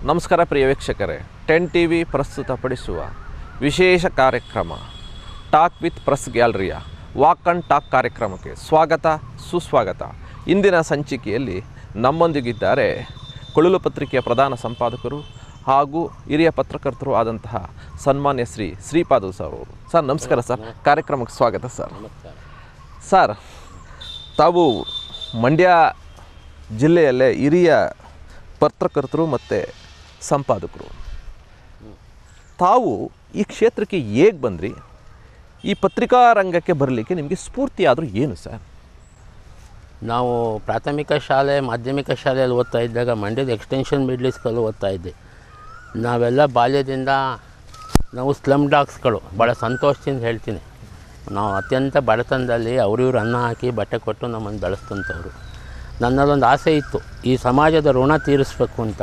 ನಮಸ್ಕಾರ ಪ್ರಿಯ ವೀಕ್ಷಕರೇ ten T V ಪ್ರಸ್ತುತಪಡಿಸುವ ವಿಶೇಷ ಕಾರ್ಯಕ್ರಮ ಟಾಕ್ ವಿತ್ ಪ್ರೆಸ್ ಗ್ಯಾಲರಿಯ ವಾಕ್ ಅಂಡ್ ಟಾಕ್ ಕಾರ್ಯಕ್ರಮಕ್ಕೆ ಸ್ವಾಗತ ಸುಸ್ವಾಗತ ಇಂದಿನ ಸಂಚಿಕೆಯಲ್ಲಿ ನಮ್ಮೊಂದಿಗಿದ್ದಾರೆ ಕೊಳಲು ಪತ್ರಿಕೆಯ ಪ್ರಧಾನ ಸಂಪಾದಕರು ಹಾಗೂ ಹಿರಿಯ ಪತ್ರಕರ್ತರು ಆದಂತಹ ಸನ್ಮಾನ್ಯ ಶ್ರೀ ಶ್ರೀಪಾದ ಸರ್ ಅವರು ಸರ್ ನಮಸ್ಕಾರ ಸರ್ ಕಾರ್ಯಕ್ರಮಕ್ಕೆ ಸ್ವಾಗತ ಸರ್ ಸರ್ ತಾವು ಮಂಡ್ಯ ಜಿಲ್ಲೆಯಲ್ಲೇ ಹಿರಿಯ ಪತ್ರಕರ್ತರು ಮತ್ತು ಸಂಪಾದಕರು ತಾವು ಈ ಕ್ಷೇತ್ರಕ್ಕೆ ಹೇಗೆ ಬಂದ್ರಿ ಈ ಪತ್ರಿಕಾ ರಂಗಕ್ಕೆ ಬರಲಿಕ್ಕೆ ನಿಮಗೆ ಸ್ಫೂರ್ತಿ ಆದರೂ ಏನು ಸರ್ ನಾವು ಪ್ರಾಥಮಿಕ ಶಾಲೆ ಮಾಧ್ಯಮಿಕ ಶಾಲೆಯಲ್ಲಿ ಓದ್ತಾ ಇದ್ದಾಗ ಮಂಡ್ಯದ ಎಕ್ಸ್ಟೆನ್ಷನ್ ಮಿಡ್ಲ್ ಸ್ಕೂಲ್ ಓದ್ತಾ ಇದ್ದೆ ನಾವೆಲ್ಲ ಬಾಲ್ಯದಿಂದ ನಾವು ಸ್ಲಮ್ ಡಾಗ್ಸ್ಗಳು ಭಾಳ ಸಂತೋಷದಿಂದ ಹೇಳ್ತೀನಿ ನಾವು ಅತ್ಯಂತ ಬಡತನದಲ್ಲಿ ಅವ್ರಿವ್ರು ಅನ್ನ ಹಾಕಿ ಬಟ್ಟೆ ಕೊಟ್ಟು ನಮ್ಮನ್ನು ಬೆಳೆಸ್ತಂಥವ್ರು ನನ್ನಲ್ಲೊಂದು ಆಸೆ ಇತ್ತು ಈ ಸಮಾಜದ ಋಣ ತೀರಿಸ್ಬೇಕು ಅಂತ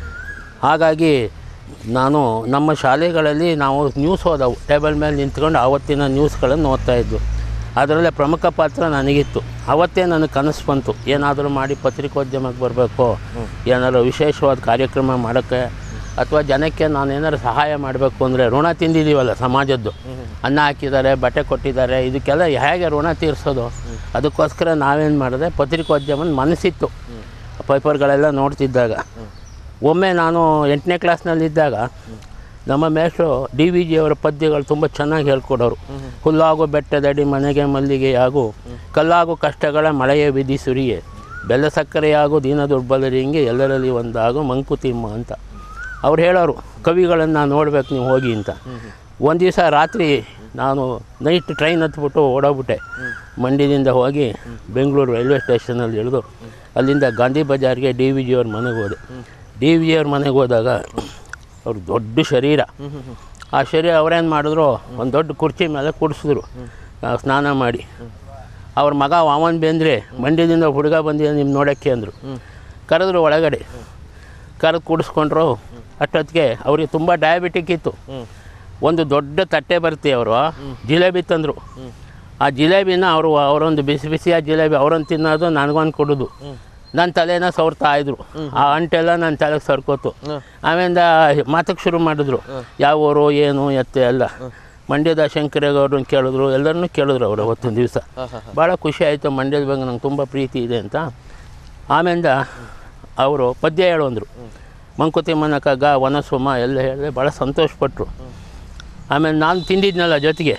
ಹಾಗಾಗಿ ನಾನು ನಮ್ಮ ಶಾಲೆಗಳಲ್ಲಿ ನಾವು ನ್ಯೂಸ್ ಓದವು ಟೇಬಲ್ ಮೇಲೆ ನಿಂತ್ಕೊಂಡು ಆವತ್ತಿನ ನ್ಯೂಸ್ಗಳನ್ನು ಓದ್ತಾ ಇದ್ದು ಅದರಲ್ಲೇ ಪ್ರಮುಖ ಪಾತ್ರ ನನಗಿತ್ತು ಅವತ್ತೇ ನನಗೆ ಕನಸು ಬಂತು ಏನಾದರೂ ಮಾಡಿ ಪತ್ರಿಕೋದ್ಯಮಕ್ಕೆ ಬರಬೇಕು ಏನಾದರೂ ವಿಶೇಷವಾದ ಕಾರ್ಯಕ್ರಮ ಮಾಡೋಕ್ಕೆ ಅಥವಾ ಜನಕ್ಕೆ ನಾನು ಏನಾದ್ರು ಸಹಾಯ ಮಾಡಬೇಕು ಅಂದರೆ ಋಣ ತಿಂದಿದ್ದೀವಲ್ಲ ಸಮಾಜದ್ದು ಅನ್ನ ಹಾಕಿದ್ದಾರೆ ಬಟ್ಟೆ ಕೊಟ್ಟಿದ್ದಾರೆ ಇದಕ್ಕೆಲ್ಲ ಹೇಗೆ ಋಣ ತೀರಿಸೋದು ಅದಕ್ಕೋಸ್ಕರ ನಾವೇನು ಮಾಡಿದೆ ಪತ್ರಿಕೋದ್ಯಮದ ಮನಸ್ಸಿತ್ತು ಪೇಪರ್ಗಳೆಲ್ಲ ನೋಡ್ತಿದ್ದಾಗ ಒಮ್ಮೆ ನಾನು ಎಂಟನೇ ಕ್ಲಾಸ್ನಲ್ಲಿದ್ದಾಗ ನಮ್ಮ ಮೇಷ್ಟ್ರು ಡಿ ವಿ ಜಿಯವರ ಪದ್ಯಗಳು ತುಂಬ ಚೆನ್ನಾಗಿ ಹೇಳ್ಕೊಡೋರು ಹುಲ್ಲಾಗು ಬೆಟ್ಟದಡಿ ಮನೆಗೆ ಮಲ್ಲಿಗೆ ಆಗು ಕಲ್ಲಾಗು ಕಷ್ಟಗಳ ಮಳೆಯ ವಿಧಿ ಸುರಿಯೆ ಬೆಲ್ಲ ಸಕ್ಕರೆಯಾಗು ದೀನ ದುರ್ಬಲರಿಂಗೆ ಎಲ್ಲರಲ್ಲಿ ಒಂದಾಗು ಮಂಕುತಿಮ್ಮ ಅಂತ ಅವ್ರು ಹೇಳೋರು ಕವಿಗಳನ್ನು ನೋಡ್ಬೇಕು ನೀವು ಹೋಗಿ ಅಂತ ಒಂದು ದಿವಸ ರಾತ್ರಿ ನಾನು ನೈಟ್ ಟ್ರೈನ್ ಹತ್ಬಿಟ್ಟು ಓಡೋಗ್ಬಿಟ್ಟೆ ಮಂಡ್ಯದಿಂದ ಹೋಗಿ ಬೆಂಗಳೂರು ರೈಲ್ವೆ ಸ್ಟೇಷನಲ್ಲಿ ಇಳಿದು ಅಲ್ಲಿಂದ ಗಾಂಧಿ ಬಜಾರ್ಗೆ ಡಿ ವಿ ಜಿಯವ್ರ ಮನೆಗೆ ಹೋದೆ ಡಿ ವಿ ಜಿಯವ್ರ ಮನೆಗೆ ಹೋದಾಗ ಅವ್ರು ದೊಡ್ಡ ಶರೀರ ಆ ಶರೀರ ಅವ್ರೇನು ಮಾಡಿದ್ರು ಒಂದು ದೊಡ್ಡ ಕುರ್ಚಿ ಮೇಲೆ ಕೂಡಿಸಿದ್ರು ಆ, ಸ್ನಾನ ಮಾಡಿ ಅವ್ರ ಮಗ ವಾಮನ್ ಬೇಂದ್ರೆ ಮಂಡ್ಯದಿಂದ ಹುಡುಗ ಬಂದಿದೆ ನಿಮ್ಮ ನೋಡೋಕ್ಕೆ ಅಂದರು ಕರೆದ್ರು ಒಳಗಡೆ ಕರೆದು ಕೂಡಿಸ್ಕೊಂಡ್ರು ಅಷ್ಟೊತ್ತಿಗೆ ಅವ್ರಿಗೆ ತುಂಬ ಡಯಾಬಿಟಿಕ್ ಇತ್ತು ಒಂದು ದೊಡ್ಡ ತಟ್ಟೆ ಬರ್ತಿ ಅವರು ಜಿಲೇಬಿ ತಂದರು ಆ ಜಿಲೇಬಿನ ಅವರು ಅವರೊಂದು ಬಿಸಿ ಬಿಸಿಯಾದ ಜಿಲೇಬಿ ಅವ್ರೊಂದು ತಿನ್ನೋದು ನನಗೊಂದು ಕೊಡೋದು ನನ್ನ ತಲೆನ ಸವರ್ತಾ ಇದ್ರು ಆ ಅಂಟೆಲ್ಲ ನನ್ನ ತಲೆಗೆ ಸರ್ಕೋತು ಆಮೇಲೆ ಮಾತಕ್ಕೆ ಶುರು ಮಾಡಿದ್ರು ಯಾವ ಊರು ಏನು ಎತ್ತೆ ಎಲ್ಲ ಮಂಡ್ಯದ ಶಂಕರೇಗೌಡ್ರನ್ನ ಕೇಳಿದ್ರು ಎಲ್ಲರನ್ನೂ ಕೇಳಿದ್ರು ಅವರು ಅವತ್ತೊಂದು ದಿವಸ ಭಾಳ ಖುಷಿ ಆಯಿತು ಮಂಡ್ಯದ ಬಗ್ಗೆ ನಂಗೆ ತುಂಬ ಪ್ರೀತಿ ಇದೆ ಅಂತ ಆಮೇಲೆ ಅವರು ಪದ್ಯ ಹೇಳು ಅಂದರು ಮಂಕುತಿಮ್ಮನ ಕಗ್ಗ ವನಸುಮ ಎಲ್ಲ ಹೇಳಿದ್ರೆ ಭಾಳ ಸಂತೋಷಪಟ್ಟರು ಆಮೇಲೆ ನಾನು ತಿಂದಿದ್ನಲ್ಲ ಜೊತೆಗೆ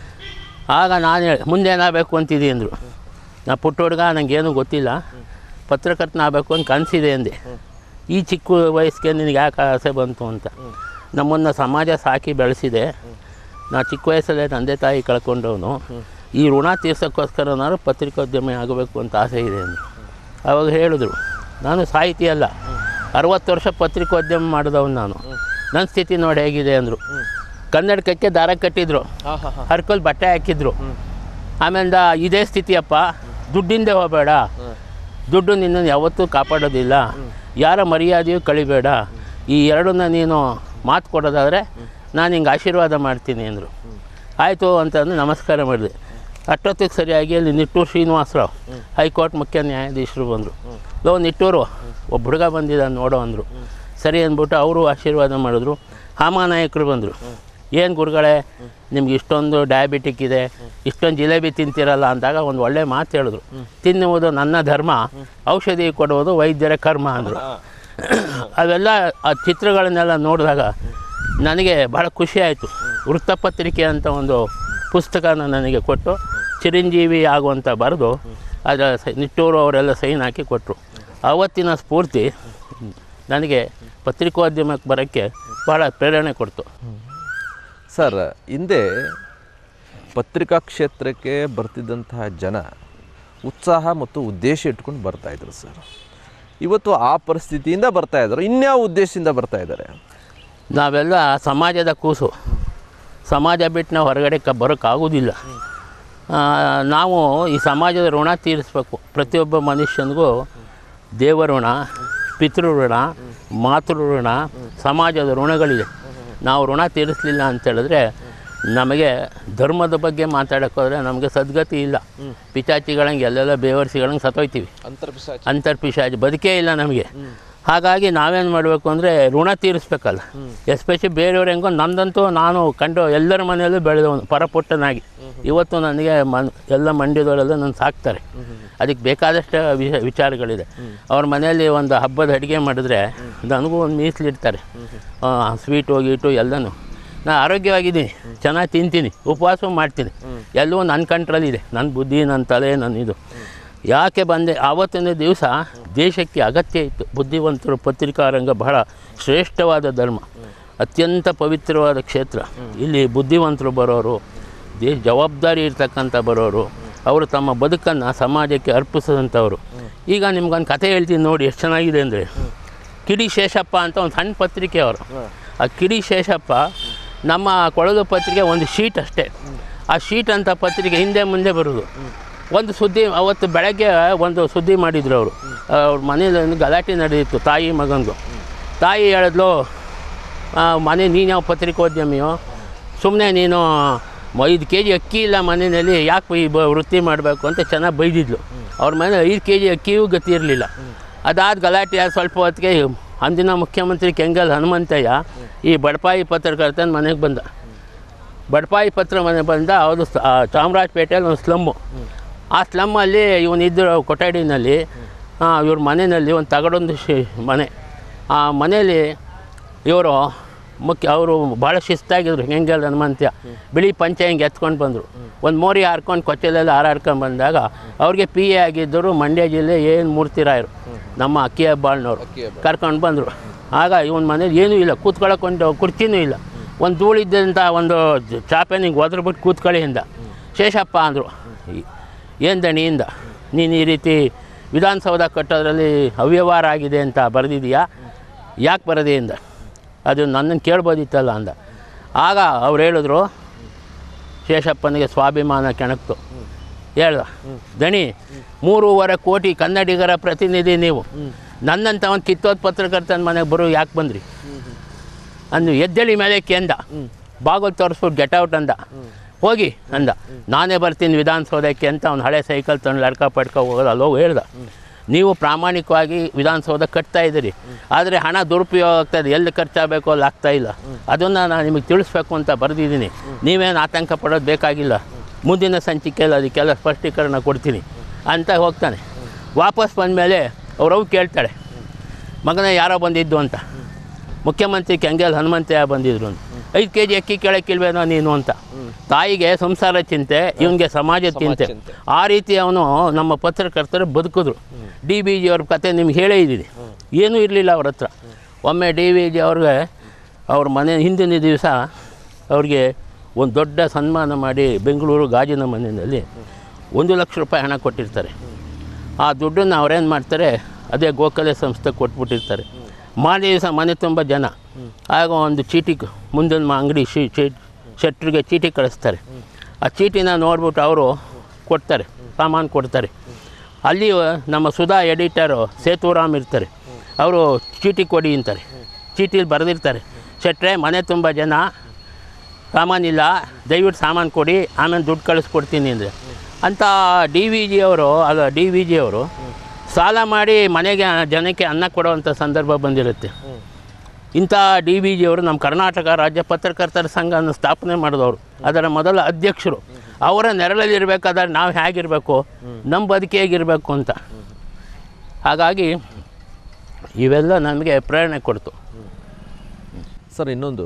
ಆಗ ನಾನು ಹೇಳಿ ಮುಂದೆ ಏನಾಗಬೇಕು ಅಂತಿದ್ದೆ ಅಂದರು ನಾ ಪುಟ್ಟ ಹುಡುಗ ನನಗೇನು ಗೊತ್ತಿಲ್ಲ ಪತ್ರಕರ್ತನ ಆಗಬೇಕು ಅಂತ ಕನಸಿದೆ ಅಂದೆ ಈ ಚಿಕ್ಕ ವಯಸ್ಸಿಗೆ ನಿನಗೆ ಯಾಕೆ ಆಸೆ ಬಂತು ಅಂತ ನಮ್ಮನ್ನು ಸಮಾಜ ಸಾಕಿ ಬೆಳೆಸಿದೆ ನಾ ಚಿಕ್ಕ ವಯಸ್ಸಲ್ಲೇ ತಂದೆ ತಾಯಿ ಕಳ್ಕೊಂಡವನು ಈ ಋಣ ತೀರ್ಸೋಕ್ಕೋಸ್ಕರನಾದ್ರು ಪತ್ರಿಕೋದ್ಯಮಿ ಆಗಬೇಕು ಅಂತ ಆಸೆ ಇದೆ ಅಂದರು ಅವಾಗ ಹೇಳಿದ್ರು ನಾನು ಸಾಹಿತಿ ಅಲ್ಲ ಅರವತ್ತು ವರ್ಷ ಪತ್ರಿಕೋದ್ಯಮ ಮಾಡಿದವನು ನಾನು ನನ್ನ ಸ್ಥಿತಿ ನೋಡಿ ಹೇಗಿದೆ ಅಂದರು ಕನ್ನಡಕಕ್ಕೆ ದಾರ ಕಟ್ಟಿದ್ರು ಹರ್ಕಲ್ ಬಟ್ಟೆ ಹಾಕಿದ್ರು ಆಮೇಲೆ ಇದೇ ಸ್ಥಿತಿಯಪ್ಪ ದುಡ್ಡಿಂದೆ ಹೋಗಬೇಡ ದುಡ್ಡು ನಿನ್ನನ್ನು ಯಾವತ್ತೂ ಕಾಪಾಡೋದಿಲ್ಲ ಯಾರ ಮರ್ಯಾದೆಯೂ ಕಳಿಬೇಡ ಈ ಎರಡನ್ನ ನೀನು ಮಾತು ಕೊಡೋದಾದರೆ ನಾನು ಹಿಂಗೆ ಆಶೀರ್ವಾದ ಮಾಡ್ತೀನಿ ಅಂದರು ಆಯಿತು ಅಂತಂದು ನಮಸ್ಕಾರ ಮಾಡಿದೆ ಅಷ್ಟೊತ್ತಿಗೆ ಸರಿಯಾಗಿ ಅಲ್ಲಿ ನಿಟ್ಟೂರು ಶ್ರೀನಿವಾಸರಾವ್ ಹೈಕೋರ್ಟ್ ಮುಖ್ಯ ನ್ಯಾಯಾಧೀಶರು ಬಂದರು ಲೋ ನಿಟ್ಟೂರು ಒಬ್ಬ ಹುಡುಗ ಬಂದಿದ್ದ ನೋಡೋ ಅಂದರು ಸರಿ ಅಂದ್ಬಿಟ್ಟು ಅವರು ಆಶೀರ್ವಾದ ಮಾಡಿದ್ರು ಹಾಮಾನಾಯಕರು ಬಂದರು ಏನು ಗುರುಗಳೇ ನಿಮ್ಗೆ ಇಷ್ಟೊಂದು ಡಯಾಬಿಟಿಕ್ ಇದೆ ಇಷ್ಟೊಂದು ಜಿಲೇಬಿ ತಿಂತಿರಲ್ಲ ಅಂದಾಗ ಒಂದು ಒಳ್ಳೆ ಮಾತು ಹೇಳಿದ್ರು ತಿನ್ನುವುದು ನನ್ನ ಧರ್ಮ ಔಷಧಿ ಕೊಡುವುದು ವೈದ್ಯರ ಕರ್ಮ ಅಂದರು ಅವೆಲ್ಲ ಆ ಚಿತ್ರಗಳನ್ನೆಲ್ಲ ನೋಡಿದಾಗ ನನಗೆ ಭಾಳ ಖುಷಿ ಆಯಿತು ವೃತ್ತಪತ್ರಿಕೆ ಅಂತ ಒಂದು ಪುಸ್ತಕನ ನನಗೆ ಕೊಟ್ಟು ಚಿರಂಜೀವಿ ಆಗುವಂತ ಬರೆದು ಅದರ ಸ- ನಿಟ್ಟೂರು ಅವರೆಲ್ಲ ಸೈನ್ ಹಾಕಿ ಕೊಟ್ಟರು ಆವತ್ತಿನ ಸ್ಫೂರ್ತಿ ನನಗೆ ಪತ್ರಿಕೋದ್ಯಮಕ್ಕೆ ಬರೋಕ್ಕೆ ಭಾಳ ಪ್ರೇರಣೆ ಕೊಡ್ತು ಸರ್ ಹಿಂದೆ ಪತ್ರಿಕಾ ಕ್ಷೇತ್ರಕ್ಕೆ ಬರ್ತಿದ್ದಂತಹ ಜನ ಉತ್ಸಾಹ ಮತ್ತು ಉದ್ದೇಶ ಇಟ್ಕೊಂಡು ಬರ್ತಾ ಇದ್ರು ಸರ್ ಇವತ್ತು ಆ ಪರಿಸ್ಥಿತಿಯಿಂದ ಬರ್ತಾ ಇದ್ದಾರೆ ಇನ್ಯಾವ ಉದ್ದೇಶದಿಂದ ಬರ್ತಾ ಇದ್ದಾರೆ ನಾವೆಲ್ಲ ಸಮಾಜದ ಕೂಸು ಸಮಾಜ ಬಿಟ್ಟು ನಾವು ಹೊರಗಡೆ ಕ ಬರೋಕ್ಕಾಗೋದಿಲ್ಲ ಆ, ನಾವು ಈ ಸಮಾಜದ ಋಣ ತೀರಿಸ್ಬೇಕು ಪ್ರತಿಯೊಬ್ಬ ಮನುಷ್ಯನಿಗೂ ದೇವ ಋಣ ಪಿತೃ ಋಣ ಮಾತೃ ಋಣ ಸಮಾಜದ ಋಣಗಳಿದೆ ನಾವು ಋಣ ತೀರಿಸಲಿಲ್ಲ ಅಂತ ಹೇಳಿದ್ರೆ ನಮಗೆ ಧರ್ಮದ ಬಗ್ಗೆ ಮಾತಾಡೋಕ್ಕೋದ್ರೆ ನಮಗೆ ಸದ್ಗತಿ ಇಲ್ಲ ಪಿಚಾಚಿಗಳಂಗೆ ಎಲ್ಲೆಲ್ಲ ಬೇವರ್ಸಿಗಳಂಗೆ ಸತ್ತೋಯ್ತೀವಿ ಅಂತರ್ಪಿಸಾಚಿ ಅಂತರ್ಪಿಶಾಚಿ ಬದುಕೇ ಇಲ್ಲ ನಮಗೆ ಹಾಗಾಗಿ ನಾವೇನು ಮಾಡಬೇಕು ಅಂದರೆ ಋಣ ತೀರಿಸ್ಬೇಕಲ್ಲ ಎಸ್ಪೆಷಲಿ ಬೇರೆಯವ್ರು ಹೆಂಗೋ ನಂದಂತೂ ನಾನು ಕಂಡು ಎಲ್ಲರ ಮನೆಯಲ್ಲೂ ಬೆಳೆದವನು ಪರಪುಟ್ಟನಾಗಿ ಇವತ್ತು ನನಗೆ ಮನ್ ಎಲ್ಲ ಮಂಡ್ಯದವರೆಲ್ಲ ನನ್ನ ಸಾಕ್ತಾರೆ ಅದಕ್ಕೆ ಬೇಕಾದಷ್ಟು ವಿಷ ವಿಚಾರಗಳಿದೆ ಅವ್ರ ಮನೆಯಲ್ಲಿ ಒಂದು ಹಬ್ಬದ ಅಡುಗೆ ಮಾಡಿದ್ರೆ ನನಗೂ ಒಂದು ಮೀಸಲಿಡ್ತಾರೆ ಸ್ವೀಟು ಗೀಟು ಎಲ್ಲನೂ ನಾನು ಆರೋಗ್ಯವಾಗಿದ್ದೀನಿ ಚೆನ್ನಾಗಿ ತಿಂತೀನಿ ಉಪವಾಸ ಮಾಡ್ತೀನಿ ಎಲ್ಲವೂ ನನ್ನ ಕಂಟ್ರೋಲ್ ಇದೆ ನನ್ನ ಬುದ್ಧಿ ನನ್ನ ತಲೆ ನನ್ನ ಇದು ಯಾಕೆ ಬಂದೆ ಆವತ್ತಿನ ದಿವಸ ದೇಶಕ್ಕೆ ಅಗತ್ಯ ಇತ್ತು ಬುದ್ಧಿವಂತರು ಪತ್ರಿಕಾ ರಂಗ ಬಹಳ ಶ್ರೇಷ್ಠವಾದ ಧರ್ಮ ಅತ್ಯಂತ ಪವಿತ್ರವಾದ ಕ್ಷೇತ್ರ ಇಲ್ಲಿ ಬುದ್ಧಿವಂತರು ಬರೋರು ದೇ ಜವಾಬ್ದಾರಿ ಇರ್ತಕ್ಕಂಥ ಬರೋರು ಅವರು ತಮ್ಮ ಬದುಕನ್ನು ಸಮಾಜಕ್ಕೆ ಅರ್ಪಿಸಿದಂಥವ್ರು ಈಗ ನಿಮ್ಗೊಂದು ಕಥೆ ಹೇಳ್ತೀನಿ ನೋಡಿ ಎಷ್ಟು ಚೆನ್ನಾಗಿದೆ ಅಂದರೆ ಕಿಡಿ ಶೇಷಪ್ಪ ಅಂತ ಒಂದು ಸಣ್ಣ ಪತ್ರಿಕೆ ಅವರು ಆ ಕಿಡಿ ಶೇಷಪ್ಪ ನಮ್ಮ ಕೊಳಲು ಪತ್ರಿಕೆ ಒಂದು ಶೀಟ್ ಅಷ್ಟೇ ಆ ಶೀಟ್ ಅಂತ ಪತ್ರಿಕೆ ಹಿಂದೆ ಮುಂದೆ ಬರೋದು ಒಂದು ಸುದ್ದಿ ಅವತ್ತು ಬೆಳಗ್ಗೆ ಒಂದು ಸುದ್ದಿ ಮಾಡಿದ್ರು ಅವರು ಅವ್ರ ಮನೇಲಿ ಒಂದು ಗಲಾಟೆ ನಡೆದಿತ್ತು ತಾಯಿ ಮಗಂದು ತಾಯಿ ಹೇಳಿದ್ಲು ಆ, ಮನೆ ನೀನು ಯಾವ ಪತ್ರಿಕೋದ್ಯಮಿಯೋ ಸುಮ್ಮನೆ ನೀನು ಮ- ಐದು ಕೆ ಜಿ ಅಕ್ಕಿ ಇಲ್ಲ ಮನೆಯಲ್ಲಿ ಯಾಕೆ ಈ ಬ ವೃತ್ತಿ ಮಾಡಬೇಕು ಅಂತ ಚೆನ್ನಾಗಿ ಬೈದಿದ್ಲು ಅವ್ರ ಮನೆ ಐದು ಕೆ ಜಿ ಅಕ್ಕಿಯೂ ಗತಿ ಇರಲಿಲ್ಲ ಅದಾದ ಗಲಾಟೆ ಆದ ಸ್ವಲ್ಪ ಹೊತ್ತಿಗೆ ಅಂದಿನ ಮುಖ್ಯಮಂತ್ರಿ ಕೆಂಗಲ್ ಹನುಮಂತಯ್ಯ ಈ ಬಡಪಾಯಿ ಪತ್ರಕರ್ತನ ಮನೆಗೆ ಬಂದ ಬಡಪಾಯಿ ಪತ್ರ ಮನೆ ಬಂದ ಅವರು ಸ- ಆ, ಚಾಮರಾಜಪೇಟೆಯಲ್ಲಿ ಒಂದು ಸ್ಲಮ್ಮು ಆ ಸ್ಲಮ್ಮಲ್ಲಿ ಇವನಿದ್ದ ಕೊಠಡಿನಲ್ಲಿ ಇವ್ರ ಮನೆಯಲ್ಲಿ ಒಂದು ತಗಡೊಂದು ಶಿ ಮನೆ ಆ ಮನೆಯಲ್ಲಿ ಇವರು ಮುಖ್ಯ ಅವರು ಭಾಳ ಶಿಸ್ತಾಗಿದ್ರು ಹೆಂಗೆ ಹನುಮಂತ್ಯ ಬಿಳಿ ಪಂಚೆ ಹಿಂಗೆ ಎತ್ಕೊಂಡು ಬಂದರು ಒಂದು ಮೋರಿ ಹಾರ್ಕೊಂಡು ಕೊಚ್ಚಲೆಲ್ಲ ಹಾರಾಡ್ಕೊಂಡು ಬಂದಾಗ ಅವ್ರಿಗೆ ಪಿ ಎ ಆಗಿದ್ದರು ಮಂಡ್ಯ ಜಿಲ್ಲೆ ಏನು ಮೂರ್ತಿರಾಯರು ನಮ್ಮ ಅಕ್ಕಿ ಹೆಬ್ಬಾಳ್ನವ್ರು ಕರ್ಕೊಂಡು ಬಂದರು ಆಗ ಇವನ ಮನೇಲಿ ಏನೂ ಇಲ್ಲ ಕೂತ್ಕೊಳ್ಳೋಕೊಂಡು ಕುರ್ಚಿನೂ ಇಲ್ಲ ಒಂದು ಧೂಳಿದ್ದಂಥ ಒಂದು ಜ- ಚಾಪೆ ನಿಂಗೆ ಒದ್ರಬಿಟ್ಟು ಕೂತ್ಕೊಳ್ಳಿ ಹಿಂದ ಶೇಷಪ್ಪ ಅಂದರು ಏನು ದಣಿಯಿಂದ ನೀನು ಈ ರೀತಿ ವಿಧಾನಸೌಧ ಕಟ್ಟೋದ್ರಲ್ಲಿ ಅವ್ಯವಹಾರ ಆಗಿದೆ ಅಂತ ಬರೆದಿದೆಯಾ ಯಾಕೆ ಬರದೆ ಅಂದ ಅದು ನನ್ನನ್ನು ಕೇಳ್ಬೋದಿತ್ತಲ್ಲ ಅಂದ ಆಗ ಅವ್ರು ಹೇಳಿದ್ರು ಶೇಷಪ್ಪನಿಗೆ ಸ್ವಾಭಿಮಾನ ಕೆಣಕ್ತು ಹೇಳ್ದ ದಣಿ ಮೂರುವರೆ ಕೋಟಿ ಕನ್ನಡಿಗರ ಪ್ರತಿನಿಧಿ ನೀವು ನನ್ನಂತ ಒಂದು ಕಿತ್ತೋದ್ ಪತ್ರಕರ್ತನ ಮನೆಗೆ ಬರೋ ಯಾಕೆ ಬಂದ್ರಿ ಅಂದು ಎದ್ದೇಳಿ ಮೇಲೆ ಅಂದ ಬಾಗಿಲು ತೋರಿಸ್ಬಿಟ್ಟು ಗೆಟ್ ಔಟ್ ಅಂದ ಹೋಗಿ ಅಂದ ನಾನೇ ಬರ್ತೀನಿ ವಿಧಾನಸೌಧಕ್ಕೆ ಅಂತ ಅವ್ನು ಹಳೆ ಸೈಕಲ್ ತಂದು ಲಡ್ಕ ಪಡ್ಕ ಹೋಗೋದು ಅಲ್ಲೋ ಹೇಳ್ದ ನೀವು ಪ್ರಾಮಾಣಿಕವಾಗಿ ವಿಧಾನಸೌಧ ಕಟ್ತಾ ಇದ್ದೀರಿ ಆದರೆ ಹಣ ದುರುಪಯೋಗ ಆಗ್ತಾಯಿದೆ ಎಲ್ಲಿ ಖರ್ಚಾಗಬೇಕು ಅಲ್ಲಿ ಆಗ್ತಾ ಇಲ್ಲ ಅದನ್ನು ನಾನು ನಿಮಗೆ ತಿಳಿಸ್ಬೇಕು ಅಂತ ಬರೆದಿದ್ದೀನಿ ನೀವೇನು ಆತಂಕ ಪಡೋದು ಬೇಕಾಗಿಲ್ಲ ಮುಂದಿನ ಸಂಚಿಕೆಯಲ್ಲಿ ಅದಕ್ಕೆಲ್ಲ ಸ್ಪಷ್ಟೀಕರಣ ಕೊಡ್ತೀನಿ ಅಂತ ಹೋಗ್ತಾನೆ ವಾಪಸ್ ಬಂದಮೇಲೆ ಅವ್ರವ್ ಕೇಳ್ತಾಳೆ ಮಗನೇ ಯಾರೋ ಬಂದಿದ್ದು ಅಂತ ಮುಖ್ಯಮಂತ್ರಿ ಕೆಂಗಲ್ ಹನುಮಂತಯ್ಯ ಬಂದಿದ್ರು ಅಂತ ಐದು ಕೆ ಜಿ ಅಕ್ಕಿ ಕೇಳಕ್ಕಿಲ್ವೇನೋ ನೀನು ಅಂತ ತಾಯಿಗೆ ಸಂಸಾರ ಚಿಂತೆ ಇವನಿಗೆ ಸಮಾಜ ಚಿಂತೆ ಚಿಂತೆ. ಆ ರೀತಿ ಅವನು ನಮ್ಮ ಪತ್ರಕರ್ತರು ಬದುಕಿದ್ರು ಡಿ ಬಿ ಜಿ ಅವ್ರ ಕತೆ ನಿಮ್ಗೆ ಹೇಳೇ ಇದ್ದೀನಿ ಏನೂ ಇರಲಿಲ್ಲ ಅವ್ರ ಹತ್ರ ಒಮ್ಮೆ ಡಿ ವಿ ಜಿ ಅವ್ರಿಗೆ ಅವ್ರ ಮನೆ ಹಿಂದಿನ ದಿವಸ ಅವ್ರಿಗೆ ಒಂದು ದೊಡ್ಡ ಸನ್ಮಾನ ಮಾಡಿ ಬೆಂಗಳೂರು ಗಾಜಿನ ಮನೆಯಲ್ಲಿ ಒಂದು ಲಕ್ಷ ರೂಪಾಯಿ ಹಣ ಕೊಟ್ಟಿರ್ತಾರೆ ಆ ದುಡ್ಡನ್ನು ಅವ್ರೇನು ಮಾಡ್ತಾರೆ ಅದೇ ಗೋಖಲೆ ಸಂಸ್ಥೆ ಕೊಟ್ಬಿಟ್ಟಿರ್ತಾರೆ ಮಾರನೇ ದಿವಸ ಮನೆ ತುಂಬ ಜನ ಆಗ ಒಂದು ಚೀಟಿ ಕ- ಮುಂದಿನ ಮ- ಅಂಗಡಿ ಶೀ ಚೀಟ್ ಶೆಟ್ರಿಗೆ ಚೀಟಿ ಕಳಿಸ್ತಾರೆ ಆ ಚೀಟಿನ ನೋಡ್ಬಿಟ್ಟು ಅವರು ಕೊಡ್ತಾರೆ ಸಾಮಾನು ಕೊಡ್ತಾರೆ ಅಲ್ಲಿ ನಮ್ಮ ಸುಧಾ ಎಡಿಟರು ಸೇತುರಾಮ್ ಇರ್ತಾರೆ ಅವರು ಚೀಟಿ ಕೊಡಿ ಅಂತಾರೆ ಚೀಟಿಲಿ ಬರೆದಿರ್ತಾರೆ ಶೆಟ್ರೆ ಮನೆ ತುಂಬ ಜನ ಸಾಮಾನಿಲ್ಲ ದಯವಿಟ್ಟು ಸಾಮಾನು ಕೊಡಿ ಆಮೇಲೆ ದುಡ್ಡು ಕಳಿಸ್ಕೊಡ್ತೀನಿ ಅಂದರೆ ಅಂತ ಡಿ ವಿ ಜಿ ಅವರು ಅಲ್ಲ ಡಿ ವಿ ಜಿ ಅವರು ಸಾಲ ಮಾಡಿ ಮನೆಗೆ ಜನಕ್ಕೆ ಅನ್ನ ಕೊಡುವಂಥ ಸಂದರ್ಭ ಬಂದಿರುತ್ತೆ ಇಂಥ ಡಿ ವಿ ಜಿ ಅವರು ನಮ್ಮ ಕರ್ನಾಟಕ ರಾಜ್ಯ ಪತ್ರಕರ್ತರ ಸಂಘನ ಸ್ಥಾಪನೆ ಮಾಡಿದವರು ಅದರ ಮೊದಲ ಅಧ್ಯಕ್ಷರು ಅವರ ನೆರಳಲ್ಲಿ ಇರಬೇಕಾದ್ರೆ ನಾವು ಹೇಗಿರಬೇಕು ನಮ್ಮ ಬದುಕು ಹೇಗಿರಬೇಕು ಅಂತ ಹಾಗಾಗಿ ಇವೆಲ್ಲ ನಮಗೆ ಪ್ರೇರಣೆ ಕೊಡ್ತು ಸರ್ ಇನ್ನೊಂದು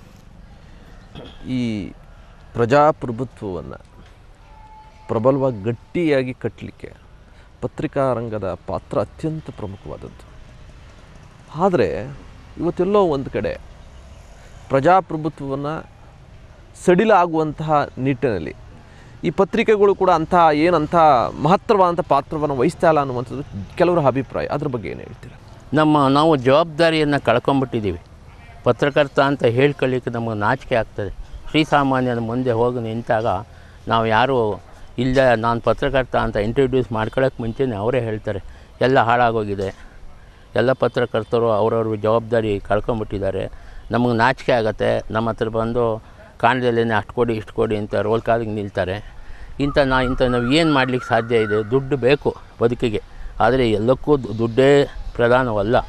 ಈ ಪ್ರಜಾಪ್ರಭುತ್ವವನ್ನು ಪ್ರಬಲವಾಗಿ ಗಟ್ಟಿಯಾಗಿ ಕಟ್ಟಲಿಕ್ಕೆ ಪತ್ರಿಕಾ ರಂಗದ ಪಾತ್ರ ಅತ್ಯಂತ ಪ್ರಮುಖವಾದದ್ದು ಆದರೆ ಇವತ್ತೆಲ್ಲೋ ಒಂದು ಕಡೆ ಪ್ರಜಾಪ್ರಭುತ್ವವನ್ನು ಸಡಿಲಾಗುವಂತಹ ನಿಟ್ಟಿನಲ್ಲಿ ಈ ಪತ್ರಿಕೆಗಳು ಕೂಡ ಅಂತಹ ಏನಂಥ ಮಹತ್ತರವಾದಂಥ ಪಾತ್ರವನ್ನು ವಹಿಸ್ತಾ ಇಲ್ಲ ಅನ್ನುವಂಥದ್ದು ಕೆಲವರ ಅಭಿಪ್ರಾಯ ಅದ್ರ ಬಗ್ಗೆ ಏನು ಹೇಳ್ತೀರಾ ನಮ್ಮ ನಾವು ಜವಾಬ್ದಾರಿಯನ್ನು ಕಳ್ಕೊಂಬಿಟ್ಟಿದ್ದೀವಿ ಪತ್ರಕರ್ತ ಅಂತ ಹೇಳ್ಕೊಳ್ಳಿಕ್ಕೆ ನಮಗೆ ನಾಚಿಕೆ ಆಗ್ತದೆ ಶ್ರೀಸಾಮಾನ್ಯನ ಮುಂದೆ ಹೋಗಿ ನಿಂತಾಗ ನಾವು ಯಾರು ಇಲ್ಲ ನಾನು ಪತ್ರಕರ್ತ ಅಂತ ಇಂಟ್ರಡ್ಯೂಸ್ ಮಾಡ್ಕೊಳ್ಳೋಕೆ ಮುಂಚೆನೇ ಅವರೇ ಹೇಳ್ತಾರೆ ಎಲ್ಲ ಹಾಳಾಗೋಗಿದೆ ಎಲ್ಲ ಪತ್ರಕರ್ತರು ಅವ್ರವ್ರ ಜವಾಬ್ದಾರಿ ಕಳ್ಕೊಂಬಿಟ್ಟಿದ್ದಾರೆ ನಮಗೆ ನಾಚಿಕೆ ಆಗುತ್ತೆ ನಮ್ಮ ಹತ್ರ ಬಂದು ಕಾಣದಲ್ಲೇ ಅಷ್ಟು ಕೊಡಿ ಇಷ್ಟು ಕೊಡಿ ಅಂತ ರೋಲ್ ಕಾಲಿಗೆ ನಿಲ್ತಾರೆ ಇಂಥ ನಾ ಇಂಥ ನಾವು ಏನು ಮಾಡಲಿಕ್ಕೆ ಸಾಧ್ಯ ಇದೆ ದುಡ್ಡು ಬೇಕು ಬದುಕಿಗೆ ಆದರೆ ಎಲ್ಲಕ್ಕೂ ದು- ದುಡ್ಡೇ ಪ್ರಧಾನವಲ್ಲ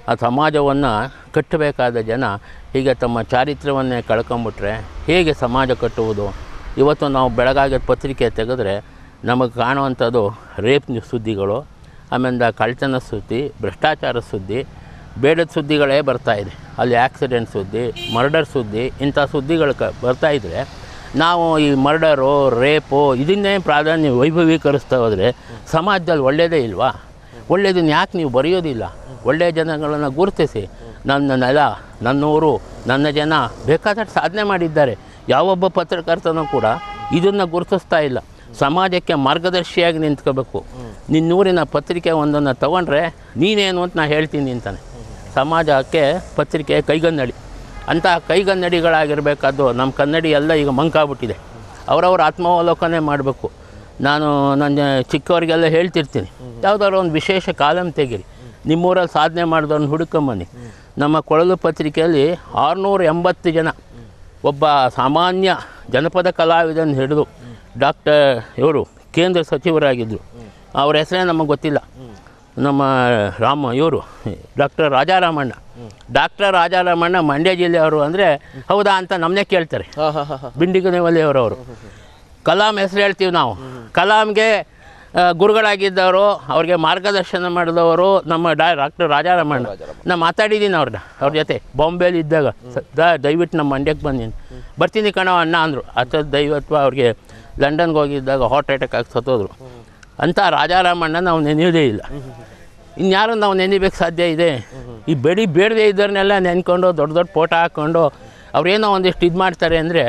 ಆ ಸಮಾಜವನ್ನು ಕಟ್ಟಬೇಕಾದ ಜನ ಹೀಗೆ ತಮ್ಮ ಚಾರಿತ್ರ್ಯವನ್ನೇ ಕಳ್ಕೊಂಬಿಟ್ರೆ ಹೇಗೆ ಸಮಾಜ ಕಟ್ಟುವುದು ಇವತ್ತು ನಾವು ಬೆಳಗಾಗಿದ ಪತ್ರಿಕೆ ತೆಗೆದ್ರೆ ನಮಗೆ ಕಾಣುವಂಥದ್ದು ರೇಪ್ ನ್ಯೂಸ್ ಸುದ್ದಿಗಳು ಆಮೇಲೆ ಕಳ್ತನ ಸುದ್ದಿ ಭ್ರಷ್ಟಾಚಾರ ಸುದ್ದಿ ಬೇಡದ ಸುದ್ದಿಗಳೇ ಬರ್ತಾಯಿದೆ ಅಲ್ಲಿ ಆಕ್ಸಿಡೆಂಟ್ ಸುದ್ದಿ ಮರ್ಡರ್ ಸುದ್ದಿ ಇಂಥ ಸುದ್ದಿಗಳು ಕ ಬರ್ತಾಯಿದ್ರೆ ನಾವು ಈ ಮರ್ಡರು ರೇಪು ಇದನ್ನೇ ಪ್ರಾಧಾನ್ಯ ವೈಭವೀಕರಿಸ್ತಾ ಹೋದರೆ ಸಮಾಜದಲ್ಲಿ ಒಳ್ಳೆಯದೇ ಇಲ್ವಾ ಒಳ್ಳೆಯದನ್ನ ಯಾಕೆ ನೀವು ಬರೆಯೋದಿಲ್ಲ ಒಳ್ಳೆಯ ಜನಗಳನ್ನು ಗುರುತಿಸಿ ನನ್ನ ನೆಲ ನನ್ನೂರು ನನ್ನ ಜನ ಬೇಕಾದಷ್ಟು ಸಾಧನೆ ಮಾಡಿದ್ದಾರೆ ಯಾವೊಬ್ಬ ಪತ್ರಕರ್ತನೂ ಕೂಡ ಇದನ್ನು ಗುರುತಿಸ್ತಾ ಇಲ್ಲ ಸಮಾಜಕ್ಕೆ ಮಾರ್ಗದರ್ಶಿಯಾಗಿ ನಿಂತ್ಕೋಬೇಕು ನಿನ್ನೂರಿನ ಪತ್ರಿಕೆ ಒಂದನ್ನು ತಗೊಂಡ್ರೆ ನೀನೇನು ಅಂತ ನಾನು ಹೇಳ್ತೀನಿ ಅಂತಾನೆ ಸಮಾಜಕ್ಕೆ ಪತ್ರಿಕೆ ಕೈಗನ್ನಡಿ ಅಂಥ ಕೈಗನ್ನಡಿಗಳಾಗಿರಬೇಕಾದ್ದು ನಮ್ಮ ಕನ್ನಡಿ ಎಲ್ಲ ಈಗ ಮಂಕಾಗ್ಬಿಟ್ಟಿದೆ ಅವರವ್ರ ಆತ್ಮಾವಲೋಕನೆ ಮಾಡಬೇಕು ನಾನು ನನ್ನ ಚಿಕ್ಕವರಿಗೆಲ್ಲ ಹೇಳ್ತಿರ್ತೀನಿ ಯಾವುದಾದ್ರು ಒಂದು ವಿಶೇಷ ಕಾಲಮ್ ತೆಗೀರಿ ನಿಮ್ಮೂರಲ್ಲಿ ಸಾಧನೆ ಮಾಡಿದವ್ರನ್ನ ಹುಡುಕೊಂಬನ್ನಿ ನಮ್ಮ ಕೊಳಲು ಪತ್ರಿಕೆಯಲ್ಲಿ ಆರುನೂರ ಎಂಬತ್ತು ಜನ ಒಬ್ಬ ಸಾಮಾನ್ಯ ಜನಪದ ಕಲಾವಿದನ ಹಿಡಿದು ಡಾಕ್ಟರ್ ಇವರು ಕೇಂದ್ರ ಸಚಿವರಾಗಿದ್ದರು ಅವ್ರ ಹೆಸರೇ ನಮಗೆ ಗೊತ್ತಿಲ್ಲ ನಮ್ಮ ರಾಮ ಇವರು ಡಾಕ್ಟರ್ ರಾಜಾರಾಮಣ್ಣ ಡಾಕ್ಟರ್ ರಾಜಾರಾಮಣ್ಣ ಮಂಡ್ಯ ಜಿಲ್ಲೆಯವರು ಅಂದರೆ ಹೌದಾ ಅಂತ ನಮ್ಮನ್ನೇ ಕೇಳ್ತಾರೆ ಹಾಂ ಹಾಂ ಹಾಂ ಹಾಂ ಬಿಂಡಿಗನವಲ್ಲಿಯವರವರು ಕಲಾಂ ಹೆಸರು ಹೇಳ್ತೀವಿ ನಾವು ಕಲಾಂಗೆ ಆ, ಗುರುಗಳಾಗಿದ್ದವರು ಅವ್ರಿಗೆ ಮಾರ್ಗದರ್ಶನ ಮಾಡಿದವರು ನಮ್ಮ ಡಾ ಡಾಕ್ಟರ್ ರಾಜಾರಾಮಣ್ಣ ನಾನು ಮಾತಾಡಿದ್ದೀನಿ ಅವ್ರನ್ನ ಅವ್ರ ಜೊತೆ ಬಾಂಬೆಲಿ ಇದ್ದಾಗ ಸ- ದ- ದಯವಿಟ್ಟು ನಮ್ಮ ಮಂಡ್ಯಕ್ಕೆ ಬಂದೀನಿ ಬರ್ತೀನಿ ಕಣೋ ಅಣ್ಣ ಅಂದರು ಅಥವಾ ದೈವತ್ವ ಅವ್ರಿಗೆ ಲಂಡನ್ಗೆ ಹೋಗಿದ್ದಾಗ ಹಾರ್ಟ್ ಅಟ್ಯಾಕ್ ಆಗಿ ಸತ್ತೋದ್ರು ಅಂಥ ರಾಜಾರಾಮಣ್ಣ ನಾವು ನೆನೆಯೋದೇ ಇಲ್ಲ ಇನ್ಯಾರು ನಾವು ನೆನಿಬೇಕು ಸಾಧ್ಯ ಇದೆ ಈ ಬೆಡಿ ಬೇಡದೇ ಇದ್ದವ್ರನ್ನೆಲ್ಲ ನೆನ್ಕೊಂಡು ದೊಡ್ಡ ದೊಡ್ಡ ಫೋಟೋ ಹಾಕ್ಕೊಂಡು ಅವ್ರೇನೋ ಒಂದಿಷ್ಟು ಇದು ಮಾಡ್ತಾರೆ ಅಂದರೆ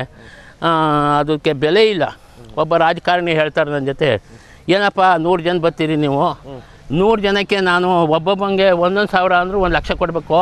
ಅದಕ್ಕೆ ಬೆಲೆ ಇಲ್ಲ ಒಬ್ಬ ರಾಜಕಾರಣಿ ಹೇಳ್ತಾರೆ ನನ್ನ ಜೊತೆ ಏನಪ್ಪ ನೂರು ಜನ ಬರ್ತೀರಿ ನೀವು ನೂರು ಜನಕ್ಕೆ ನಾನು ಒಬ್ಬೊಬ್ಬಂಗೆ ಒಂದೊಂದು ಸಾವಿರ ಅಂದರೂ ಒಂದು ಲಕ್ಷ ಕೊಡಬೇಕು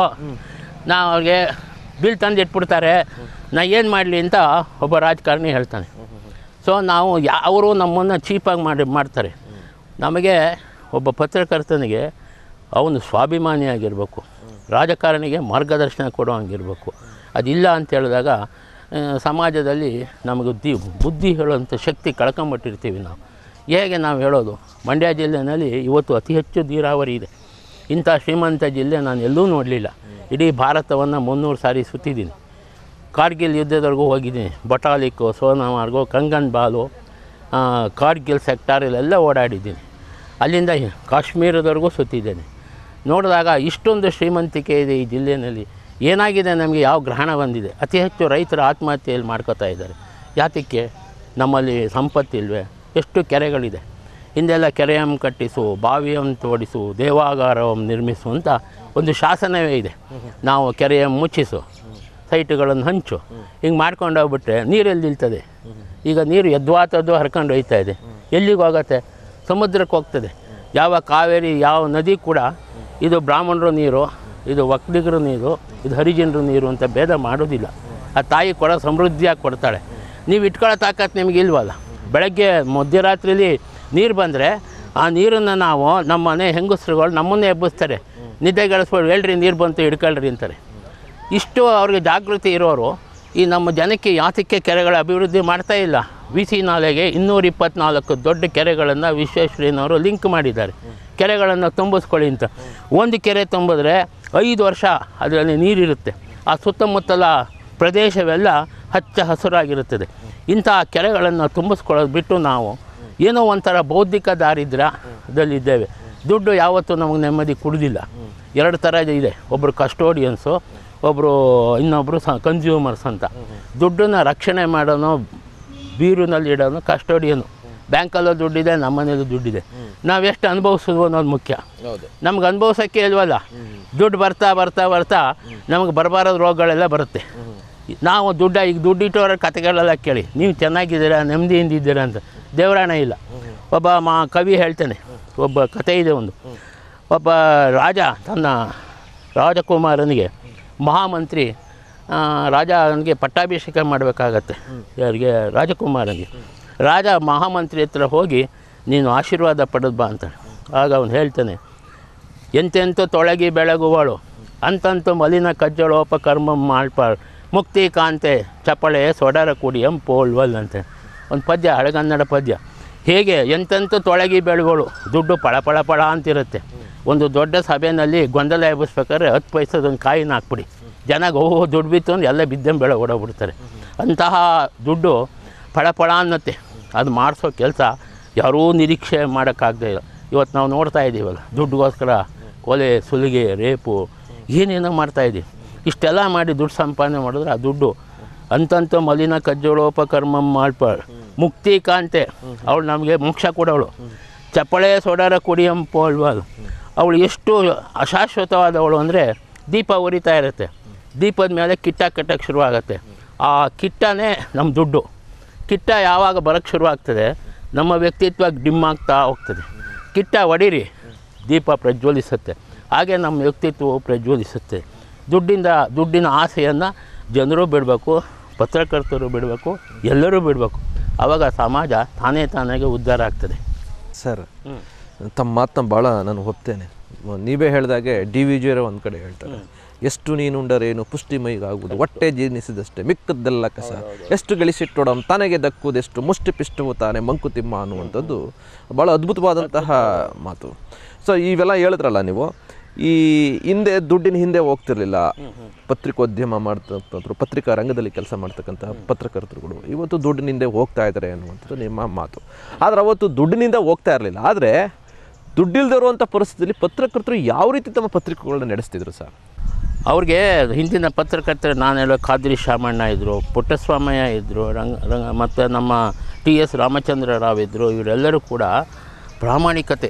ನಾ ಅವ್ರಿಗೆ ಬಿಲ್ ತಂದು ಇಟ್ಬಿಡ್ತಾರೆ ನಾ ಏನು ಮಾಡಲಿ ಅಂತ ಒಬ್ಬ ರಾಜಕಾರಣಿ ಹೇಳ್ತಾನೆ ಸೊ ನಾವು ಯಾ ಅವರು ನಮ್ಮನ್ನು ಚೀಪಾಗಿ ಮಾಡಿ ಮಾಡ್ತಾರೆ ನಮಗೆ ಒಬ್ಬ ಪತ್ರಕರ್ತನಿಗೆ ಅವನು ಸ್ವಾಭಿಮಾನಿಯಾಗಿರಬೇಕು ರಾಜಕಾರಣಿಗೆ ಮಾರ್ಗದರ್ಶನ ಕೊಡುವಂಗಿರಬೇಕು ಅದಿಲ್ಲ ಅಂತ ಹೇಳಿದಾಗ ಆ, ಸಮಾಜದಲ್ಲಿ ನಮಗೆ ದಿ ಬುದ್ಧಿ ಹೇಳುವಂಥ ಶಕ್ತಿ ಕಳ್ಕೊಂಬಿಟ್ಟಿರ್ತೀವಿ ನಾವು ಹೇಗೆ ನಾವು ಹೇಳೋದು ಮಂಡ್ಯ ಜಿಲ್ಲೆಯಲ್ಲಿ ಇವತ್ತು ಅತಿ ಹೆಚ್ಚು ನೀರಾವರಿ ಇದೆ ಇಂಥ ಶ್ರೀಮಂತ ಜಿಲ್ಲೆ ನಾನು ಎಲ್ಲೂ ನೋಡಲಿಲ್ಲ ಇಡೀ ಭಾರತವನ್ನು ಮುನ್ನೂರು ಸಾರಿ ಸುತ್ತಿದ್ದೀನಿ ಕಾರ್ಗಿಲ್ ಯುದ್ಧದವರೆಗೂ ಹೋಗಿದ್ದೀನಿ ಬಟಾಲಿಕ್ಕು ಸೋನಾಮಾರ್ಗು ಕಂಗನ್ ಬಾಲು ಆ, ಕಾರ್ಗಿಲ್ ಸೆಕ್ಟಾರಲ್ಲೆಲ್ಲ ಓಡಾಡಿದ್ದೀನಿ ಅಲ್ಲಿಂದ ಕಾಶ್ಮೀರದವರೆಗೂ ಸುತ್ತಿದ್ದೇನೆ ನೋಡಿದಾಗ ಇಷ್ಟೊಂದು ಶ್ರೀಮಂತಿಕೆ ಇದೆ ಈ ಜಿಲ್ಲೆಯಲ್ಲಿ ಏನಾಗಿದೆ ನಮಗೆ ಯಾವ ಗ್ರಹಣ ಬಂದಿದೆ ಅತಿ ಹೆಚ್ಚು ರೈತರು ಆತ್ಮಹತ್ಯೆಯಲ್ಲಿ ಮಾಡ್ಕೋತಾ ಇದ್ದಾರೆ ಯಾತಕ್ಕೆ ನಮ್ಮಲ್ಲಿ ಸಂಪತ್ತಿಲ್ವೇ ಎಷ್ಟು ಕೆರೆಗಳಿದೆ ಹಿಂದೆಲ್ಲ ಕೆರೆಯನ್ನು ಕಟ್ಟಿಸು ಬಾವಿಯನ್ನು ತೋಡಿಸು ದೇವಾಗಾರವನ್ನು ನಿರ್ಮಿಸು ಅಂತ ಒಂದು ಶಾಸನವೇ ಇದೆ ನಾವು ಕೆರೆಯನ್ನು ಮುಚ್ಚಿಸು ಸೈಟುಗಳನ್ನು ಹಂಚು ಹಿಂಗೆ ಮಾಡ್ಕೊಂಡು ಹೋಗ್ಬಿಟ್ರೆ ನೀರೆಲ್ಲಿ ನಿಲ್ತದೆ ಈಗ ನೀರು ಎದ್ವಾತದ್ದು ಹರ್ಕೊಂಡು ಹೋಯ್ತಾ ಇದೆ ಎಲ್ಲಿಗೆ ಹೋಗತ್ತೆ ಸಮುದ್ರಕ್ಕೆ ಹೋಗ್ತದೆ ಯಾವ ಕಾವೇರಿ ಯಾವ ನದಿ ಕೂಡ ಇದು ಬ್ರಾಹ್ಮಣರ ನೀರು ಇದು ಒಕ್ಕಲಿಗರ ನೀರು ಇದು ಹರಿಜನರ ನೀರು ಅಂತ ಭೇದ ಮಾಡೋದಿಲ್ಲ ಆ ತಾಯಿ ಕೊಡ ಸಮೃದ್ಧಿಯಾಗಿ ಕೊಡ್ತಾಳೆ ನೀವು ಇಟ್ಕೊಳ್ಳೋ ತಾಕತ್ತು ನಿಮಗೆ ಇಲ್ವಲ್ಲ ಬೆಳಗ್ಗೆ ಮಧ್ಯರಾತ್ರಿಲಿ ನೀರು ಬಂದರೆ ಆ ನೀರನ್ನು ನಾವು ನಮ್ಮ ಮನೆ ಹೆಂಗಸ್ರುಗಳು ನಮ್ಮನ್ನೇ ಎಬ್ಬಿಸ್ತಾರೆ ನಿದ್ದೆಗೆಳಿಸ್ಬಿಟ್ಟು ಹೇಳ್ರಿ ನೀರು ಬಂತು ಹಿಡ್ಕೊಳ್ರಿ ಅಂತಾರೆ ಇಷ್ಟು ಅವ್ರಿಗೆ ಜಾಗೃತಿ ಇರೋರು ಈ ನಮ್ಮ ಜನಕ್ಕೆ ಯಾತಕ್ಕೆ ಕೆರೆಗಳ ಅಭಿವೃದ್ಧಿ ಮಾಡ್ತಾ ಇಲ್ಲ ವಿ ಸಿ ನಾಲೆಗೆ ಇನ್ನೂರ ಇಪ್ಪತ್ನಾಲ್ಕು ದೊಡ್ಡ ಕೆರೆಗಳನ್ನು ವಿಶ್ವೇಶ್ವರಯ್ಯನವರು ಲಿಂಕ್ ಮಾಡಿದ್ದಾರೆ ಕೆರೆಗಳನ್ನು ತುಂಬಿಸ್ಕೊಳ್ಳಿ ಅಂತ ಒಂದು ಕೆರೆ ತುಂಬಿದ್ರೆ ಐದು ವರ್ಷ ಅದರಲ್ಲಿ ನೀರಿರುತ್ತೆ ಆ ಸುತ್ತಮುತ್ತಲ ಪ್ರದೇಶವೆಲ್ಲ ಹಚ್ಚ ಹಸುರಾಗಿರುತ್ತದೆ ಇಂಥ ಕೆರೆಗಳನ್ನು ತುಂಬಿಸ್ಕೊಳ್ಳೋದು ಬಿಟ್ಟು ನಾವು ಏನೋ ಒಂಥರ ಬೌದ್ಧಿಕ ದಾರಿದ್ರ್ಯದಲ್ಲಿದ್ದೇವೆ ದುಡ್ಡು ಯಾವತ್ತೂ ನಮಗೆ ನೆಮ್ಮದಿ ಕುಡ್ದಿಲ್ಲ ಎರಡು ಥರ ಇದೆ ಒಬ್ಬರು ಕಸ್ಟೋಡಿಯನ್ಸು ಒಬ್ಬರು ಇನ್ನೊಬ್ಬರು ಸ ಕನ್ಸ್ಯೂಮರ್ಸ್ ಅಂತ ದುಡ್ಡನ್ನು ರಕ್ಷಣೆ ಮಾಡೋನು ಬೀರುನಲ್ಲಿ ಇಡೋನು ಕಸ್ಟೋಡಿಯನು ಬ್ಯಾಂಕಲ್ಲೂ ದುಡ್ಡಿದೆ ನಮ್ಮ ಮನೇಲೂ ದುಡ್ಡಿದೆ ನಾವೆಷ್ಟು ಅನುಭವಿಸೋದು ಅನ್ನೋದು ಮುಖ್ಯ ಹೌದು ನಮ್ಗೆ ಅನುಭವಿಸೋಕ್ಕೆ ಇಲ್ವಲ್ಲ ದುಡ್ಡು ಬರ್ತಾ ಬರ್ತಾ ಬರ್ತಾ ನಮಗೆ ಬರಬಾರದ ರೋಗಗಳೆಲ್ಲ ಬರುತ್ತೆ ನಾವು ದುಡ್ಡ ಈಗ ದುಡ್ಡಿಟ್ಟವರ ಕತೆಗಳೆಲ್ಲ ಕೇಳಿ ನೀವು ಚೆನ್ನಾಗಿದ್ದೀರಾ ನೆಮ್ಮದಿಯಿಂದ ಇದ್ದೀರಾ ಅಂತ ದೇವರಾಣ ಇಲ್ಲ ಒಬ್ಬ ಮಾ ಕವಿ ಹೇಳ್ತಾನೆ ಒಬ್ಬ ಕತೆ ಇದೆ ಒಂದು ಒಬ್ಬ ರಾಜ ತನ್ನ ರಾಜಕುಮಾರನಿಗೆ ಮಹಾಮಂತ್ರಿ ಆ, ರಾಜ ಅವನಿಗೆ ಪಟ್ಟಾಭಿಷೇಕ ಮಾಡಬೇಕಾಗತ್ತೆ ಯಾರಿಗೆ ರಾಜಕುಮಾರನಿಗೆ ರಾಜ ಮಹಾಮಂತ್ರಿ ಹತ್ರ ಹೋಗಿ ನೀನು ಆಶೀರ್ವಾದ ಪಡೆದು ಬಾ ಅಂತಾನೆ ಆಗ ಅವನು ಹೇಳ್ತಾನೆ ಎಂತೆಂತು ತೊಳಗಿ ಬೆಳಗುವಳು ಅಂತಂತು ಮಲಿನ ಕಜ್ಜಳೋಪ ಕರ್ಮ ಮಾಡ್ಪಾಳ್ ಮುಕ್ತಿ ಕಾಂತೆ ಚಪಳೆ ಸೊಡರ ಕುಡಿಯಂ ಪೋಳ್ವಲ್ ಅಂತೆ ಒಂದು ಪದ್ಯ ಹಳೆಗನ್ನಡ ಪದ್ಯ ಹೇಗೆ ಎಂತೆಂಥ ತೊಳಗಿ ಬೆಳೆಗಳು ದುಡ್ಡು ಪಳ ಪಳ ಪಳ ಅಂತಿರುತ್ತೆ ಒಂದು ದೊಡ್ಡ ಸಭೆಯಲ್ಲಿ ಗೊಂದಲ ಎಬ್ಬಿಸ್ಬೇಕಾದ್ರೆ ಹತ್ತು ಪೈಸದೊಂದು ಕಾಯಿನ ಹಾಕ್ಬಿಡಿ ಜನ ಓಹೋ ದುಡ್ಡು ಬಿತ್ತು ಅಂದ್ರೆ ಎಲ್ಲ ಬಿದ್ದಂಗೆ ಬೆಳೆ ಓಡೋಗ್ಬಿಡ್ತಾರೆ ಅಂತಹ ದುಡ್ಡು ಫಳ ಫಳ ಅನ್ನತ್ತೆ ಅದು ಮಾಡಿಸೋ ಕೆಲಸ ಯಾರೂ ನಿರೀಕ್ಷೆ ಮಾಡೋಕ್ಕಾಗದೇ ಇಲ್ಲ ಇವತ್ತು ನಾವು ನೋಡ್ತಾ ಇದ್ದೀವಲ್ಲ ದುಡ್ಡುಗೋಸ್ಕರ ಕೊಲೆ ಸುಲಿಗೆ ರೇಪು ಏನೇನೋ ಮಾಡ್ತಾಯಿದ್ದೀವಿ ಇಷ್ಟೆಲ್ಲ ಮಾಡಿ ದುಡ್ಡು ಸಂಪಾದನೆ ಮಾಡಿದ್ರೆ ಆ ದುಡ್ಡು ಅಂತಂತ ಮಲಿನ ಕಜ್ಜೋಳೋಪಕರ್ಮ ಮಾಡ್ಪ ಮುಕ್ತಿ ಕಾಂತೆ ಅವಳು ನಮಗೆ ಮೋಕ್ಷ ಕೊಡೋಳು ಚಪ್ಪಳೆ ಸೋಡಾರ ಕುಡಿಯಂಪೋಲ್ವಲ್ ಅವಳು ಎಷ್ಟು ಅಶಾಶ್ವತವಾದವಳು ಅಂದರೆ ದೀಪ ಉರಿತಾ ಇರುತ್ತೆ ದೀಪದ ಮೇಲೆ ಕಿಟ್ಟ ಕಟ್ಟಕ್ಕೆ ಶುರುವಾಗತ್ತೆ ಆ ಕಿಟ್ಟನೇ ನಮ್ಮ ದುಡ್ಡು ಕಿಟ್ಟ ಯಾವಾಗ ಬರೋಕ್ಕೆ ಶುರುವಾಗ್ತದೆ ನಮ್ಮ ವ್ಯಕ್ತಿತ್ವ ಡಿಮ್ ಆಗ್ತಾ ಹೋಗ್ತದೆ ಕಿಟ್ಟ ಹೊಡೀರಿ ದೀಪ ಪ್ರಜ್ವಲಿಸುತ್ತೆ ಹಾಗೆ ನಮ್ಮ ವ್ಯಕ್ತಿತ್ವವು ಪ್ರಜ್ವಲಿಸುತ್ತೆ ದುಡ್ಡಿಂದ ದುಡ್ಡಿನ ಆಸೆಯನ್ನು ಜನರು ಬಿಡಬೇಕು ಪತ್ರಕರ್ತರು ಬಿಡಬೇಕು ಎಲ್ಲರೂ ಬಿಡಬೇಕು ಆವಾಗ ಸಮಾಜ ತಾನೇ ತಾನಾಗೆ ಉದ್ಧಾರ ಆಗ್ತದೆ ಸರ್ ತಮ್ಮ ಮಾತನ್ನ ಭಾಳ ನಾನು ಒಪ್ತೇನೆ ಮ- ನೀವೇ ಹೇಳಿದಾಗೆ ಡಿ ವಿ ಜಿಯರ ಒಂದು ಕಡೆ ಹೇಳ್ತಾರೆ ಎಷ್ಟು ನೀನುಂಡರೇನು ಪುಷ್ಟಿಮೈಗಾಗುವುದು ಹೊಟ್ಟೆ ಜೀರ್ಣಿಸಿದಷ್ಟೇ ಮಿಕ್ಕದ್ದೆಲ್ಲ ಕಸ ಎಷ್ಟು ಗಳಿಸಿಟ್ಟೊಡಂ ತನಗೆ ದಕ್ಕುವುದೆಷ್ಟು ಮುಷ್ಟಿ ಪಿಷ್ಟವು ತಾನೆ ಮಂಕುತಿಮ್ಮ ಅನ್ನುವಂಥದ್ದು ಭಾಳ ಅದ್ಭುತವಾದಂತಹ ಮಾತು ಸೊ ಇವೆಲ್ಲ ಹೇಳಿದ್ರಲ್ಲ ನೀವು ಈ ಹಿಂದೆ ದುಡ್ಡಿನ ಹಿಂದೆ ಹೋಗ್ತಿರ್ಲಿಲ್ಲ ಪತ್ರಿಕೋದ್ಯಮ ಮಾಡ್ತಕ್ಕಂಥವ್ರು ಪತ್ರಿಕಾ ರಂಗದಲ್ಲಿ ಕೆಲಸ ಮಾಡ್ತಕ್ಕಂಥ ಪತ್ರಕರ್ತರುಗಳು ಇವತ್ತು ದುಡ್ಡಿನಿಂದ ಹೋಗ್ತಾ ಇದ್ದಾರೆ ಅನ್ನುವಂಥದ್ದು ನಿಮ್ಮ ಮಾತು ಆದರೆ ಅವತ್ತು ದುಡ್ಡಿನಿಂದ ಹೋಗ್ತಾ ಇರಲಿಲ್ಲ ಆದರೆ ದುಡ್ಡಿಲ್ದಿರುವಂಥ ಪರಿಸ್ಥಿತಿಯಲ್ಲಿ ಪತ್ರಕರ್ತರು ಯಾವ ರೀತಿ ತಮ್ಮ ಪತ್ರಿಕೆಗಳನ್ನ ನಡೆಸ್ತಿದ್ರು ಸರ್ ಅವ್ರಿಗೆ ಹಿಂದಿನ ಪತ್ರಕರ್ತರು ನಾನು ಹೇಳೋ ಖಾದ್ರಿ ಶಾಮಣ್ಣ ಇದ್ದರು ಪುಟ್ಟಸ್ವಾಮಯ್ಯ ಇದ್ದರು ರಂಗ ರಂಗ ಮತ್ತು ನಮ್ಮ ಟಿ ಎಸ್ ರಾಮಚಂದ್ರ ರಾವ್ ಇದ್ದರು ಇವರೆಲ್ಲರೂ ಕೂಡ ಪ್ರಾಮಾಣಿಕತೆ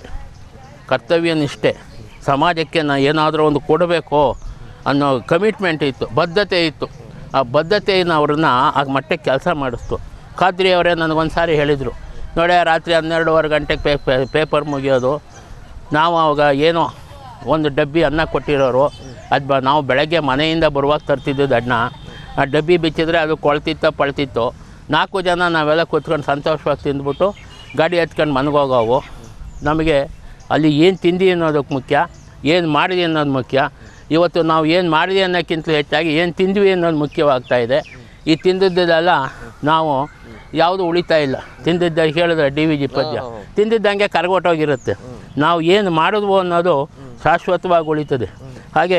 ಕರ್ತವ್ಯ ನಿಷ್ಠೆ ಸಮಾಜಕ್ಕೆ ನಾ ಏನಾದರೂ ಒಂದು ಕೊಡಬೇಕು ಅನ್ನೋ ಕಮಿಟ್ಮೆಂಟ್ ಇತ್ತು ಬದ್ಧತೆ ಇತ್ತು ಆ ಬದ್ಧತೆಯನ್ನು ಅವ್ರನ್ನ ಆ ಮಟ್ಟಕ್ಕೆ ಕೆಲಸ ಮಾಡಿಸ್ತು ಖಾದ್ರಿ ಅವರೇ ನನಗೊಂದು ಸಾರಿ ಹೇಳಿದರು ನೋಡಿ ರಾತ್ರಿ ಹನ್ನೆರಡುವರೆ ಗಂಟೆಗೆ ಪೇ ಪೇ- ಪೇಪರ್ ಮುಗಿಯೋದು ನಾವು ಅವಾಗ ಏನೋ ಒಂದು ಡಬ್ಬಿ ಅನ್ನ ಕೊಟ್ಟಿರೋರು ಅದು ಬ ನಾವು ಬೆಳಗ್ಗೆ ಮನೆಯಿಂದ ಬರುವಾಗ ತರ್ತಿದ್ದು ಅನ್ನ ಆ ಡಬ್ಬಿ ಬಿಚ್ಚಿದ್ರೆ ಅದು ಕೊಳ್ತಿತ್ತೋ ಪಳ್ತಿತ್ತು ನಾಲ್ಕು ಜನ ನಾವೆಲ್ಲ ಕೂತ್ಕೊಂಡು ಸಂತೋಷವಾಗಿ ತಿಂದ್ಬಿಟ್ಟು ಗಾಡಿ ಹತ್ಕೊಂಡು ಮನೆಗೋಗೋವು ನಮಗೆ ಅಲ್ಲಿ ಏನು ತಿಂದಿ ಅನ್ನೋದಕ್ಕೆ ಮುಖ್ಯ ಏನು ಮಾಡಿದೆ ಅನ್ನೋದು ಮುಖ್ಯ ಇವತ್ತು ನಾವು ಏನು ಮಾಡಿದೆ ಅನ್ನೋಕ್ಕಿಂತಲೂ ಹೆಚ್ಚಾಗಿ ಏನು ತಿಂದ್ವಿ ಅನ್ನೋದು ಮುಖ್ಯವಾಗ್ತಾ ಇದೆ ಈ ತಿಂದಿದ್ದೆಲ್ಲ ನಾವು ಯಾವುದು ಉಳಿತಾ ಇಲ್ಲ ತಿಂದಿದ್ದ ಹೇಳಿದ್ರೆ ಡಿ ವಿ ಜಿ ಪದ್ಯ ತಿಂದಿದ್ದಂಗೆ ಕರಗೋಟೋಗಿರುತ್ತೆ ನಾವು ಏನು ಮಾಡಿದ್ವು ಅನ್ನೋದು ಶಾಶ್ವತವಾಗಿ ಉಳಿತದೆ ಹಾಗೆ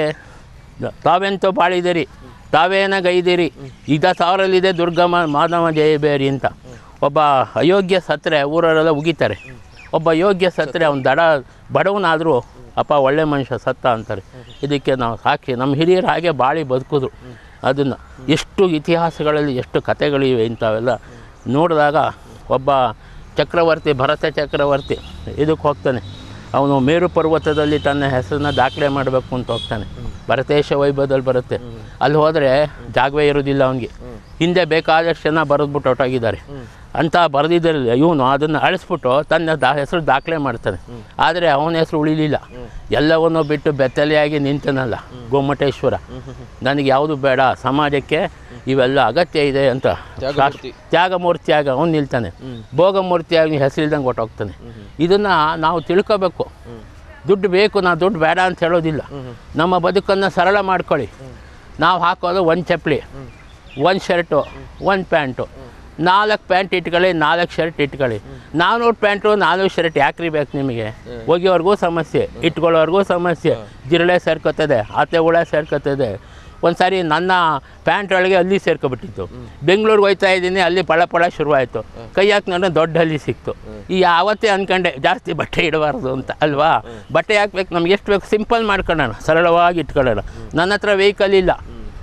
ತಾವೆಂತೋ ಬಾಳಿದಿರಿ ತಾವೇನ ಗೈದಿರಿ ಈಗ ಸಾವಿರಲ್ಲಿದೆ ದುರ್ಗಮ ಮಾನವ ಜಯಬೇರಿ ಅಂತ ಒಬ್ಬ ಅಯೋಗ್ಯ ಸತ್ತರೆ ಊರವರೆಲ್ಲ ಉಗಿತಾರೆ ಒಬ್ಬ ಯೋಗ್ಯ ಸತ್ತರೆ ಅವ್ನು ದಡ ಬಡವನಾದರೂ ಅಪ್ಪ ಒಳ್ಳೆ ಮನುಷ್ಯ ಸತ್ತ ಅಂತಾರೆ ಇದಕ್ಕೆ ನಾವು ಸಾಕ್ಷಿ ನಮ್ಮ ಹಿರಿಯರು ಹಾಗೆ ಬಾಳಿ ಬದುಕಿದ್ರು ಅದನ್ನು ಎಷ್ಟು ಇತಿಹಾಸಗಳಲ್ಲಿ ಎಷ್ಟು ಕಥೆಗಳಿವೆ ಇಂಥವೆಲ್ಲ ನೋಡಿದಾಗ ಒಬ್ಬ ಚಕ್ರವರ್ತಿ ಭರತ ಚಕ್ರವರ್ತಿ ಇದಕ್ಕೆ ಹೋಗ್ತಾನೆ ಅವನು ಮೇರು ಪರ್ವತದಲ್ಲಿ ತನ್ನ ಹೆಸರನ್ನ ದಾಖಲೆ ಮಾಡಬೇಕು ಅಂತ ಹೋಗ್ತಾನೆ ಭರತೇಶ ವೈಭವದಲ್ಲಿ ಬರುತ್ತೆ ಅಲ್ಲಿ ಹೋದರೆ ಜಾಗವೇ ಇರೋದಿಲ್ಲ ಅವನಿಗೆ ಹಿಂದೆ ಬೇಕಾದಷ್ಟು ಜನ ಬರೆದ್ಬಿಟ್ಟು ಹೊರಟೋಗಿದ್ದಾರೆ ಅಂತ ಬರೆದಿದ್ದಲ್ಲಿ ಇವನು ಅದನ್ನು ಅಳಿಸ್ಬಿಟ್ಟು ತನ್ನ ದಾ ಹೆಸರು ದಾಖಲೆ ಮಾಡ್ತಾನೆ ಆದರೆ ಅವನ ಹೆಸರು ಉಳಿಲಿಲ್ಲ ಎಲ್ಲವನ್ನೂ ಬಿಟ್ಟು ಬೆತ್ತಲೆಯಾಗಿ ನಿಂತನಲ್ಲ ಗೊಮ್ಮಟೇಶ್ವರ ನನಗೆ ಯಾವುದು ಬೇಡ ಸಮಾಜಕ್ಕೆ ಇವೆಲ್ಲ ಅಗತ್ಯ ಇದೆ ಅಂತ ಶಾಸ್- ತ್ಯಾಗಮೂರ್ತಿಯಾಗಿ ಅವನು ನಿಲ್ತಾನೆ ಭೋಗಮೂರ್ತಿಯಾಗಿ ಹೆಸರಿಲ್ದಂಗೆ ಹೊಟ್ಟೋಗ್ತಾನೆ ಇದನ್ನು ನಾವು ತಿಳ್ಕೋಬೇಕು ದುಡ್ಡು ಬೇಕು ನಾವು ದುಡ್ಡು ಬೇಡ ಅಂತ ಹೇಳೋದಿಲ್ಲ ನಮ್ಮ ಬದುಕನ್ನು ಸರಳ ಮಾಡ್ಕೊಳ್ಳಿ ನಾವು ಹಾಕೋದು ಒಂದು ಚಪ್ಪಲಿ ಒಂದು ಶರ್ಟು ಒಂದು ಪ್ಯಾಂಟು ನಾಲ್ಕು ಪ್ಯಾಂಟ್ ಇಟ್ಕೊಳ್ಳಿ ನಾಲ್ಕು ಶರ್ಟ್ ಇಟ್ಕೊಳ್ಳಿ ನಾನ್ನೂರು ಪ್ಯಾಂಟು ನಾಲ್ಕು ಶರ್ಟ್ ಯಾಕ್ರಿ ಬೇಕು ನಿಮಗೆ ಒಗೆಯೋರ್ಗೂ ಸಮಸ್ಯೆ ಇಟ್ಕೊಳ್ಳೋರ್ಗೂ ಸಮಸ್ಯೆ ಜಿರಳೆ ಸೇರ್ಕೊತದೆ ಆತೆ ಹುಳ ಸೇರ್ಕೊತದೆ ಒಂದು ಸಾರಿ ನನ್ನ ಪ್ಯಾಂಟ್ ಒಳಗೆ ಅಲ್ಲಿ ಸೇರ್ಕೊಬಿಟ್ಟಿತ್ತು ಬೆಂಗಳೂರಿಗೆ ಹೋಯ್ತಾ ಇದ್ದೀನಿ ಅಲ್ಲಿ ಪಳ ಪಳ ಶುರುವಾಯಿತು ಕೈ ಹಾಕಿ ನನ್ನ ದೊಡ್ಡ ಹಲ್ಲಿ ಸಿಕ್ತು ಈ ಯಾವತ್ತೇ ಅನ್ಕೊಂಡೆ ಜಾಸ್ತಿ ಬಟ್ಟೆ ಇಡಬಾರ್ದು ಅಂತ ಅಲ್ವಾ ಬಟ್ಟೆ ಹಾಕ್ಬೇಕು ನಮ್ಗೆ ಎಷ್ಟು ಬೇಕು ಸಿಂಪಲ್ ಮಾಡ್ಕೊಳ್ಳೋಣ ಸರಳವಾಗಿ ಇಟ್ಕೊಳ್ಳೋಣ ನನ್ನ ಹತ್ರ ವೆಹಿಕಲ್ ಇಲ್ಲ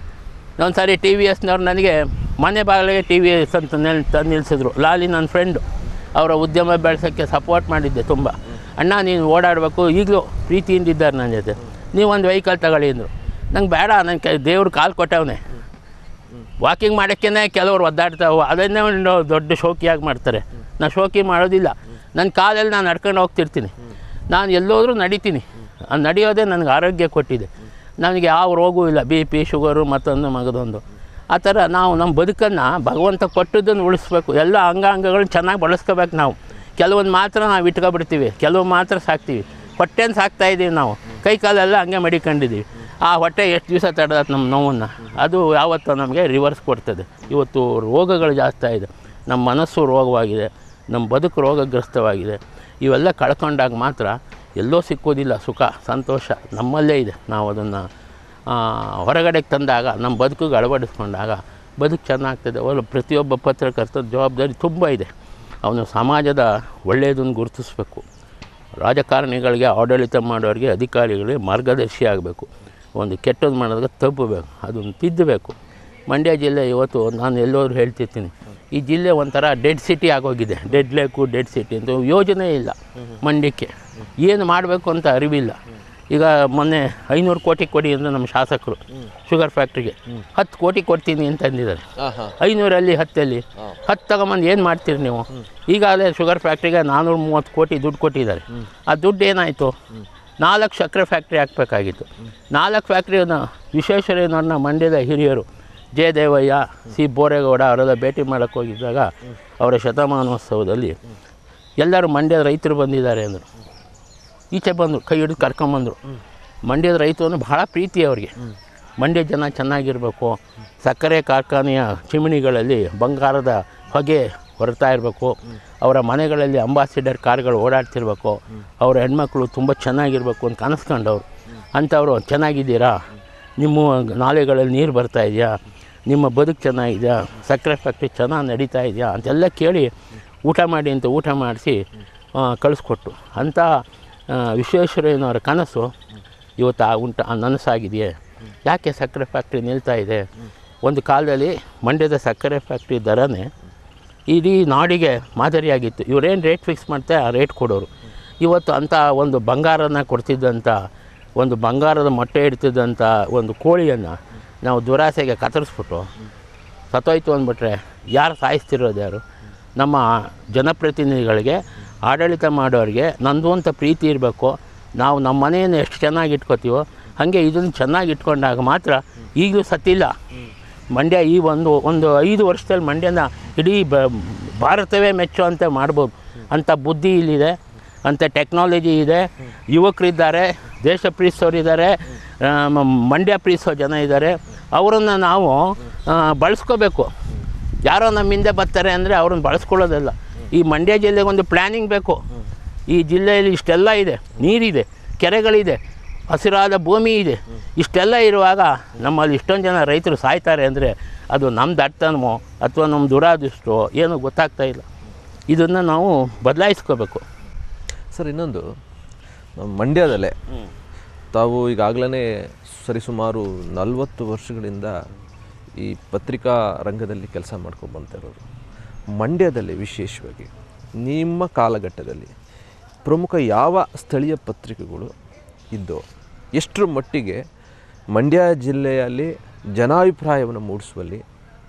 ಒಂದು ಸಾರಿ ಟಿ ವಿ ಎಸ್ನವ್ರು ನನಗೆ ಮನೆ ಬಾಗಿಲಿಗೆ ಟಿ ವಿ ಎಸ್ ಅಂತ ನಿಲ್ ತಂದು ನಿಲ್ಲಿಸಿದ್ರು ಲಾಲಿ ನನ್ನ ಫ್ರೆಂಡು ಅವರ ಉದ್ಯಮ ಬೆಳೆಸೋಕ್ಕೆ ಸಪೋರ್ಟ್ ಮಾಡಿದ್ದೆ ತುಂಬ ಅಣ್ಣ ನೀನು ಓಡಾಡಬೇಕು ಈಗಲೂ ಪ್ರೀತಿಯಿಂದ ಇದ್ದಾರೆ ನನ್ನ ಜೊತೆ ನೀವು ಒಂದು ವೆಹಿಕಲ್ ತಗೊಳ್ಳಿ ಅಂದರು ನಂಗೆ ಬೇಡ ನನ್ನ ಕೈ ದೇವ್ರು ಕಾಲು ಕೊಟ್ಟವನೆ ವಾಕಿಂಗ್ ಮಾಡೋಕ್ಕೇ ಕೆಲವರು ಒದ್ದಾಡ್ತಾವೆ ಅದನ್ನೇ ಒಂದು ದೊಡ್ಡ ಶೋಕಿಯಾಗಿ ಮಾಡ್ತಾರೆ ನಾನು ಶೋಕಿ ಮಾಡೋದಿಲ್ಲ ನನ್ನ ಕಾಲಲ್ಲಿ ನಾನು ನಡ್ಕೊಂಡು ಹೋಗ್ತಿರ್ತೀನಿ ನಾನು ಎಲ್ಲೋದ್ರೂ ನಡಿತೀನಿ ಆ ನಡೆಯೋದೇ ನನಗೆ ಆರೋಗ್ಯ ಕೊಟ್ಟಿದೆ ನನಗೆ ಯಾವ ರೋಗವೂ ಇಲ್ಲ ಬಿ ಪಿ ಶುಗರು ಮತ್ತೊಂದು ಮಗದೊಂದು ಆ ಥರ ನಾವು ನಮ್ಮ ಬದುಕನ್ನು ಭಗವಂತ ಕೊಟ್ಟದ್ದನ್ನು ಉಳಿಸ್ಬೇಕು ಎಲ್ಲ ಅಂಗಾಂಗಗಳನ್ನ ಚೆನ್ನಾಗಿ ಬಳಸ್ಕೋಬೇಕು ನಾವು ಕೆಲವೊಂದು ಮಾತ್ರ ನಾವು ಇಟ್ಕೊಬಿಡ್ತೀವಿ ಕೆಲವು ಮಾತ್ರ ಸಾಕ್ತೀವಿ ಹೊಟ್ಟೆನ ಸಾಕ್ತಾ ಇದ್ದೀವಿ ನಾವು ಕೈ ಕಾಲೆಲ್ಲ ಹಂಗೆ ಮಡಿಕೊಂಡಿದ್ದೀವಿ ಆ ಹೊಟ್ಟೆ ಎಷ್ಟು ದಿವಸ ತಡೆದತ್ತೆ ನಮ್ಮ ನೋವನ್ನು ಅದು ಯಾವತ್ತೂ ನಮಗೆ ರಿವರ್ಸ್ ಕೊಡ್ತದೆ ಇವತ್ತು ರೋಗಗಳು ಜಾಸ್ತಿ ಇದೆ ನಮ್ಮ ಮನಸ್ಸು ರೋಗವಾಗಿದೆ ನಮ್ಮ ಬದುಕು ರೋಗಗ್ರಸ್ತವಾಗಿದೆ ಇವೆಲ್ಲ ಕಳ್ಕೊಂಡಾಗ ಮಾತ್ರ ಎಲ್ಲೋ ಸಿಕ್ಕೋದಿಲ್ಲ ಸುಖ ಸಂತೋಷ ನಮ್ಮಲ್ಲೇ ಇದೆ ನಾವು ಅದನ್ನು ಹೊರಗಡೆಗೆ ತಂದಾಗ ನಮ್ಮ ಬದುಕಿಗೆ ಅಳವಡಿಸ್ಕೊಂಡಾಗ ಬದುಕು ಚೆನ್ನಾಗ್ತದೆ ಅವಳು ಪ್ರತಿಯೊಬ್ಬ ಪತ್ರಕರ್ತನ ಜವಾಬ್ದಾರಿ ತುಂಬ ಇದೆ ಅವನು ಸಮಾಜದ ಒಳ್ಳೆಯದನ್ನು ಗುರುತಿಸ್ಬೇಕು ರಾಜಕಾರಣಿಗಳಿಗೆ ಆಡಳಿತ ಮಾಡೋರಿಗೆ ಅಧಿಕಾರಿಗಳಿಗೆ ಮಾರ್ಗದರ್ಶಿ ಆಗಬೇಕು ಒಂದು ಕೆಟ್ಟದ್ದು ಮಾಡಿದಾಗ ತಪ್ಪಬೇಕು ಅದನ್ನು ತಿದ್ದಬೇಕು ಮಂಡ್ಯ ಜಿಲ್ಲೆ ಇವತ್ತು ನಾನು ಎಲ್ಲೋದ್ರು ಹೇಳ್ತಿರ್ತೀನಿ ಈ ಜಿಲ್ಲೆ ಒಂಥರ ಡೆಡ್ ಸಿಟಿ ಆಗೋಗಿದೆ ಡೆಡ್ ಲೇಕು ಡೆಡ್ ಸಿಟಿ ಅಂತ ಯೋಜನೆ ಇಲ್ಲ ಮಂಡ್ಯಕ್ಕೆ ಏನು ಮಾಡಬೇಕು ಅಂತ ಅರಿವಿಲ್ಲ ಈಗ ಮೊನ್ನೆ ಐನೂರು ಕೋಟಿ ಕೊಡಿ ಅಂದರೆ ನಮ್ಮ ಶಾಸಕರು ಶುಗರ್ ಫ್ಯಾಕ್ಟ್ರಿಗೆ ಹತ್ತು ಕೋಟಿ ಕೊಡ್ತೀನಿ ಅಂತ ಅಂದಿದ್ದಾರೆ ಐನೂರಲ್ಲಿ ಹತ್ತಲ್ಲಿ ಹತ್ತು ತಗೊಂಬಂದು ಏನು ಮಾಡ್ತೀರಿ ನೀವು ಈಗಾಗಲೇ ಶುಗರ್ ಫ್ಯಾಕ್ಟ್ರಿಗೆ ನಾನ್ನೂರ ಮೂವತ್ತು ಕೋಟಿ ದುಡ್ಡು ಕೊಟ್ಟಿದ್ದಾರೆ ಆ ದುಡ್ಡು ಏನಾಯಿತು ನಾಲ್ಕು ಸಕ್ಕರೆ ಫ್ಯಾಕ್ಟ್ರಿ ಹಾಕಬೇಕಾಗಿತ್ತು ನಾಲ್ಕು ಫ್ಯಾಕ್ಟ್ರಿಯನ್ನು ವಿಶ್ವೇಶ್ವರಯ್ಯನವ್ರನ್ನ ಮಂಡ್ಯದ ಹಿರಿಯರು ಜಯದೇವಯ್ಯ ಸಿ ಬೋರೇಗೌಡ ಅವರೆಲ್ಲ ಭೇಟಿ ಮಾಡೋಕ್ಕೆ ಹೋಗಿದ್ದಾಗ ಅವರ ಶತಮಾನೋತ್ಸವದಲ್ಲಿ ಎಲ್ಲರೂ ಮಂಡ್ಯದ ರೈತರು ಬಂದಿದ್ದಾರೆ ಅಂದರು ಈಚೆ ಬಂದರು ಕೈ ಹಿಡಿದು ಕರ್ಕೊಂಬಂದರು ಮಂಡ್ಯದ ರೈತರು ಅಂದ್ರೆ ಭಾಳ ಪ್ರೀತಿ ಅವ್ರಿಗೆ ಮಂಡ್ಯ ಜನ ಚೆನ್ನಾಗಿರಬೇಕು ಸಕ್ಕರೆ ಕಾರ್ಖಾನೆಯ ಚಿಮಣಿಗಳಲ್ಲಿ ಬಂಗಾರದ ಹೊಗೆ ಹೊರತಾ ಇರಬೇಕು ಅವರ ಮನೆಗಳಲ್ಲಿ ಅಂಬಾಸಿಡರ್ ಕಾರ್ಗಳು ಓಡಾಡ್ತಿರ್ಬೇಕು ಅವರ ಹೆಣ್ಮಕ್ಳು ತುಂಬ ಚೆನ್ನಾಗಿರ್ಬೇಕು ಅಂತ ಕನಸ್ಕೊಂಡವ್ರು ಅಂಥವ್ರು ಚೆನ್ನಾಗಿದ್ದೀರಾ ನಿಮ್ಮ ನಾಲೆಗಳಲ್ಲಿ ನೀರು ಬರ್ತಾ ಇದೆಯಾ ನಿಮ್ಮ ಬದುಕು ಚೆನ್ನಾಗಿದೆಯಾ ಸಕ್ಕರೆ ಫ್ಯಾಕ್ಟ್ರಿ ಚೆನ್ನಾಗಿ ನಡೀತಾ ಇದೆಯಾ ಅಂತೆಲ್ಲ ಕೇಳಿ ಊಟ ಮಾಡಿ ಅಂತ ಊಟ ಮಾಡಿಸಿ ಕಳಿಸ್ಕೊಟ್ಟು ಅಂಥ ಆ, ವಿಶ್ವೇಶ್ವರಯ್ಯನವರ ಕನಸು ಇವತ್ತು ಆ ಉಂಟ ಆ ನನಸಾಗಿದೆಯೇ ಯಾಕೆ ಸಕ್ಕರೆ ಫ್ಯಾಕ್ಟ್ರಿ ನಿಲ್ತಾ ಇದೆ ಒಂದು ಕಾಲದಲ್ಲಿ ಮಂಡ್ಯದ ಸಕ್ಕರೆ ಫ್ಯಾಕ್ಟ್ರಿ ದರನೇ ಇಡೀ ನಾಡಿಗೆ ಮಾದರಿಯಾಗಿತ್ತು ಇವರೇನು ರೇಟ್ ಫಿಕ್ಸ್ ಮಾಡ್ತಾರೆ ಆ ರೇಟ್ ಕೊಡೋರು ಇವತ್ತು ಅಂಥ ಒಂದು ಬಂಗಾರನ ಕೊಡ್ತಿದ್ದಂಥ ಒಂದು ಬಂಗಾರದ ಮೊಟ್ಟೆ ಇಡ್ತಿದ್ದಂಥ ಒಂದು ಕೋಳಿಯನ್ನು ನಾವು ದುರಾಸೆಗೆ ಕತ್ತರಿಸ್ಬಿಟ್ಟು ಸತ್ತೋಯ್ತು ಅಂದ್ಬಿಟ್ರೆ ಯಾರು ಸಾಯಿಸ್ತಿರೋದು ಯಾರು ನಮ್ಮ ಜನಪ್ರತಿನಿಧಿಗಳಿಗೆ ಆಡಳಿತ ಮಾಡೋರಿಗೆ ನಂದು ಅಂತ ಪ್ರೀತಿ ಇರಬೇಕು ನಾವು ನಮ್ಮ ಮನೆಯನ್ನು ಎಷ್ಟು ಚೆನ್ನಾಗಿ ಇಟ್ಕೋತೀವೋ ಹಾಗೆ ಇದನ್ನು ಚೆನ್ನಾಗಿ ಇಟ್ಕೊಂಡಾಗ ಮಾತ್ರ ಈಗಲೂ ಸತ್ತಿಲ್ಲ ಮಂಡ್ಯ ಈ ಒಂದು ಒಂದು ಐದು ವರ್ಷದಲ್ಲಿ ಮಂಡ್ಯನ ಇಡೀ ಬ ಭಾರತವೇ ಮೆಚ್ಚುವಂತೆ ಮಾಡ್ಬೋದು ಅಂಥ ಬುದ್ಧಿ ಇಲ್ಲಿದೆ ಅಂಥ ಟೆಕ್ನಾಲಜಿ ಇದೆ ಯುವಕರಿದ್ದಾರೆ ದೇಶ ಪ್ರೀತಿಸೋರಿದ್ದಾರೆ ಆ, ಮ- ಮಂಡ್ಯ ಪ್ರೀತಿಸೋ ಜನ ಇದ್ದಾರೆ ಅವರನ್ನು ನಾವು ಆ, ಬಳಸ್ಕೋಬೇಕು ಯಾರೋ ನಮ್ಮ ಹಿಂದೆ ಬರ್ತಾರೆ ಅಂದರೆ ಅವ್ರನ್ನ ಬಳಸ್ಕೊಳ್ಳೋದಲ್ಲ ಈ ಮಂಡ್ಯ ಜಿಲ್ಲೆಗೆ ಒಂದು ಪ್ಲ್ಯಾನಿಂಗ್ ಬೇಕು ಈ ಜಿಲ್ಲೆಯಲ್ಲಿ ಇಷ್ಟೆಲ್ಲ ಇದೆ ನೀರಿದೆ ಕೆರೆಗಳಿದೆ ಹಸಿರಾದ ಭೂಮಿ ಇದೆ ಇಷ್ಟೆಲ್ಲ ಇರುವಾಗ ನಮ್ಮಲ್ಲಿ ಇಷ್ಟೊಂದು ಜನ ರೈತರು ಸಾಯ್ತಾರೆ ಅಂದರೆ ಅದು ನಮ್ಮ ದಟ್ಟನಮೋ ಅಥವಾ ನಮ್ಮ ದುರಾದೃಷ್ಟೋ ಏನೂ ಗೊತ್ತಾಗ್ತಾ ಇಲ್ಲ ಇದನ್ನು ನಾವು ಬದಲಾಯಿಸ್ಕೋಬೇಕು ಸರ್ ಇನ್ನೊಂದು ನಮ್ಮ ಮಂಡ್ಯದಲ್ಲೇ ತಾವು ಈಗಾಗಲೇ ಸರಿಸುಮಾರು ನಲವತ್ತು ವರ್ಷಗಳಿಂದ ಈ ಪತ್ರಿಕಾ ರಂಗದಲ್ಲಿ ಕೆಲಸ ಮಾಡ್ಕೊಂಡು ಬಂತಿರೋರು ಮಂಡ್ಯದಲ್ಲಿ ವಿಶೇಷವಾಗಿ ನಿಮ್ಮ ಕಾಲಘಟ್ಟದಲ್ಲಿ ಪ್ರಮುಖ ಯಾವ ಸ್ಥಳೀಯ ಪತ್ರಿಕೆಗಳು ಇದ್ದೋ ಎಷ್ಟರ ಮಟ್ಟಿಗೆ ಮಂಡ್ಯ ಜಿಲ್ಲೆಯಲ್ಲಿ ಜನಾಭಿಪ್ರಾಯವನ್ನು ಮೂಡಿಸುವಲ್ಲಿ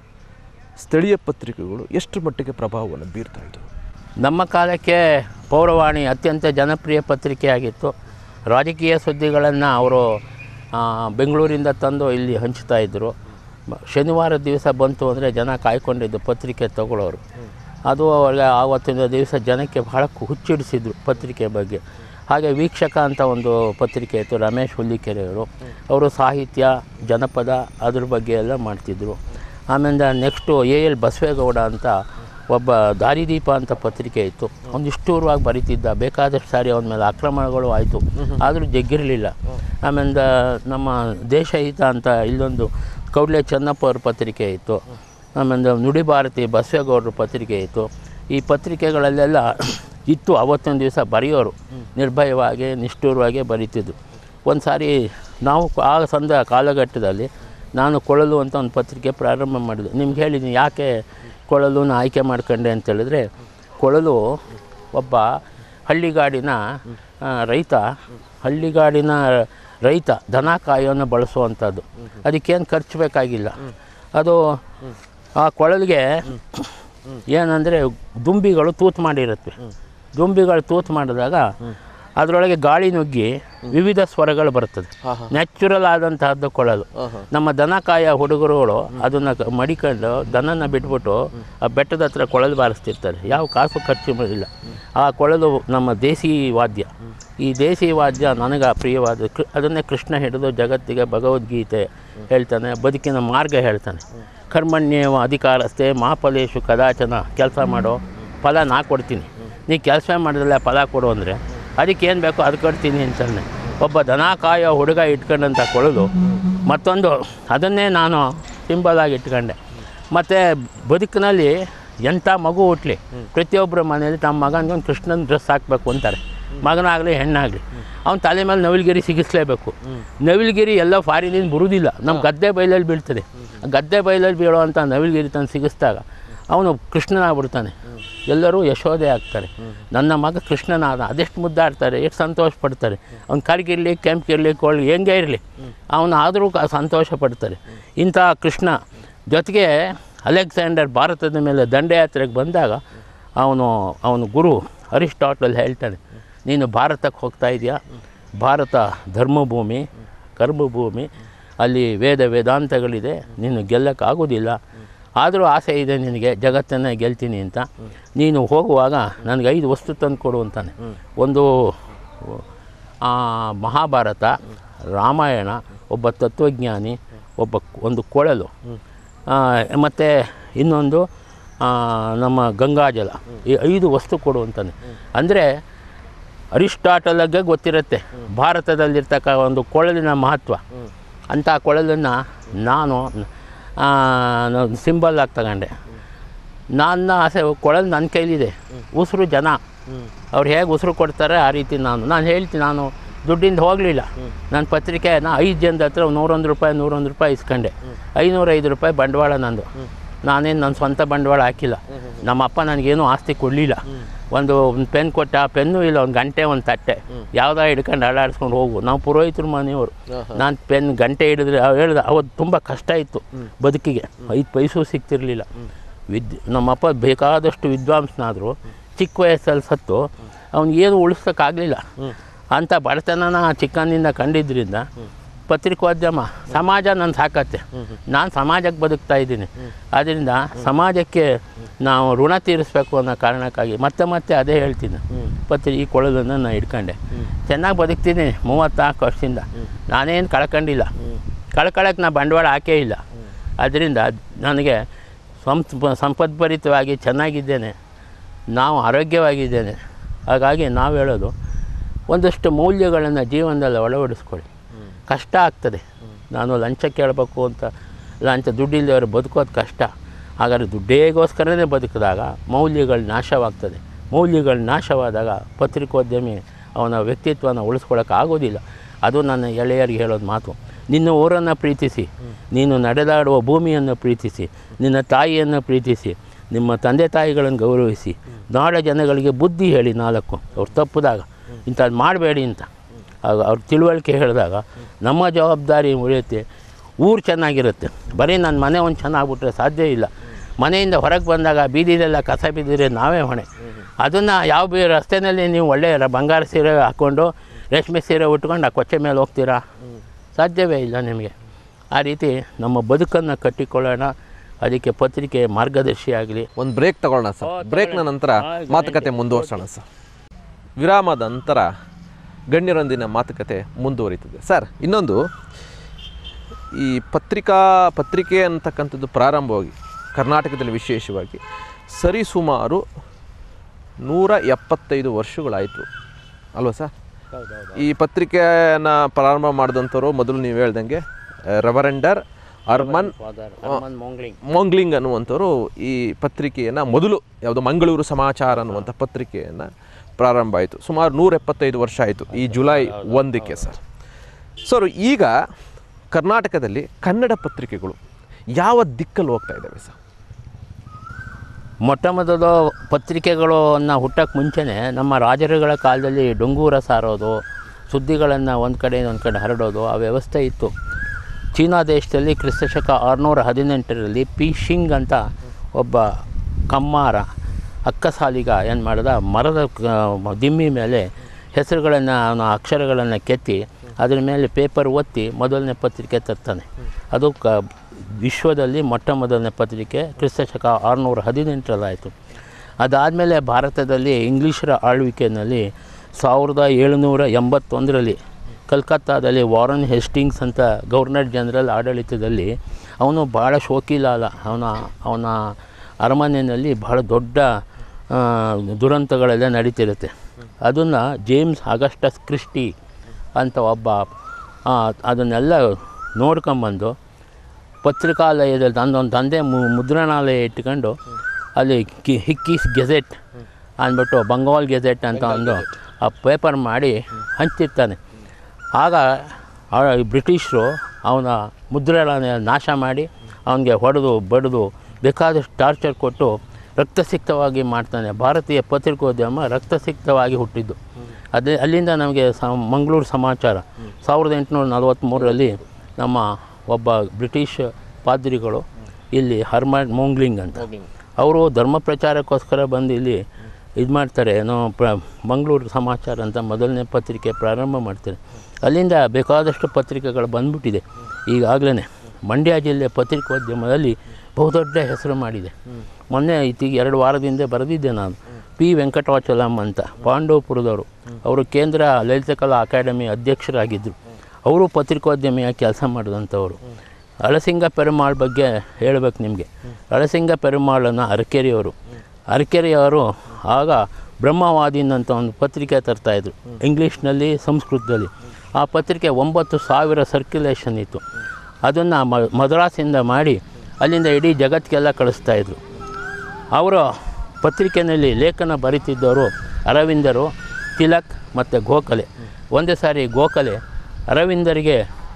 ಸ್ಥಳೀಯ ಪತ್ರಿಕೆಗಳು ಎಷ್ಟರ ಮಟ್ಟಿಗೆ ಪ್ರಭಾವವನ್ನು ಬೀರ್ತಾ ಇದ್ದವು ನಮ್ಮ ಕಾಲಕ್ಕೆ ಪೌರವಾಣಿ ಅತ್ಯಂತ ಜನಪ್ರಿಯ ಪತ್ರಿಕೆಯಾಗಿತ್ತು ರಾಜಕೀಯ ಸುದ್ದಿಗಳನ್ನು ಅವರು ಆ, ಬೆಂಗಳೂರಿಂದ ತಂದು ಇಲ್ಲಿ ಹಂಚ್ತಾ ಇದ್ದರು ಮ- ಶನಿವಾರ ದಿವಸ ಬಂತು ಅಂದರೆ ಜನ ಕಾಯ್ಕೊಂಡಿದ್ದು ಪತ್ರಿಕೆ ತಗೊಳ್ಳೋರು ಅದು ಅವ್ರಿಗೆ ಆವತ್ತಿನ ದಿವಸ ಜನಕ್ಕೆ ಬಹಳ ಕು- ಹುಚ್ಚಿಡಿಸಿದ್ರು ಪತ್ರಿಕೆ ಬಗ್ಗೆ ಹಾಗೆ ವೀಕ್ಷಕ ಅಂತ ಒಂದು ಪತ್ರಿಕೆ ಇತ್ತು ರಮೇಶ್ ಹುಲ್ಲಿಕೆರೆಯವರು ಅವರು ಸಾಹಿತ್ಯ ಜನಪದ ಅದ್ರ ಬಗ್ಗೆ ಎಲ್ಲ ಮಾಡ್ತಿದ್ದರು ಆಮೇಲೆ ನೆಕ್ಸ್ಟು ಎ ಎಲ್ ಬಸವೇಗೌಡ ಅಂತ ಒಬ್ಬ ದಾರಿದೀಪ ಅಂತ ಪತ್ರಿಕೆ ಇತ್ತು ಒಂದಿಷ್ಟೂರವಾಗಿ ಬರೀತಿದ್ದ ಬೇಕಾದಷ್ಟು ಸಾರಿ ಅವನ ಮೇಲೆ ಆಕ್ರಮಣಗಳು ಆಯಿತು ಆದರೂ ಜಗ್ಗಿರಲಿಲ್ಲ ಆಮೇಲೆ ನಮ್ಮ ದೇಶಹಿತ ಅಂತ ಇಲ್ಲೊಂದು ಕೌಡ್ಲೆ ಚೆನ್ನಪ್ಪ ಅವ್ರ ಪತ್ರಿಕೆ ಇತ್ತು ಆಮೇಲೆ ನುಡಿ ಭಾರತಿ ಬಸವೇಗೌಡರ ಪತ್ರಿಕೆ ಇತ್ತು ಈ ಪತ್ರಿಕೆಗಳಲ್ಲೆಲ್ಲ ಇತ್ತು ಅವತ್ತೊಂದು ದಿವಸ ಬರೆಯೋರು ನಿರ್ಭಯವಾಗಿ ನಿಷ್ಠುರವಾಗಿ ಬರೀತಿದ್ರು ಒಂದು ಸಾರಿ ನಾವು ಆ ಸಂದ ಕಾಲಘಟ್ಟದಲ್ಲಿ ನಾನು ಕೊಳಲು ಅಂತ ಒಂದು ಪತ್ರಿಕೆ ಪ್ರಾರಂಭ ಮಾಡಿದೆ ನಿಮ್ಗೆ ಹೇಳಿದ್ದೀನಿ ಯಾಕೆ ಕೊಳಲುನ ಆಯ್ಕೆ ಮಾಡ್ಕೊಂಡೆ ಅಂತ ಹೇಳಿದ್ರೆ ಕೊಳಲು ಒಬ್ಬ ಹಳ್ಳಿಗಾಡಿನ ಆ, ರೈತ ಹಳ್ಳಿಗಾಡಿನ ರೈತ ದನ ಕಾಯೋನ ಬಳಸುವಂಥದ್ದು ಅದಕ್ಕೇನು ಖರ್ಚು ಬೇಕಾಗಿಲ್ಲ ಅದು ಆ ಕೊಳಲಿಗೆ ಏನಂದರೆ ದುಂಬಿಗಳು ತೂತು ಮಾಡಿರುತ್ತವೆ ದುಂಬಿಗಳು ತೂತು ಮಾಡಿದಾಗ ಅದರೊಳಗೆ ಗಾಳಿ ನುಗ್ಗಿ ವಿವಿಧ ಸ್ವರಗಳು ಬರ್ತದೆ ನ್ಯಾಚುರಲ್ ಆದಂತಹದ್ದು ಕೊಳಲು ನಮ್ಮ ದನ ಕಾಯ ಹುಡುಗರುಗಳು ಅದನ್ನು ಕ- ಮಡಿಕೊಂಡು ದನನ ಬಿಟ್ಬಿಟ್ಟು ಆ ಬೆಟ್ಟದ ಹತ್ರ ಕೊಳಲು ಬಾರಿಸ್ತಿರ್ತಾರೆ ಯಾವ ಕಾಸು ಖರ್ಚು ಮಾಡಿಲ್ಲ ಆ ಕೊಳಲು ನಮ್ಮ ದೇಸಿ ವಾದ್ಯ ಈ ದೇಸಿ ವಾದ್ಯ ನನಗೆ ಪ್ರಿಯವಾದ ಕೃ ಅದನ್ನೇ ಕೃಷ್ಣ ಹಿಡಿದು ಜಗತ್ತಿಗೆ ಭಗವದ್ಗೀತೆ ಹೇಳ್ತಾನೆ ಬದುಕಿನ ಮಾರ್ಗ ಹೇಳ್ತಾನೆ ಕರ್ಮಣ್ಯೇವ ಅಧಿಕಾರಸ್ಥೆ ಮಾಫಲೇಶು ಕದಾಚನ ಕೆಲಸ ಮಾಡೋ ಫಲ ನಾ ಕೊಡ್ತೀನಿ ನೀ ಕೆಲಸ ಮಾಡಿದ್ರಲ್ಲ ಫಲ ಕೊಡು ಅಂದರೆ ಅದಕ್ಕೆ ಏನು ಬೇಕೋ ಅದು ಕೊಡ್ತೀನಿ ಅಂತಾನೆ ಒಬ್ಬ ದನ ಕಾಯೋ ಹುಡುಗ ಇಟ್ಕೊಂಡಂಥ ಕೊಳಲು ಮತ್ತೊಂದು ಅದನ್ನೇ ನಾನು ಸಿಂಬಲ್ ಆಗಿ ಇಟ್ಕೊಂಡೆ ಮತ್ತು ಬದುಕಿನಲ್ಲಿ ಎಂಥ ಮಗು ಹುಟ್ಟಲಿ ಪ್ರತಿಯೊಬ್ಬರ ಮನೆಯಲ್ಲಿ ತಮ್ಮ ಮಗನಿಗೊಂದು ಕೃಷ್ಣನ ಡ್ರೆಸ್ ಹಾಕಬೇಕು ಅಂತಾರೆ ಮಗನಾಗಲಿ ಹೆಣ್ಣಾಗಲಿ ಅವ್ನ ತಲೆ ಮೇಲೆ ನವಿಲ್ಗಿರಿ ಸಿಗಿಸ್ಲೇಬೇಕು ನವಿಲ್ಗಿರಿ ಎಲ್ಲ ಫಾರಿನಿಂದ ಬರುವುದಿಲ್ಲ ನಮ್ಮ ಗದ್ದೆ ಬೈಲಲ್ಲಿ ಬೀಳ್ತದೆ ಆ ಗದ್ದೆ ಬೈಲಲ್ಲಿ ಬೀಳೋವಂಥ ನವಿಲ್ಗಿರಿ ತಂದು ಸಿಗಿಸಿದಾಗ ಅವನು ಕೃಷ್ಣನಾಗ್ಬಿಡ್ತಾನೆ ಎಲ್ಲರೂ ಯಶೋದೆ ಆಗ್ತಾರೆ ನನ್ನ ಮಗ ಕೃಷ್ಣನಾದ ಅದೆಷ್ಟು ಮುದ್ದಾಡ್ತಾರೆ ಎಷ್ಟು ಸಂತೋಷ ಪಡ್ತಾರೆ ಅವ್ನು ಕರ್ಗಿರಲಿ ಕೆಂಪಿರಲಿ ಕೋಳಿ ಹೆಂಗೆ ಇರಲಿ ಅವನು ಆದರೂ ಕ ಸಂತೋಷ ಪಡ್ತಾರೆ ಇಂಥ ಕೃಷ್ಣ ಜೊತೆಗೆ ಅಲೆಕ್ಸಾಂಡರ್ ಭಾರತದ ಮೇಲೆ ದಂಡಯಾತ್ರೆಗೆ ಬಂದಾಗ ಅವನು ಅವನು ಗುರು ಅರಿಸ್ಟಾಟಲ್ ಹೇಳ್ತಾನೆ ನೀನು ಭಾರತಕ್ಕೆ ಹೋಗ್ತಾ ಇದೆಯಾ ಭಾರತ ಧರ್ಮಭೂಮಿ ಕರ್ಮಭೂಮಿ ಅಲ್ಲಿ ವೇದ ವೇದಾಂತಗಳಿದೆ ನೀನು ಗೆಲ್ಲಕ್ಕಾಗೋದಿಲ್ಲ ಆದರೂ ಆಸೆ ಇದೆ ನಿನಗೆ ಜಗತ್ತನ್ನು ಗೆಲ್ತೀನಿ ಅಂತ ನೀನು ಹೋಗುವಾಗ ನನಗೆ ಐದು ವಸ್ತು ತಂದು ಕೊಡು ಅಂತಾನೆ ಒಂದು ಆ, ಮಹಾಭಾರತ ರಾಮಾಯಣ ಒಬ್ಬ ತತ್ವಜ್ಞಾನಿ ಒಬ್ಬ ಒಂದು ಕೊಳಲು ಮತ್ತು ಇನ್ನೊಂದು ಆ, ನಮ್ಮ ಗಂಗಾಜಲ ಈ ಐದು ವಸ್ತು ಕೊಡು ಅಂತಾನೆ ಅಂದರೆ ಅರಿಸ್ಟಾಟಲ್ಗೆ ಗೊತ್ತಿರುತ್ತೆ ಭಾರತದಲ್ಲಿರ್ತಕ್ಕ ಒಂದು ಕೊಳಲಿನ ಮಹತ್ವ ಅಂಥ ಕೊಳಲನ್ನು ನಾನು ಸಿಂಬಲ್ ಆಗಿ ತಗೊಂಡೆ ನನ್ನ ಆಸೆ ಕೊಳಲು ನನ್ನ ಕೈಲಿದೆ ಉಸಿರು ಜನ ಅವ್ರು ಹೇಗೆ ಉಸಿರು ಕೊಡ್ತಾರೆ ಆ ರೀತಿ ನಾನು ನಾನು ಹೇಳ್ತೀನಿ ನಾನು ದುಡ್ಡಿಂದ ಹೋಗಲಿಲ್ಲ ನನ್ನ ಪತ್ರಿಕೆನ ಐದು ಜನದ ಹತ್ರ ನೂರೊಂದು ರೂಪಾಯಿ ನೂರೊಂದು ರೂಪಾಯಿ ಇಸ್ಕೊಂಡೆ ಐನೂರೈದು ರೂಪಾಯಿ ಬಂಡವಾಳ ನಂದು ನಾನೇನು ನನ್ನ ಸ್ವಂತ ಬಂಡವಾಳ ಹಾಕಿಲ್ಲ ನಮ್ಮ ಅಪ್ಪ ನನಗೇನು ಆಸ್ತಿ ಕೊಡಲಿಲ್ಲ ಒಂದು ಒಂದು ಪೆನ್ ಕೊಟ್ಟ ಪೆನ್ನು ಇಲ್ಲ ಒಂದು ಗಂಟೆ ಒಂದು ತಟ್ಟೆ ಯಾವುದೋ ಹಿಡ್ಕೊಂಡು ಅಡಾಡಿಸ್ಕೊಂಡು ಹೋಗು ನಾವು ಪುರೋಹಿತರ ಮನೆಯವರು ನಾನು ಪೆನ್ ಗಂಟೆ ಹಿಡಿದ್ರೆ ಅವ್ ಹೇಳ್ದೆ ಅವತ್ತು ತುಂಬ ಕಷ್ಟ ಇತ್ತು ಬದುಕಿಗೆ ಐದು ಪೈಸು ಸಿಗ್ತಿರ್ಲಿಲ್ಲ ವಿದ್ ನಮ್ಮಪ್ಪ ಬೇಕಾದಷ್ಟು ವಿದ್ವಾಂಸನಾದರು ಚಿಕ್ಕ ವಯಸ್ಸಲ್ಲಿ ಸತ್ತು ಏನು ಉಳಿಸೋಕ್ಕಾಗಲಿಲ್ಲ ಅಂಥ ಬಡತನನ ಚಿಕ್ಕಂದಿನಿಂದ ಕಂಡಿದ್ದರಿಂದ ಪತ್ರಿಕೋದ್ಯಮ ಸಮಾಜ ನನ್ನ ಸಾಕತ್ತೆ ನಾನು ಸಮಾಜಕ್ಕೆ ಬದುಕ್ತಾ ಇದ್ದೀನಿ ಆದ್ದರಿಂದ ಸಮಾಜಕ್ಕೆ ನಾವು ಋಣ ತೀರಿಸ್ಬೇಕು ಅನ್ನೋ ಕಾರಣಕ್ಕಾಗಿ ಮತ್ತೆ ಮತ್ತೆ ಅದೇ ಹೇಳ್ತೀನಿ ಪತ್ರಿ ಈ ಕೊಳಲನ್ನು ನಾನು ಇಟ್ಕೊಂಡೆ ಚೆನ್ನಾಗಿ ಬದುಕ್ತೀನಿ ಮೂವತ್ತ್ನಾಲ್ಕು ವರ್ಷದಿಂದ ನಾನೇನು ಕಳ್ಕೊಂಡಿಲ್ಲ ಕಳ್ಕೊಳಕ್ಕೆ ನಾ ಬಂಡವಾಳ ಹಾಕೇ ಇಲ್ಲ ಅದರಿಂದ ನನಗೆ ಸಂಪ್ ಸಂಪದ್ಭರಿತವಾಗಿ ಚೆನ್ನಾಗಿದ್ದೇನೆ ನಾವು ಆರೋಗ್ಯವಾಗಿದ್ದೇನೆ ಹಾಗಾಗಿ ನಾವು ಹೇಳೋದು ಒಂದಷ್ಟು ಮೌಲ್ಯಗಳನ್ನು ಜೀವನದಲ್ಲಿ ಅಳವಡಿಸ್ಕೊಳ್ಳಿ ಕಷ್ಟ ಆಗ್ತದೆ ನಾನು ಲಂಚ ಕೇಳಬೇಕು ಅಂತ ಲಂಚ ದುಡ್ಡಿಲ್ಲದವರು ಬದುಕೋದು ಕಷ್ಟ ಹಾಗಾದ್ರೆ ದುಡ್ಡೇಗೋಸ್ಕರನೇ ಬದುಕಿದಾಗ ಮೌಲ್ಯಗಳು ನಾಶವಾಗ್ತದೆ ಮೌಲ್ಯಗಳು ನಾಶವಾದಾಗ ಪತ್ರಿಕೋದ್ಯಮಿ ಅವನ ವ್ಯಕ್ತಿತ್ವನ ಉಳಿಸ್ಕೊಳ್ಳೋಕೆ ಆಗೋದಿಲ್ಲ ಅದು ನನ್ನ ಎಳೆಯರಿಗೆ ಹೇಳೋದು ಮಾತು ನಿನ್ನ ಊರನ್ನು ಪ್ರೀತಿಸಿ ನೀನು ನಡೆದಾಡುವ ಭೂಮಿಯನ್ನು ಪ್ರೀತಿಸಿ ನಿನ್ನ ತಾಯಿಯನ್ನು ಪ್ರೀತಿಸಿ ನಿಮ್ಮ ತಂದೆ ತಾಯಿಗಳನ್ನು ಗೌರವಿಸಿ ನಾಡ ಜನಗಳಿಗೆ ಬುದ್ಧಿ ಹೇಳಿ ನಾಲ್ಕು ಅವ್ರು ತಪ್ಪಿದಾಗ ಇಂಥದ್ದು ಮಾಡಬೇಡಿ ಅಂತ ಆಗ ಅವ್ರ ತಿಳುವಳಿಕೆ ಹೇಳಿದಾಗ ನಮ್ಮ ಜವಾಬ್ದಾರಿ ಉಳಿಯುತ್ತೆ ಊರು ಚೆನ್ನಾಗಿರುತ್ತೆ ಬರೀ ನನ್ನ ಮನೆ ಒಂದು ಚೆನ್ನಾಗ್ಬಿಟ್ರೆ ಸಾಧ್ಯ ಇಲ್ಲ ಮನೆಯಿಂದ ಹೊರಗೆ ಬಂದಾಗ ಬೀದಿಲೆಲ್ಲ ಕಸ ಬಿದ್ದಿದ್ರೆ ನಾವೇ ಹೊಣೆ ಅದನ್ನು ಯಾವ ಬಿ ರಸ್ತೆಯಲ್ಲಿ ನೀವು ಒಳ್ಳೆಯ ರ- ಬಂಗಾರ ಸೀರೆ ಹಾಕ್ಕೊಂಡು ರೇಷ್ಮೆ ಸೀರೆ ಉಟ್ಕೊಂಡು ಆ ಕೊಚ್ಚೆ ಮೇಲೆ ಹೋಗ್ತೀರಾ ಸಾಧ್ಯವೇ ಇಲ್ಲ ನಿಮಗೆ ಆ ರೀತಿ ನಮ್ಮ ಬದುಕನ್ನು ಕಟ್ಟಿಕೊಳ್ಳೋಣ ಅದಕ್ಕೆ ಪತ್ರಿಕೆ ಮಾರ್ಗದರ್ಶಿ ಆಗಲಿ ಒಂದು ಬ್ರೇಕ್ ತಗೊಳ್ಳೋಣ ಸರ್ ಬ್ರೇಕ್ನ ನಂತರ ಮಾತುಕತೆ ಮುಂದುವರ್ಸೋಣ ಸರ್ ವಿರಾಮದ ನಂತರ ಗಣ್ಯರೊಂದಿನ ಮಾತುಕತೆ ಮುಂದುವರಿತದೆ ಸರ್ ಇನ್ನೊಂದು ಈ ಪತ್ರಿಕಾ ಪತ್ರಿಕೆ ಅಂತಕ್ಕಂಥದ್ದು ಪ್ರಾರಂಭವಾಗಿ ಕರ್ನಾಟಕದಲ್ಲಿ ವಿಶೇಷವಾಗಿ ಸರಿಸುಮಾರು ನೂರ ಎಪ್ಪತ್ತೈದು ವರ್ಷಗಳಾಯಿತು ಅಲ್ವಾ ಸರ್ ಈ ಪತ್ರಿಕೆಯನ್ನು ಪ್ರಾರಂಭ ಮಾಡಿದಂಥವ್ರು ಮೊದಲು ನೀವು ಹೇಳ್ದಂಗೆ ರೆವರೆಂಡರ್ ಅರ್ಮನ್ ಮೋಂಗ್ಲಿಂಗ್ ಅನ್ನುವಂಥವ್ರು ಈ ಪತ್ರಿಕೆಯನ್ನು ಮೊದಲು ಯಾವುದು ಮಂಗಳೂರು ಸಮಾಚಾರ ಅನ್ನುವಂಥ ಪತ್ರಿಕೆಯನ್ನು ಪ್ರಾರಂಭ ಆಯಿತು ಸುಮಾರು ನೂರ ಎಪ್ಪತ್ತೈದು ವರ್ಷ ಆಯಿತು ಈ ಜುಲೈ ಒಂದಕ್ಕೆ ಸರ್ ಸರ್ ಈಗ ಕರ್ನಾಟಕದಲ್ಲಿ ಕನ್ನಡ ಪತ್ರಿಕೆಗಳು ಯಾವ ದಿಕ್ಕಲ್ಲಿ ಹೋಗ್ತಾ ಇದ್ದಾವೆ ಸರ್ ಮೊಟ್ಟ ಮೊದಲು ಪತ್ರಿಕೆಗಳನ್ನು ಹುಟ್ಟಕ್ಕೆ ಮುಂಚೆನೇ ನಮ್ಮ ರಾಜರುಗಳ ಕಾಲದಲ್ಲಿ ಡೊಂಗೂರ ಸಾರೋದು ಸುದ್ದಿಗಳನ್ನು ಒಂದು ಕಡೆ ಒಂದು ಕಡೆ ಹರಡೋದು ಆ ವ್ಯವಸ್ಥೆ ಇತ್ತು ಚೀನಾ ದೇಶದಲ್ಲಿ ಕ್ರಿಸ್ತಶಕ ಆರುನೂರ ಹದಿನೆಂಟರಲ್ಲಿ ಪಿ ಶಿಂಗ್ ಅಂತ ಒಬ್ಬ ಕಮ್ಮಾರ ಅಕ್ಕಸಾಲಿಗ ಏನು ಮಾಡಿದ ಮರದ ಕ- ದಿಮ್ಮಿ ಮೇಲೆ ಹೆಸರುಗಳನ್ನು ಅವನ ಅಕ್ಷರಗಳನ್ನು ಕೆತ್ತಿ ಅದ್ರ ಮೇಲೆ ಪೇಪರ್ ಒತ್ತಿ ಮೊದಲನೇ ಪತ್ರಿಕೆ ತರ್ತಾನೆ ಅದು ಕ ವಿಶ್ವದಲ್ಲಿ ಮೊಟ್ಟ ಮೊದಲನೇ ಪತ್ರಿಕೆ ಕ್ರಿಸ್ತಶಕ ಆರುನೂರ ಹದಿನೆಂಟರಲ್ಲಾಯಿತು ಅದಾದಮೇಲೆ ಭಾರತದಲ್ಲಿ ಇಂಗ್ಲೀಷರ ಆಳ್ವಿಕೆಯಲ್ಲಿ ಸಾವಿರದ ಏಳುನೂರ ಎಂಬತ್ತೊಂದರಲ್ಲಿ ಕಲ್ಕತ್ತಾದಲ್ಲಿ ವಾರನ್ ಹೆಸ್ಟಿಂಗ್ಸ್ ಅಂತ ಗವರ್ನರ್ ಜನರಲ್ ಆಡಳಿತದಲ್ಲಿ ಅವನು ಭಾಳ ಶೋಕಿಲಾಲ ಅವನ ಅವನ ಅರಮನೆಯಲ್ಲಿ ಬಹಳ ದೊಡ್ಡ ಆ, ದುರಂತಗಳೆಲ್ಲ ನಡೀತಿರುತ್ತೆ ಅದನ್ನು ಜೇಮ್ಸ್ ಆಗಸ್ಟಸ್ ಕ್ರಿಸ್ಟಿ ಅಂತ ಒಬ್ಬ ಆ, ಅದನ್ನೆಲ್ಲ ನೋಡ್ಕೊಂಬಂದು ಪತ್ರಿಕಾಲಯದಲ್ಲಿ ನನ್ನೊಂದು ತಂದೆ ಮು ಮುದ್ರಣಾಲಯ ಇಟ್ಕೊಂಡು ಅಲ್ಲಿ ಕಿ ಹಿಕ್ಕೀಸ್ ಗೆಜೆಟ್ ಅಂದ್ಬಿಟ್ಟು ಬಂಗಾಲ್ ಗೆಜೆಟ್ ಅಂತ ಒಂದು ಆ ಪೇಪರ್ ಮಾಡಿ ಹಂಚ್ತಿರ್ತಾನೆ ಆಗ ಆ ಬ್ರಿಟಿಷರು ಅವನ ಮುದ್ರಣಾಲಯ ನಾಶ ಮಾಡಿ ಅವನಿಗೆ ಹೊಡೆದು ಬಡಿದು ಬೇಕಾದಷ್ಟು ಟಾರ್ಚರ್ ಕೊಟ್ಟು ರಕ್ತಸಿಕ್ತವಾಗಿ ಮಾಡ್ತಾನೆ ಭಾರತೀಯ ಪತ್ರಿಕೋದ್ಯಮ ರಕ್ತಸಿಕ್ತವಾಗಿ ಹುಟ್ಟಿದ್ದು ಅದೇ ಅಲ್ಲಿಂದ ನಮಗೆ ಸ ಮಂಗಳೂರು ಸಮಾಚಾರ ಸಾವಿರದ ಎಂಟುನೂರ ನಲವತ್ತ್ಮೂರರಲ್ಲಿ ನಮ್ಮ ಒಬ್ಬ ಬ್ರಿಟಿಷ್ ಪಾದ್ರಿಗಳು ಇಲ್ಲಿ ಹರ್ಮಂಡ್ ಮೋಂಗ್ಲಿಂಗ್ ಅಂತ ಅವರು ಧರ್ಮ ಪ್ರಚಾರಕ್ಕೋಸ್ಕರ ಬಂದು ಇಲ್ಲಿ ಇದು ಮಾಡ್ತಾರೆ ಏನೋ ಪ್ರ ಮಂಗಳೂರು ಸಮಾಚಾರ ಅಂತ ಮೊದಲನೇ ಪತ್ರಿಕೆ ಪ್ರಾರಂಭ ಮಾಡ್ತಾರೆ ಅಲ್ಲಿಂದ ಬೇಕಾದಷ್ಟು ಪತ್ರಿಕೆಗಳು ಬಂದ್ಬಿಟ್ಟಿದೆ ಈಗಾಗಲೇ ಮಂಡ್ಯ ಜಿಲ್ಲೆ ಪತ್ರಿಕೋದ್ಯಮದಲ್ಲಿ ಬಹುದೊಡ್ಡ ಹೆಸರು ಮಾಡಿದೆ ಮೊನ್ನೆ ಇತ್ತೀಗ ಎರಡು ವಾರದಿಂದ ಬರೆದಿದ್ದೆ ನಾನು ಪಿ ವೆಂಕಟಾಚಲಂ ಅಂತ ಪಾಂಡವಪುರದವರು ಅವರು ಕೇಂದ್ರ ಲಲಿತಕಲಾ ಅಕಾಡೆಮಿ ಅಧ್ಯಕ್ಷರಾಗಿದ್ದರು ಅವರು ಪತ್ರಿಕೋದ್ಯಮಿಯಾಗಿ ಕೆಲಸ ಮಾಡಿದಂಥವ್ರು ಅಳಸಿಂಗ ಪೆರುಮಾಳ್ ಬಗ್ಗೆ ಹೇಳಬೇಕು ನಿಮಗೆ ಅಳಸಿಂಗ ಪೆರುಮಾಳನ್ನು ಅರಕೆರೆಯವರು ಅರಕೆರೆಯವರು ಆಗ ಬ್ರಹ್ಮವಾದಿನ್ ಅಂತ ಒಂದು ಪತ್ರಿಕೆ ತರ್ತಾಯಿದ್ರು ಇಂಗ್ಲೀಷ್ನಲ್ಲಿ ಸಂಸ್ಕೃತದಲ್ಲಿ ಆ ಪತ್ರಿಕೆ ಒಂಬತ್ತು ಸಾವಿರ ಸರ್ಕ್ಯುಲೇಷನ್ ಇತ್ತು ಅದನ್ನು ಮ ಮದ್ರಾಸಿಂದ ಮಾಡಿ ಅಲ್ಲಿಂದ ಇಡೀ ಜಗತ್ತಿಗೆಲ್ಲ ಕಳಿಸ್ತಾಯಿದ್ರು ಅವರು ಪತ್ರಿಕೆಯಲ್ಲಿ ಲೇಖನ ಬರೀತಿದ್ದವರು ಅರವಿಂದರು ತಿಲಕ್ ಮತ್ತು ಗೋಖಲೆ ಒಂದೇ ಸಾರಿ ಗೋಖಲೆ ಅರವಿಂದರಿಗೆ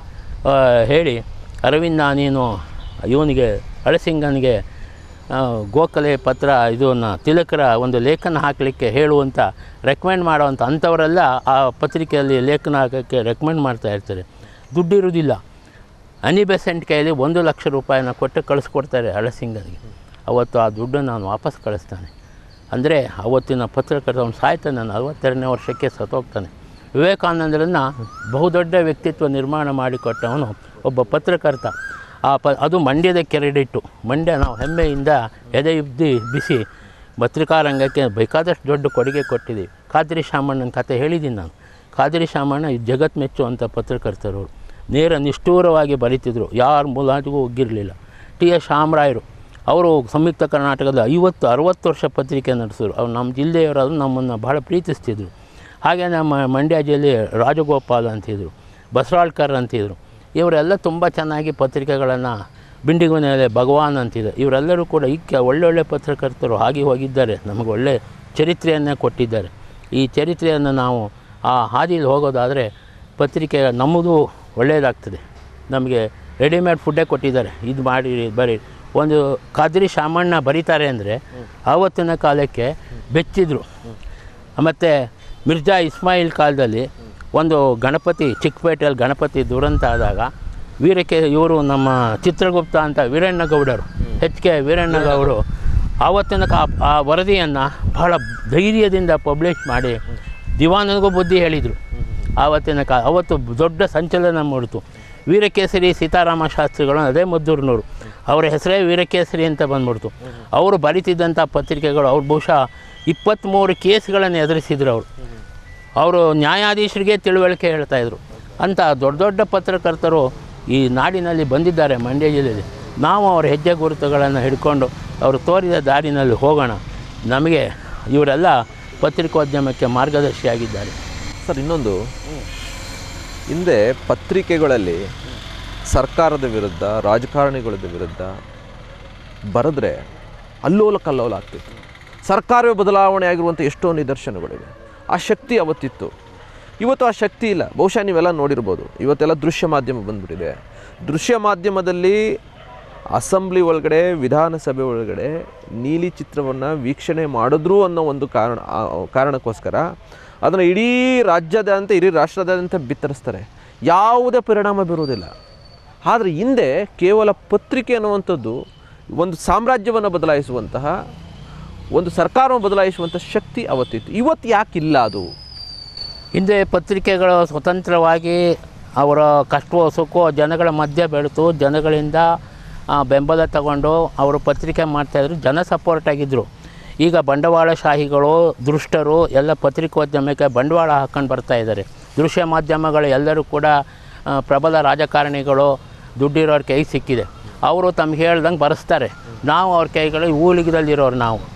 ಆ, ಹೇಳಿ ಅರವಿಂದ ನೀನು ಇವನಿಗೆ ಅಳಸಿಂಗನಿಗೆ ಆ, ಗೋಖಲೆ ಪತ್ರ ಇದನ್ನು ತಿಲಕರ ಒಂದು ಲೇಖನ ಹಾಕಲಿಕ್ಕೆ ಹೇಳುವಂತ ರೆಕಮೆಂಡ್ ಮಾಡೋವಂಥ ಅಂಥವರೆಲ್ಲ ಆ ಪತ್ರಿಕೆಯಲ್ಲಿ ಲೇಖನ ಹಾಕೋಕ್ಕೆ ರೆಕಮೆಂಡ್ ಮಾಡ್ತಾ ಇರ್ತಾರೆ ದುಡ್ಡಿರುವುದಿಲ್ಲ ಅನಿ ಬೆಸೆಂಟ್ ಕೈಯಲ್ಲಿ ಒಂದು ಲಕ್ಷ ರೂಪಾಯಿನ ಕೊಟ್ಟು ಕಳಿಸ್ಕೊಡ್ತಾರೆ ಹಳಸಿಂಗನಿಗೆ ಅವತ್ತು ಆ ದುಡ್ಡನ್ನು ನಾನು ವಾಪಸ್ ಕಳಿಸ್ತಾನೆ ಅಂದರೆ ಅವತ್ತಿನ ಪತ್ರಕರ್ತ ಅವನು ಸಾಯ್ತಾನೆ ನಲವತ್ತೆರಡನೇ ವರ್ಷಕ್ಕೆ ಸತ್ತೋಗ್ತಾನೆ ವಿವೇಕಾನಂದರನ್ನು ಬಹುದೊಡ್ಡ ವ್ಯಕ್ತಿತ್ವ ನಿರ್ಮಾಣ ಮಾಡಿಕೊಟ್ಟವನು ಒಬ್ಬ ಪತ್ರಕರ್ತ ಆ ಪ ಅದು ಮಂಡ್ಯದ ಕೆರೆಡಿಟ್ಟು ಮಂಡ್ಯ ನಾವು ಹೆಮ್ಮೆಯಿಂದ ಎದೆ ಇದ್ದಿ ಬಿಸಿ ಪತ್ರಿಕಾರಂಗಕ್ಕೆ ಬೇಕಾದಷ್ಟು ದೊಡ್ಡ ಕೊಡುಗೆ ಕೊಟ್ಟಿದ್ದೀವಿ ಖಾದ್ರಿ ಶಾಮಣ್ಣನ ಕತೆ ಹೇಳಿದ್ದೀನಿ ನಾನು ಖಾದ್ರಿ ಶಾಮಣ್ಣ ಈ ಜಗತ್ ಮೆಚ್ಚುವಂಥ ಪತ್ರಕರ್ತರು ನೇರ ನಿಷ್ಠೂರವಾಗಿ ಬರೀತಿದ್ರು ಯಾರ ಮುಲಾಜಿಗೂ ಒಗ್ಗಿರಲಿಲ್ಲ ಟಿ ಎಸ್ ಶಾಮರಾಯರು ಅವರು ಸಂಯುಕ್ತ ಕರ್ನಾಟಕದ ಐವತ್ತು ಅರವತ್ತು ವರ್ಷ ಪತ್ರಿಕೆ ನಡೆಸಿದ್ರು ಅವ್ರು ನಮ್ಮ ಜಿಲ್ಲೆಯವರಾದ್ರು ನಮ್ಮನ್ನು ಭಾಳ ಪ್ರೀತಿಸ್ತಿದ್ರು ಹಾಗೆ ನಮ್ಮ ಮಂಡ್ಯ ಜಿಲ್ಲೆ ರಾಜಗೋಪಾಲ್ ಅಂತಿದ್ರು ಬಸರಾಳ್ಕರ್ ಅಂತಿದ್ರು ಇವರೆಲ್ಲ ತುಂಬ ಚೆನ್ನಾಗಿ ಪತ್ರಿಕೆಗಳನ್ನು ಬಿಂಡಿಗುನೆಲೆ ಭಗವಾನ್ ಅಂತಿದೆ ಇವರೆಲ್ಲರೂ ಕೂಡ ಈಗ ಒಳ್ಳೊಳ್ಳೆ ಪತ್ರಕರ್ತರು ಆಗಿ ಹೋಗಿದ್ದಾರೆ ನಮಗೆ ಒಳ್ಳೆ ಚರಿತ್ರೆಯನ್ನೇ ಕೊಟ್ಟಿದ್ದಾರೆ ಈ ಚರಿತ್ರೆಯನ್ನು ನಾವು ಆ ಹಾದಿಲಿ ಹೋಗೋದಾದರೆ ಪತ್ರಿಕೆ ನಮ್ಮದು ಒಳ್ಳೆಯದಾಗ್ತದೆ ನಮಗೆ ರೆಡಿಮೇಡ್ ಫುಡ್ಡೇ ಕೊಟ್ಟಿದ್ದಾರೆ ಇದು ಮಾಡಿ ಬರೀ ಒಂದು ಖಾದ್ರಿ ಶಾಮಣ್ಣ ಬರೀತಾರೆ ಅಂದರೆ ಆವತ್ತಿನ ಕಾಲಕ್ಕೆ ಬೆಚ್ಚಿದ್ರು ಮತ್ತು ಮಿರ್ಜಾ ಇಸ್ಮಾಯಿಲ್ ಕಾಲದಲ್ಲಿ ಒಂದು ಗಣಪತಿ ಚಿಕ್ಕಪೇಟೆಯಲ್ಲಿ ಗಣಪತಿ ದುರಂತ ಆದಾಗ ವೀರಕ್ಕೆ ಇವರು ನಮ್ಮ ಚಿತ್ರಗುಪ್ತ ಅಂತ ವೀರಣ್ಣಗೌಡರು ಎಚ್ ಕೆ ವೀರಣ್ಣಗೌಡರು ಆವತ್ತಿನ ಕಾ ಆ ವರದಿಯನ್ನು ಬಹಳ ಧೈರ್ಯದಿಂದ ಪಬ್ಲಿಷ್ ಮಾಡಿ ದಿವಾನನಿಗೂ ಬುದ್ಧಿ ಹೇಳಿದರು ಆವತ್ತಿನ ಕಾ ಅವತ್ತು ದೊಡ್ಡ ಸಂಚಲನ ಮೂಡಿತು ವೀರಕೇಸರಿ ಸೀತಾರಾಮ ಶಾಸ್ತ್ರಿಗಳು ಅದೇ ಮದ್ದೂರಿನವರು ಅವರ ಹೆಸರೇ ವೀರಕೇಸರಿ ಅಂತ ಬಂದ್ಬಿಡ್ತು ಅವರು ಬರಿತಿದ್ದಂಥ ಪತ್ರಿಕೆಗಳು ಅವ್ರು ಬಹುಶಃ ಇಪ್ಪತ್ತ್ಮೂರು ಕೇಸ್ಗಳನ್ನು ಎದುರಿಸಿದ್ರು ಅವರು ಅವರು ನ್ಯಾಯಾಧೀಶರಿಗೆ ತಿಳುವಳಿಕೆ ಹೇಳ್ತಾಯಿದ್ರು ಅಂಥ ದೊಡ್ಡ ದೊಡ್ಡ ಪತ್ರಕರ್ತರು ಈ ನಾಡಿನಲ್ಲಿ ಬಂದಿದ್ದಾರೆ ಮಂಡ್ಯ ಜಿಲ್ಲೆಯಲ್ಲಿ ನಾವು ಅವರ ಹೆಜ್ಜೆ ಗುರುತುಗಳನ್ನು ಹಿಡ್ಕೊಂಡು ಅವರು ತೋರಿದ ದಾರಿನಲ್ಲಿ ಹೋಗೋಣ ನಮಗೆ ಇವರೆಲ್ಲ ಪತ್ರಿಕೋದ್ಯಮಕ್ಕೆ ಮಾರ್ಗದರ್ಶಿಯಾಗಿದ್ದಾರೆ ಸರ್ ಇನ್ನೊಂದು ಹಿಂದೆ ಪತ್ರಿಕೆಗಳಲ್ಲಿ ಸರ್ಕಾರದ ವಿರುದ್ಧ ರಾಜಕಾರಣಿಗಳ ವಿರುದ್ಧ ಬರೆದ್ರೆ ಅಲ್ಲೋಲ ಕಲ್ಲೋಲ ಆಗ್ತಿತ್ತು ಸರ್ಕಾರವೇ ಬದಲಾವಣೆ ಆಗಿರುವಂಥ ಎಷ್ಟೋ ನಿದರ್ಶನಗಳಿವೆ ಆ ಶಕ್ತಿ ಅವತ್ತಿತ್ತು ಇವತ್ತು ಆ ಶಕ್ತಿ ಇಲ್ಲ ಬಹುಶಃ ನೀವೆಲ್ಲ ನೋಡಿರ್ಬೋದು ಇವತ್ತೆಲ್ಲ ದೃಶ್ಯ ಮಾಧ್ಯಮ ಬಂದ್ಬಿಟ್ಟಿದೆ ದೃಶ್ಯ ಮಾಧ್ಯಮದಲ್ಲಿ ಅಸೆಂಬ್ಲಿ ಒಳಗಡೆ ವಿಧಾನಸಭೆ ಒಳಗಡೆ ನೀಲಿ ಚಿತ್ರವನ್ನು ವೀಕ್ಷಣೆ ಮಾಡಿದ್ರು ಅನ್ನೋ ಒಂದು ಕಾರಣ ಆ ಕಾರಣಕ್ಕೋಸ್ಕರ ಅದನ್ನು ಇಡೀ ರಾಜ್ಯದಾದ್ಯಂತ ಇಡೀ ರಾಷ್ಟ್ರದಾದ್ಯಂತ ಬಿತ್ತರಿಸ್ತಾರೆ ಯಾವುದೇ ಪರಿಣಾಮ ಬೀರುವುದಿಲ್ಲ ಆದರೆ ಹಿಂದೆ ಕೇವಲ ಪತ್ರಿಕೆ ಅನ್ನುವಂಥದ್ದು ಒಂದು ಸಾಮ್ರಾಜ್ಯವನ್ನು ಬದಲಾಯಿಸುವಂತಹ ಒಂದು ಸರ್ಕಾರವನ್ನು ಬದಲಾಯಿಸುವಂಥ ಶಕ್ತಿ ಅವತ್ತಿತ್ತು ಇವತ್ತು ಯಾಕಿಲ್ಲ ಅದು ಹಿಂದೆ ಪತ್ರಿಕೆಗಳು ಸ್ವತಂತ್ರವಾಗಿ ಅವರ ಕಷ್ಟವೋ ಸುಖವೋ ಜನಗಳ ಮಧ್ಯೆ ಬೆಳೆತು ಜನಗಳಿಂದ ಆ, ಬೆಂಬಲ ತಗೊಂಡು ಅವರು ಪತ್ರಿಕೆ ಮಾಡ್ತಾಯಿದ್ರು ಜನ ಸಪೋರ್ಟ್ ಆಗಿದ್ದರು ಈಗ ಬಂಡವಾಳಶಾಹಿಗಳು ದುಷ್ಟರು ಎಲ್ಲ ಪತ್ರಿಕೋದ್ಯಮಕ್ಕೆ ಬಂಡವಾಳ ಹಾಕ್ಕೊಂಡು ಬರ್ತಾ ಇದ್ದಾರೆ ದೃಶ್ಯ ಮಾಧ್ಯಮಗಳು ಎಲ್ಲರೂ ಕೂಡ ಆ, ಪ್ರಬಲ ರಾಜಕಾರಣಿಗಳು ದುಡ್ಡಿರೋರ ಕೈಗೆ ಸಿಕ್ಕಿದೆ ಅವರು ತಮ್ಗೆ ಹೇಳ್ದಂಗೆ ಬರೆಸ್ತಾರೆ ನಾವು ಅವ್ರ ಕೈಗಳು ಊಳಿಗದಲ್ಲಿರೋರು ನಾವು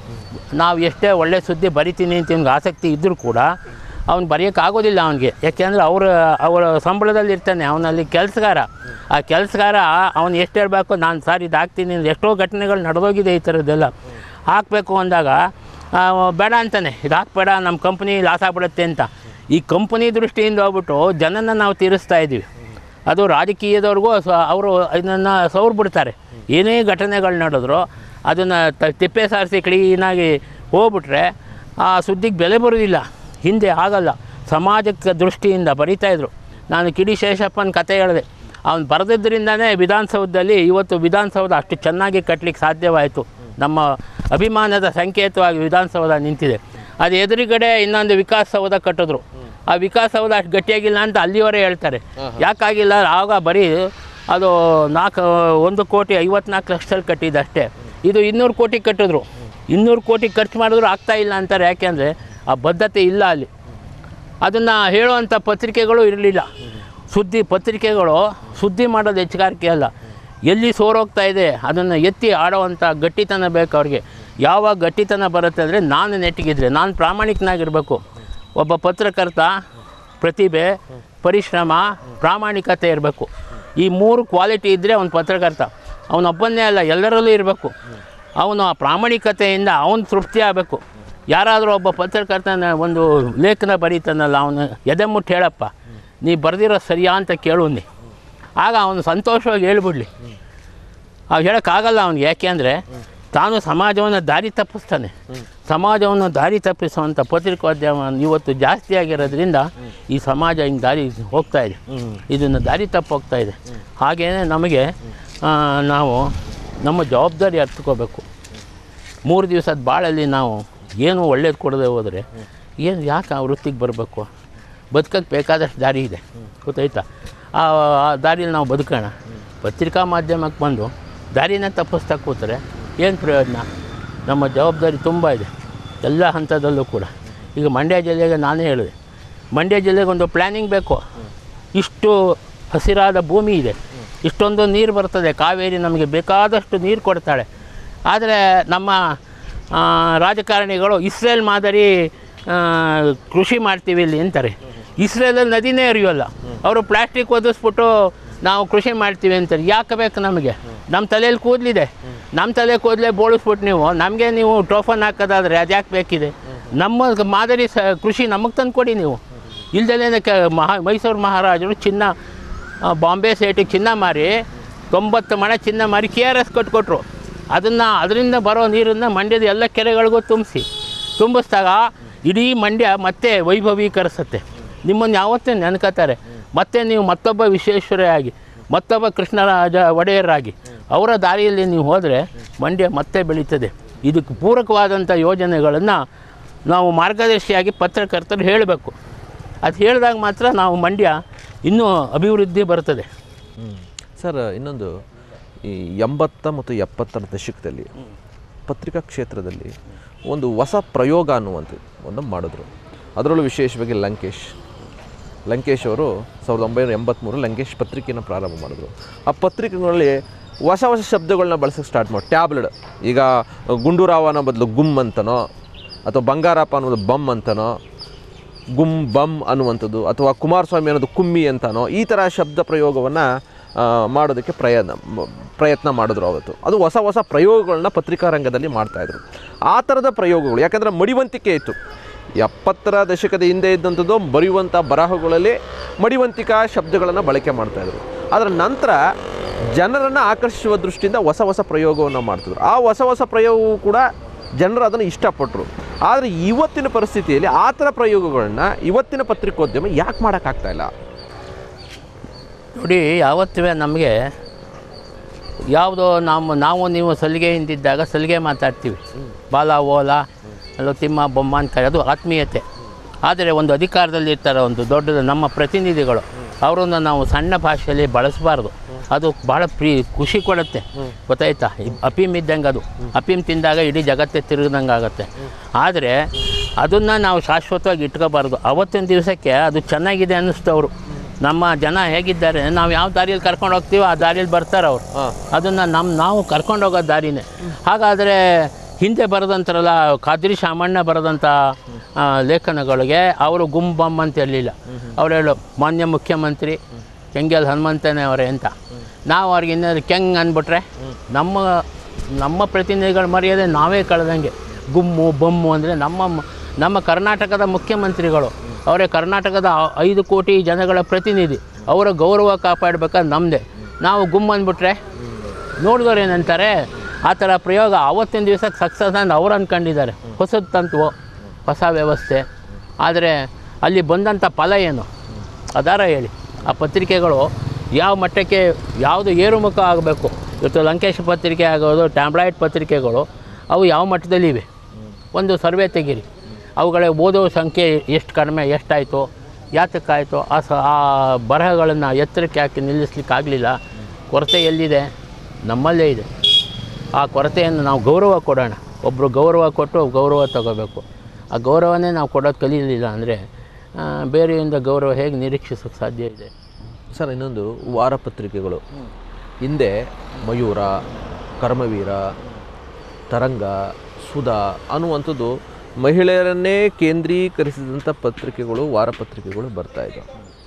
ನಾವು ಎಷ್ಟೇ ಒಳ್ಳೆ ಸುದ್ದಿ ಬರಿತೀನಿ ಅಂತ ಇವ್ನಿಗೆ ಆಸಕ್ತಿ ಇದ್ದರೂ ಕೂಡ ಅವ್ನು ಬರೆಯೋಕ್ಕಾಗೋದಿಲ್ಲ ಅವನಿಗೆ ಯಾಕೆಂದರೆ ಅವ್ರ ಅವರ ಸಂಬಳದಲ್ಲಿ ಇರ್ತಾನೆ ಅವನಲ್ಲಿ ಕೆಲಸಗಾರ ಆ ಕೆಲಸಗಾರ ಅವನು ಎಷ್ಟು ಹೇಳಬೇಕು ನಾನು ಸಾರಿ ಇದು ಹಾಕ್ತೀನಿ ಅಂತ ಎಷ್ಟೋ ಘಟನೆಗಳು ನಡೆದೋಗಿದೆ ಈ ಥರದ್ದೆಲ್ಲ ಹಾಕಬೇಕು ಅಂದಾಗ ಆ, ಬೇಡ ಅಂತಾನೆ ಇದು ಹಾಕ್ಬೇಡ ನಮ್ಮ ಕಂಪ್ನಿ ಲಾಸ್ ಆಗ್ಬಿಡುತ್ತೆ ಅಂತ ಈ ಕಂಪ್ನಿ ದೃಷ್ಟಿಯಿಂದ ಹೋಗ್ಬಿಟ್ಟು ಜನನ ನಾವು ತೀರಿಸ್ತಾ ಇದ್ದೀವಿ ಅದು ರಾಜಕೀಯದವ್ರಿಗೂ ಸ ಅವರು ಇದನ್ನು ಸೌರ್ ಬಿಡ್ತಾರೆ ಏನೇ ಘಟನೆಗಳು ನಡೆದ್ರು ಅದನ್ನು ತ ತಿಪ್ಪೆ ಸಾರಿಸಿ ಕ್ಲೀನಾಗಿ ಹೋಗ್ಬಿಟ್ರೆ ಆ ಸುದ್ದಿಗೆ ಬೆಲೆ ಬರೋದಿಲ್ಲ ಹಿಂದೆ ಆಗಲ್ಲ ಸಮಾಜಕ್ಕೆ ದೃಷ್ಟಿಯಿಂದ ಬರೀತಾಯಿದ್ರು ನಾನು ಕಿಡಿ ಶೇಷಪ್ಪನ ಕತೆ ಹೇಳಿದೆ ಅವನು ಬರೆದಿದ್ದರಿಂದನೇ ವಿಧಾನಸೌಧದಲ್ಲಿ ಇವತ್ತು ವಿಧಾನಸೌಧ ಅಷ್ಟು ಚೆನ್ನಾಗಿ ಕಟ್ಟಲಿಕ್ಕೆ ಸಾಧ್ಯವಾಯಿತು ನಮ್ಮ ಅಭಿಮಾನದ ಸಂಕೇತವಾಗಿ ವಿಧಾನಸೌಧ ನಿಂತಿದೆ ಅದು ಎದುರುಗಡೆ ಇನ್ನೊಂದು ವಿಕಾಸಸೌಧ ಕಟ್ಟಿದ್ರು ಆ ವಿಕಾಸಸೌಧ ಅಷ್ಟು ಗಟ್ಟಿಯಾಗಿಲ್ಲ ಅಂತ ಅಲ್ಲಿಯವರೇ ಹೇಳ್ತಾರೆ ಯಾಕಾಗಿಲ್ಲ ಆಗ ಬರೀ ಅದು ನಾಲ್ಕು ಒಂದು ಕೋಟಿ ಐವತ್ನಾಲ್ಕು ಲಕ್ಷದಲ್ಲಿ ಕಟ್ಟಿದ್ದು ಅಷ್ಟೇ ಇದು ಇನ್ನೂರು ಕೋಟಿ ಕಟ್ಟಿದ್ರು ಇನ್ನೂರು ಕೋಟಿ ಖರ್ಚು ಮಾಡಿದ್ರು ಆಗ್ತಾ ಇಲ್ಲ ಅಂತಾರೆ ಯಾಕೆಂದರೆ ಆ ಬದ್ಧತೆ ಇಲ್ಲ ಅಲ್ಲಿ ಅದನ್ನು ಹೇಳುವಂಥ ಪತ್ರಿಕೆಗಳು ಇರಲಿಲ್ಲ ಸುದ್ದಿ ಪತ್ರಿಕೆಗಳು ಸುದ್ದಿ ಮಾಡೋದು ಹೆಚ್ಚುಗಾರಿಕೆ ಅಲ್ಲ ಎಲ್ಲಿ ಸೋರೋಗ್ತಾ ಇದೆ ಅದನ್ನು ಎತ್ತಿ ಆಡುವಂಥ ಗಟ್ಟಿತನ ಬೇಕು ಅವ್ರಿಗೆ ಯಾವಾಗ ಗಟ್ಟಿತನ ಬರುತ್ತೆ ಅಂದರೆ ನಾನು ನೆಟ್ಟಿಗಿದ್ರೆ ನಾನು ಪ್ರಾಮಾಣಿಕನಾಗಿರಬೇಕು ಒಬ್ಬ ಪತ್ರಕರ್ತ ಪ್ರತಿಭೆ ಪರಿಶ್ರಮ ಪ್ರಾಮಾಣಿಕತೆ ಇರಬೇಕು ಈ ಮೂರು ಕ್ವಾಲಿಟಿ ಇದ್ದರೆ ಅವನು ಪತ್ರಕರ್ತ ಅವನೊಬ್ಬನೇ ಅಲ್ಲ ಎಲ್ಲರಲ್ಲೂ ಇರಬೇಕು ಅವನು ಆ ಪ್ರಾಮಾಣಿಕತೆಯಿಂದ ಅವನು ತೃಪ್ತಿ ಆಗಬೇಕು ಯಾರಾದರೂ ಒಬ್ಬ ಪತ್ರಕರ್ತನ ಒಂದು ಲೇಖನ ಬರೀತಾನಲ್ಲ ಅವನು ಎದೆ ಮುಟ್ಟು ಹೇಳಪ್ಪ ನೀ ಬರೆದಿರೋ ಸರಿಯಾ ಅಂತ ಕೇಳು ನೀ ಆಗ ಅವನು ಸಂತೋಷವಾಗಿ ಹೇಳ್ಬಿಡ್ಲಿ ಅವು ಹೇಳೋಕ್ಕಾಗಲ್ಲ ಅವ್ನಿಗೆ ಯಾಕೆ ಅಂದರೆ ತಾನು ಸಮಾಜವನ್ನು ದಾರಿ ತಪ್ಪಿಸ್ತಾನೆ ಸಮಾಜವನ್ನು ದಾರಿ ತಪ್ಪಿಸುವಂಥ ಪತ್ರಿಕೋದ್ಯಮ ಇವತ್ತು ಜಾಸ್ತಿ ಆಗಿರೋದ್ರಿಂದ ಈ ಸಮಾಜ ಹಿಂಗೆ ದಾರಿ ಹೋಗ್ತಾ ಇದೆ ಇದನ್ನು ದಾರಿ ತಪ್ಪು ಹೋಗ್ತಾ ಇದೆ ಹಾಗೆಯೇ ನಮಗೆ ಆ, ನಾವು ನಮ್ಮ ಜವಾಬ್ದಾರಿ ಅರ್ಥಕೋಬೇಕು ಮೂರು ದಿವಸದ ಬಾಳಲ್ಲಿ ನಾವು ಏನು ಒಳ್ಳೇದು ಕೊಡದೆ ಹೋದರೆ ಏನು ಯಾಕೆ ಆ ವೃತ್ತಿಗೆ ಬರಬೇಕು ಬದುಕಕ್ಕೆ ಬೇಕಾದಷ್ಟು ದಾರಿ ಇದೆ ಗೊತ್ತಾಯ್ತಾ ಆ ಆ ದಾರಿಯಲ್ಲಿ ನಾವು ಬದುಕೋಣ ಪತ್ರಿಕಾ ಮಾಧ್ಯಮಕ್ಕೆ ಬಂದು ದಾರಿನ ತಪ್ಪಿಸ್ತಾ ಕೂತ್ರೆ ಏನು ಪ್ರಯೋಜನ ನಮ್ಮ ಜವಾಬ್ದಾರಿ ತುಂಬ ಇದೆ ಎಲ್ಲ ಹಂತದಲ್ಲೂ ಕೂಡ ಈಗ ಮಂಡ್ಯ ಜಿಲ್ಲೆಗೆ ನಾನೇ ಹೇಳಿದೆ ಮಂಡ್ಯ ಜಿಲ್ಲೆಗೆ ಒಂದು ಪ್ಲ್ಯಾನಿಂಗ್ ಬೇಕು ಇಷ್ಟು ಹಸಿರಾದ ಭೂಮಿ ಇದೆ ಇಷ್ಟೊಂದು ನೀರು ಬರ್ತದೆ ಕಾವೇರಿ ನಮಗೆ ಬೇಕಾದಷ್ಟು ನೀರು ಕೊಡ್ತಾಳೆ ಆದರೆ ನಮ್ಮ ಆ, ರಾಜಕಾರಣಿಗಳು ಇಸ್ರೇಲ್ ಮಾದರಿ ಆ, ಕೃಷಿ ಮಾಡ್ತೀವಿ ಇಲ್ಲಿ ಅಂತಾರೆ ಇಸ್ರೇಲಲ್ಲಿ ನದಿನೇ ಹರಿಯೋಲ್ಲ ಅವರು ಪ್ಲಾಸ್ಟಿಕ್ ಒದಿಸ್ಬಿಟ್ಟು ನಾವು ಕೃಷಿ ಮಾಡ್ತೀವಿ ಅಂತಾರೆ ಯಾಕೆ ಬೇಕು ನಮಗೆ ನಮ್ಮ ತಲೆಯಲ್ಲಿ ಕೂದಲಿದೆ ನಮ್ಮ ತಲೆ ಕೂದಲೇ ಬೋಳಿಸ್ಬಿಟ್ಟು ನೀವು ನಮಗೆ ನೀವು ಟೋಫನ್ ಹಾಕೋದಾದ್ರೆ ಅದು ಯಾಕೆ ಬೇಕಿದೆ ನಮ್ಮ ಮಾದರಿ ಸ ಕೃಷಿ ನಮಗೆ ತಂದು ಕೊಡಿ ನೀವು ಇಲ್ದಲೇ ಕ ಮಹಾ ಮೈಸೂರು ಮಹಾರಾಜರು ಚಿನ್ನ ಆ, ಬಾಂಬೆ ಸೇಟಿಗೆ ಚಿನ್ನ ಮಾರಿ ತೊಂಬತ್ತು ಮಣ ಚಿನ್ನ ಮಾರಿ ಕೆ ಆರ್ ಎಸ್ ಕಟ್ಕೊಟ್ರು ಅದನ್ನು ಅದರಿಂದ ಬರೋ ನೀರನ್ನು ಮಂಡ್ಯದ ಎಲ್ಲ ಕೆರೆಗಳಿಗೂ ತುಂಬಿಸಿ ತುಂಬಿಸಿದಾಗ ಇಡೀ ಮಂಡ್ಯ ಮತ್ತೆ ವೈಭವೀಕರಿಸುತ್ತೆ ನಿಮ್ಮನ್ನು ಯಾವತ್ತೇ ನೆನ್ಕೋತಾರೆ ಮತ್ತೆ ನೀವು ಮತ್ತೊಬ್ಬ ವಿಶ್ವೇಶ್ವರಯಾಗಿ ಮತ್ತೊಬ್ಬ ಕೃಷ್ಣರಾಜ ಒಡೆಯರಾಗಿ ಅವರ ದಾರಿಯಲ್ಲಿ ನೀವು ಹೋದರೆ ಮಂಡ್ಯ ಮತ್ತೆ ಬೆಳೀತದೆ ಇದಕ್ಕೆ ಪೂರಕವಾದಂಥ ಯೋಜನೆಗಳನ್ನು ನಾವು ಮಾರ್ಗದರ್ಶಿಯಾಗಿ ಪತ್ರಕರ್ತರು ಹೇಳಬೇಕು ಅದು ಹೇಳಿದಾಗ ಮಾತ್ರ ನಾವು ಮಂಡ್ಯ ಇನ್ನೂ ಅಭಿವೃದ್ಧಿ ಬರ್ತದೆ ಸರ್ ಇನ್ನೊಂದು ಈ ಎಂಬತ್ತ ಮತ್ತು ಎಪ್ಪತ್ತರ ದಶಕದಲ್ಲಿ ಪತ್ರಿಕಾ ಕ್ಷೇತ್ರದಲ್ಲಿ ಒಂದು ಹೊಸ ಪ್ರಯೋಗ ಅನ್ನುವಂಥದ್ದು ಒಂದು ಮಾಡಿದ್ರು ಅದರಲ್ಲೂ ವಿಶೇಷವಾಗಿ ಲಂಕೇಶ್ ಲಂಕೇಶ್ ಅವರು ಸಾವಿರದ ಒಂಬೈನೂರ ಎಂಬತ್ತ್ಮೂರು ಲಂಕೇಶ್ ಪತ್ರಿಕೆಯನ್ನು ಪ್ರಾರಂಭ ಮಾಡಿದ್ರು ಆ ಪತ್ರಿಕೆಗಳಲ್ಲಿ ಹೊಸ ಹೊಸ ಶಬ್ದಗಳನ್ನ ಬಳಸೋಕ್ಕೆ ಸ್ಟಾರ್ಟ್ ಮಾಡಿ ಟ್ಯಾಬ್ಲೆಟ್ ಈಗ ಗುಂಡೂರಾವ್ ಅನ್ನೋ ಬದಲು ಗುಮ್ ಅಂತನೋ ಅಥವಾ ಬಂಗಾರಪ್ಪ ಅನ್ನೋದು ಬಮ್ ಅಂತನೋ ಗುಮ್ ಬಮ್ ಅನ್ನುವಂಥದ್ದು ಅಥವಾ ಕುಮಾರಸ್ವಾಮಿ ಅನ್ನೋದು ಕುಮ್ಮಿ ಅಂತನೋ ಈ ಥರ ಶಬ್ದ ಪ್ರಯೋಗವನ್ನು ಮಾಡೋದಕ್ಕೆ ಪ್ರಯತ್ನ ಮ- ಪ್ರಯತ್ನ ಮಾಡಿದ್ರು ಅವತ್ತು ಅದು ಹೊಸ ಹೊಸ ಪ್ರಯೋಗಗಳನ್ನ ಪತ್ರಿಕಾ ರಂಗದಲ್ಲಿ ಮಾಡ್ತಾಯಿದ್ರು ಆ ಥರದ ಪ್ರಯೋಗಗಳು ಯಾಕಂದರೆ ಮಡಿವಂತಿಕೆ ಇತ್ತು ಎಪ್ಪತ್ತರ ದಶಕದ ಹಿಂದೆ ಇದ್ದಂಥದ್ದು ಬರೆಯುವಂಥ ಬರಹಗಳಲ್ಲಿ ಮಡಿವಂತಿಕಾ ಶಬ್ದಗಳನ್ನು ಬಳಕೆ ಮಾಡ್ತಾಯಿದ್ರು ಅದರ ನಂತರ ಜನರನ್ನು ಆಕರ್ಷಿಸುವ ದೃಷ್ಟಿಯಿಂದ ಹೊಸ ಹೊಸ ಪ್ರಯೋಗವನ್ನು ಮಾಡ್ತಿದ್ರು ಆ ಹೊಸ ಹೊಸ ಪ್ರಯೋಗವು ಕೂಡ ಜನರು ಅದನ್ನು ಇಷ್ಟಪಟ್ಟರು ಆದರೆ ಇವತ್ತಿನ ಪರಿಸ್ಥಿತಿಯಲ್ಲಿ ಆ ಥರ ಪ್ರಯೋಗಗಳನ್ನ ಇವತ್ತಿನ ಪತ್ರಿಕೋದ್ಯಮ ಯಾಕೆ ಮಾಡೋಕ್ಕಾಗ್ತಾ ಇಲ್ಲ ನೋಡಿ ಯಾವತ್ತೂ ನಮಗೆ ಯಾವುದೋ ನಮ್ಮ ನಾವು ನೀವು ಸಲಿಗೆ ಹಿಂದಿದ್ದಾಗ ಸಲಿಗೆ ಮಾತಾಡ್ತೀವಿ ಬಾಲ ಓಲ ಅಲ್ಲೋ ತಿಮ್ಮ ಬೊಮ್ಮ ಅಂತ ಕರೆ- ಅದು ಆತ್ಮೀಯತೆ ಆದರೆ ಒಂದು ಅಧಿಕಾರದಲ್ಲಿ ಇರ್ತಾರೆ ಒಂದು ದೊಡ್ಡದು ನಮ್ಮ ಪ್ರತಿನಿಧಿಗಳು ಅವರನ್ನು ನಾವು ಸಣ್ಣ ಭಾಷೆಯಲ್ಲಿ ಬಳಸಬಾರ್ದು ಅದು ಭಾಳ ಪ್ರೀ ಖುಷಿ ಕೊಡುತ್ತೆ ಗೊತ್ತಾಯ್ತಾ ಈ ಅಫೀಮ್ ಇದ್ದಂಗೆ ಅದು ಅಫೀಮ್ ತಿಂದಾಗ ಇಡೀ ಜಗತ್ತೇ ತಿರುಗಿದಂಗೆ ಆಗುತ್ತೆ ಆದರೆ ಅದನ್ನು ನಾವು ಶಾಶ್ವತವಾಗಿ ಇಟ್ಕೋಬಾರ್ದು ಅವತ್ತಿನ ದಿವಸಕ್ಕೆ ಅದು ಚೆನ್ನಾಗಿದೆ ಅನ್ನಿಸ್ತು ಅವರು ನಮ್ಮ ಜನ ಹೇಗಿದ್ದಾರೆ ನಾವು ಯಾವ ದಾರಿಯಲ್ಲಿ ಕರ್ಕೊಂಡು ಹೋಗ್ತೀವೋ ಆ ದಾರಿಯಲ್ಲಿ ಬರ್ತಾರೆ ಅವರು ಅದನ್ನು ನಮ್ಮ ನಾವು ಕರ್ಕೊಂಡು ಹೋಗೋ ದಾರಿನೇ ಹಾಗಾದರೆ ಹಿಂದೆ ಬರೆದಂತಾರಲ್ಲ ಖಾದ್ರಿ ಶಾಮಣ್ಣ ಬರೆದಂಥ ಆ, ಲೇಖನಗಳಿಗೆ ಅವರು ಗುಂಬಮ್ ಅಂತ ಇರಲಿಲ್ಲ ಅವ್ರು ಹೇಳು ಮಾನ್ಯ ಮುಖ್ಯಮಂತ್ರಿ ಕೆಂಗಲ್ ಹನುಮಂತನೇ ಅವರೇ ಅಂತ ನಾವು ಅವ್ರಿಗೆ ಏನಾದ್ರು ಕೆಂಗ್ ಅಂದ್ಬಿಟ್ರೆ ನಮ್ಮ ನಮ್ಮ ಪ್ರತಿನಿಧಿಗಳ ಮರ್ಯಾದೆ ನಾವೇ ಕಳೆದಂಗೆ ಗುಮ್ಮು ಬೊಮ್ಮು ಅಂದರೆ ನಮ್ಮ ಮ- ನಮ್ಮ ಕರ್ನಾಟಕದ ಮುಖ್ಯಮಂತ್ರಿಗಳು ಅವರೇ ಕರ್ನಾಟಕದ ಆ- ಐದು ಕೋಟಿ ಜನಗಳ ಪ್ರತಿನಿಧಿ ಅವರ ಗೌರವ ಕಾಪಾಡಬೇಕಾದ್ರೆ ನಮ್ಮದೇ ನಾವು ಗುಮ್ ಅಂದ್ಬಿಟ್ರೆ ನೋಡಿದವ್ರು ಏನಂತಾರೆ ಆ ಥರ ಪ್ರಯೋಗ ಆವತ್ತಿನ ದಿವಸಕ್ಕೆ ಸಕ್ಸಸ್ ಅಂತ ಅವ್ರು ಅಂದ್ಕೊಂಡಿದ್ದಾರೆ ಹೊಸದು ತಂತು ಹೊಸ ವ್ಯವಸ್ಥೆ ಆದರೆ ಅಲ್ಲಿ ಬಂದಂಥ ಫಲ ಏನು ಅದಾರ ಹೇಳಿ ಆ ಪತ್ರಿಕೆಗಳು ಯಾವ ಮಟ್ಟಕ್ಕೆ ಯಾವುದು ಏರುಮುಖ ಆಗಬೇಕು ಇವತ್ತು ಲಂಕೇಶ್ ಪತ್ರಿಕೆ ಆಗೋದು ಟ್ಯಾಬ್ಲಾಯ್ಡ್ ಪತ್ರಿಕೆಗಳು ಅವು ಯಾವ ಮಟ್ಟದಲ್ಲಿವೆ ಒಂದು ಸರ್ವೆ ತೆಗೀರಿ ಅವುಗಳ ಓದೋ ಸಂಖ್ಯೆ ಎಷ್ಟು ಕಡಿಮೆ ಎಷ್ಟಾಯಿತು ಯಾತಕ್ಕಾಯಿತು ಆ ಸ ಆ ಬರಹಗಳನ್ನು ಎತ್ತರಕ್ಕೆ ಹಾಕಿ ನಿಲ್ಲಿಸ್ಲಿಕ್ಕಾಗಲಿಲ್ಲ ಕೊರತೆ ಎಲ್ಲಿದೆ ನಮ್ಮಲ್ಲೇ ಇದೆ ಆ ಕೊರತೆಯನ್ನು ನಾವು ಗೌರವ ಕೊಡೋಣ ಒಬ್ಬರು ಗೌರವ ಕೊಟ್ಟು ಗೌರವ ತಗೋಬೇಕು ಆ ಗೌರವನೇ ನಾವು ಕೊಡೋದು ಕಲೀಲಿಲ್ಲ ಅಂದರೆ ಬೇರೆಯಿಂದ ಗೌರವ ಹೇಗೆ ನಿರೀಕ್ಷಿಸೋಕ್ಕೆ ಸಾಧ್ಯ ಇದೆ ಸರ್ ಇನ್ನೊಂದು ವಾರಪತ್ರಿಕೆಗಳು ಹಿಂದೆ ಮಯೂರ ಕರ್ಮವೀರ ತರಂಗ ಸುಧಾ ಅನ್ನುವಂಥದ್ದು ಮಹಿಳೆಯರನ್ನೇ ಕೇಂದ್ರೀಕರಿಸಿದಂಥ ಪತ್ರಿಕೆಗಳು ವಾರಪತ್ರಿಕೆಗಳು ಬರ್ತಾ ಇದ್ದವು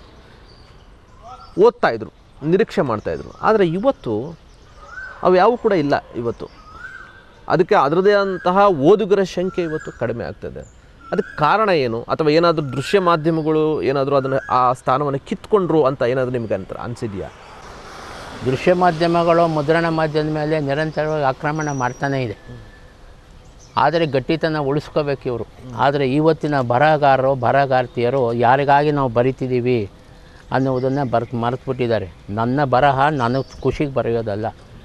ಓದ್ತಾ ಇದ್ರು ನಿರೀಕ್ಷೆ ಮಾಡ್ತಾಯಿದ್ರು ಆದರೆ ಇವತ್ತು ಅವು ಯಾವು ಕೂಡ ಇಲ್ಲ ಇವತ್ತು ಅದಕ್ಕೆ ಅದರದೇ ಅಂತಹ ಓದುಗರ ಸಂಖ್ಯೆ ಇವತ್ತು ಕಡಿಮೆ ಆಗ್ತದೆ ಅದಕ್ಕೆ ಕಾರಣ ಏನು ಅಥವಾ ಏನಾದರೂ ದೃಶ್ಯ ಮಾಧ್ಯಮಗಳು ಏನಾದರೂ ಅದನ್ನು ಆ ಸ್ಥಾನವನ್ನು ಕಿತ್ಕೊಂಡ್ರು ಅಂತ ಏನಾದರೂ ನಿಮ್ಗೆ ಅಂತ ಅನಿಸಿದೆಯಾ ದೃಶ್ಯ ಮಾಧ್ಯಮಗಳು ಮುದ್ರಣ ಮಾಧ್ಯಮದ ಮೇಲೆ ನಿರಂತರವಾಗಿ ಆಕ್ರಮಣ ಮಾಡ್ತಾನೇ ಇದೆ ಆದರೆ ಗಟ್ಟಿತನ ಉಳಿಸ್ಕೋಬೇಕು ಇವರು ಆದರೆ ಇವತ್ತಿನ ಬರಹಗಾರರು ಬರಹಗಾರ್ತಿಯರು ಯಾರಿಗಾಗಿ ನಾವು ಬರಿತಿದ್ದೀವಿ ಅನ್ನುವುದನ್ನು ಬರ್ತ್ ಮರೆತುಬಿಟ್ಟಿದ್ದಾರೆ ನನ್ನ ಬರಹ ನನಗೆ ಖುಷಿಗೆ ಬರೆಯೋದಲ್ಲ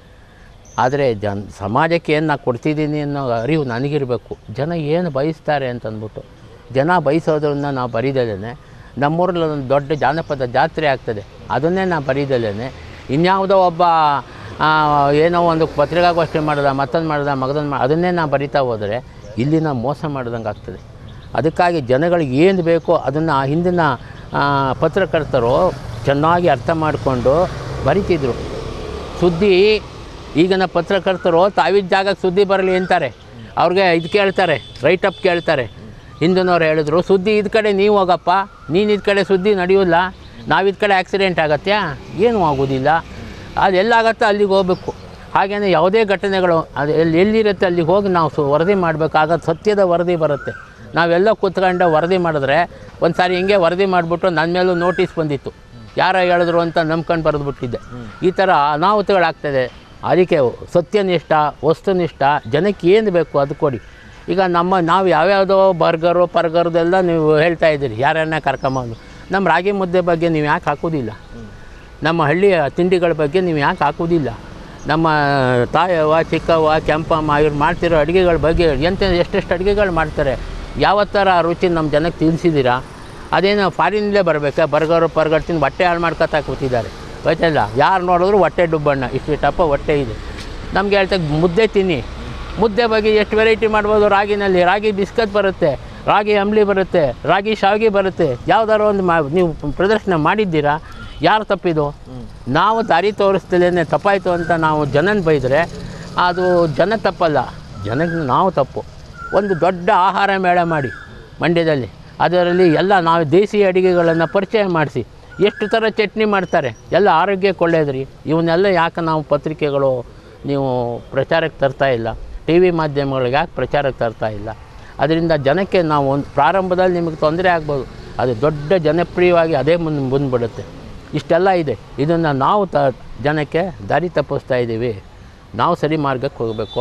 ಆದರೆ ಜನ ಸಮಾಜಕ್ಕೆ ಏನು ನಾನು ಕೊಡ್ತಿದ್ದೀನಿ ಅನ್ನೋ ಅರಿವು ನನಗಿರಬೇಕು ಜನ ಏನು ಬಯಸ್ತಾರೆ ಅಂತಂದ್ಬಿಟ್ಟು ಜನ ಬಯಸೋದ್ರನ್ನ ನಾವು ಬರೀದಲೇ ನಮ್ಮೂರಲ್ಲಿ ಒಂದು ದೊಡ್ಡ ಜಾನಪದ ಜಾತ್ರೆ ಆಗ್ತದೆ ಅದನ್ನೇ ನಾವು ಬರೀದಲೇ ಇನ್ಯಾವುದೋ ಒಬ್ಬ ಆ, ಏನೋ ಒಂದು ಪತ್ರಿಕಾಗೋಷ್ಠಿ ಮಾಡ್ದ ಮತ್ತೊಂದು ಮಾಡ್ದ ಮಗದೊಂದು ಮಾ ಅದನ್ನೇ ನಾವು ಬರಿತಾ ಹೋದರೆ ಇಲ್ಲಿ ನಾವು ಮೋಸ ಮಾಡ್ದಂಗೆ ಆಗ್ತದೆ ಅದಕ್ಕಾಗಿ ಜನಗಳಿಗೆ ಏನು ಬೇಕೋ ಅದನ್ನು ಹಿಂದಿನ ಆ, ಪತ್ರಕರ್ತರು ಚೆನ್ನಾಗಿ ಅರ್ಥ ಮಾಡಿಕೊಂಡು ಬರಿತಿದ್ರು ಸುದ್ದಿ ಈಗಿನ ಪತ್ರಕರ್ತರು ತಾವಿದ್ದ ಜಾಗಕ್ಕೆ ಸುದ್ದಿ ಬರಲಿ ಅಂತಾರೆ ಅವ್ರಿಗೆ ಇದು ಕೇಳ್ತಾರೆ ರೈಟ್ ಅಪ್ ಕೇಳ್ತಾರೆ ಹಿಂದಿನವ್ರು ಹೇಳಿದ್ರು ಸುದ್ದಿ ಇದು ಕಡೆ ನೀವು ಹೋಗಪ್ಪ ನೀನು ಇದು ಕಡೆ ಸುದ್ದಿ ನಡೆಯೋಲ್ಲ ನಾವಿದ ಕಡೆ ಆಕ್ಸಿಡೆಂಟ್ ಆಗತ್ತಾ ಏನೂ ಆಗೋದಿಲ್ಲ ಅದು ಎಲ್ಲಾಗತ್ತೋ ಅಲ್ಲಿಗೆ ಹೋಗ್ಬೇಕು ಹಾಗೆಯೇ ಯಾವುದೇ ಘಟನೆಗಳು ಅದು ಎಲ್ಲಿ ಎಲ್ಲಿರುತ್ತೆ ಅಲ್ಲಿಗೆ ಹೋಗಿ ನಾವು ಸು ವರದಿ ಮಾಡಬೇಕಾಗ ಸತ್ಯದ ವರದಿ ಬರುತ್ತೆ ನಾವೆಲ್ಲ ಕೂತ್ಕೊಂಡು ವರದಿ ಮಾಡಿದ್ರೆ ಒಂದು ಸಾರಿ ಹಿಂಗೆ ವರದಿ ಮಾಡಿಬಿಟ್ಟು ನನ್ನ ಮೇಲೂ ನೋಟಿಸ್ ಬಂದಿತ್ತು ಯಾರೋ ಹೇಳಿದ್ರು ಅಂತ ನಂಬ್ಕೊಂಡು ಬರೆದ್ಬಿಟ್ಟಿದ್ದೆ ಈ ಥರ ಅನಾಹುತಗಳಾಗ್ತದೆ ಅದಕ್ಕೆ ಸತ್ಯನಿಷ್ಠ ವಸ್ತುನಿಷ್ಠ ಜನಕ್ಕೆ ಏನು ಬೇಕು ಅದು ಕೊಡಿ ಈಗ ನಮ್ಮ ನಾವು ಯಾವ್ಯಾವುದೋ ಬರ್ಗರು ಪರ್ಗರ್ದೆಲ್ಲ ನೀವು ಹೇಳ್ತಾ ಇದ್ದೀರಿ ಯಾರನ್ನ ಕರ್ಕೊಂಬಂದು ನಮ್ಮ ರಾಗಿ ಮುದ್ದೆ ಬಗ್ಗೆ ನೀವು ಯಾಕೆ ಹಾಕೋದಿಲ್ಲ ನಮ್ಮ ಹಳ್ಳಿಯ ತಿಂಡಿಗಳ ಬಗ್ಗೆ ನೀವು ಯಾಕೆ ಹಾಕೋದಿಲ್ಲ ನಮ್ಮ ತಾಯವ್ವ ಚಿಕ್ಕವ್ವ ಕೆಂಪಮ್ಮ ಇವ್ರು ಮಾಡ್ತಿರೋ ಅಡುಗೆಗಳ ಬಗ್ಗೆ ಎಂತ ಎಷ್ಟೆಷ್ಟು ಅಡುಗೆಗಳು ಮಾಡ್ತಾರೆ ಯಾವ ಥರ ರುಚಿ ನಮ್ಮ ಜನಕ್ಕೆ ತಿಳಿಸಿದ್ದೀರಾ ಅದೇನು ಫಾರಿನಲ್ಲೇ ಬರಬೇಕಾ ಬರ್ಗರು ಪರ್ಗರ್ ತಿಂದು ಹೊಟ್ಟೆ ಹಾಳು ಮಾಡ್ಕೊತಾ ಕೂತಿದ್ದಾರೆ ಗೊತ್ತಿಲ್ಲ ಯಾರು ನೋಡಿದ್ರು ಹೊಟ್ಟೆ ಡುಬ್ಬಣ್ಣ ಇಷ್ಟು ಟಪ್ಪ ಹೊಟ್ಟೆ ಇದೆ ನಮಗೆ ಹೇಳ್ತಾ ಮುದ್ದೆ ತಿನ್ನಿ ಮುದ್ದೆ ಬಗ್ಗೆ ಎಷ್ಟು ವೆರೈಟಿ ಮಾಡ್ಬೋದು ರಾಗಿನಲ್ಲಿ ರಾಗಿ ಬಿಸ್ಕತ್ ಬರುತ್ತೆ ರಾಗಿ ಅಂಬ್ಲಿ ಬರುತ್ತೆ ರಾಗಿ ಶಾವಿಗೆ ಬರುತ್ತೆ ಯಾವ್ದಾರು ಒಂದು ಮಾ ನೀವು ಪ್ರದರ್ಶನ ಮಾಡಿದ್ದೀರಾ ಯಾರು ತಪ್ಪಿದು ನಾವು ದಾರಿ ತೋರಿಸ್ತಿಲ್ಲೇನೆ ತಪ್ಪಾಯಿತು ಅಂತ ನಾವು ಜನನ ಬೈದರೆ ಅದು ಜನ ತಪ್ಪಲ್ಲ ಜನಕ್ಕೆ ನಾವು ತಪ್ಪು ಒಂದು ದೊಡ್ಡ ಆಹಾರ ಮೇಳ ಮಾಡಿ ಮಂಡ್ಯದಲ್ಲಿ ಅದರಲ್ಲಿ ಎಲ್ಲ ನಾವು ದೇಸಿ ಅಡುಗೆಗಳನ್ನು ಪರಿಚಯ ಮಾಡಿಸಿ ಎಷ್ಟು ಥರ ಚಟ್ನಿ ಮಾಡ್ತಾರೆ ಎಲ್ಲ ಆರೋಗ್ಯಕ್ಕೆ ಒಳ್ಳೆಯದ್ರಿ ಇವನ್ನೆಲ್ಲ ಯಾಕೆ ನಾವು ಪತ್ರಿಕೆಗಳು ನೀವು ಪ್ರಚಾರಕ್ಕೆ ತರ್ತಾ ಇಲ್ಲ ಟಿ ವಿ ಮಾಧ್ಯಮಗಳಿಗೆ ಯಾಕೆ ಪ್ರಚಾರಕ್ಕೆ ತರ್ತಾ ಇಲ್ಲ ಅದರಿಂದ ಜನಕ್ಕೆ ನಾವು ಒಂದು ಪ್ರಾರಂಭದಲ್ಲಿ ನಿಮಗೆ ತೊಂದರೆ ಆಗ್ಬೋದು ಅದು ದೊಡ್ಡ ಜನಪ್ರಿಯವಾಗಿ ಅದೇ ಮುಂದೆ ಬಂದುಬಿಡುತ್ತೆ ಇಷ್ಟೆಲ್ಲ ಇದೆ ಇದನ್ನು ನಾವು ತ ಜನಕ್ಕೆ ದಾರಿ ತಪ್ಪಿಸ್ತಾ ಇದ್ದೀವಿ ನಾವು ಸರಿ ಮಾರ್ಗಕ್ಕೆ ಹೋಗಬೇಕು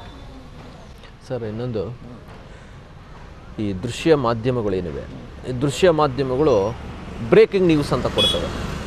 ಸರ್ ಇನ್ನೊಂದು ಈ ದೃಶ್ಯ ಮಾಧ್ಯಮಗಳೇನಿವೆ ಈ ದೃಶ್ಯ ಮಾಧ್ಯಮಗಳು ಬ್ರೇಕಿಂಗ್ ನ್ಯೂಸ್ ಅಂತ ಕೊಡ್ತವೆ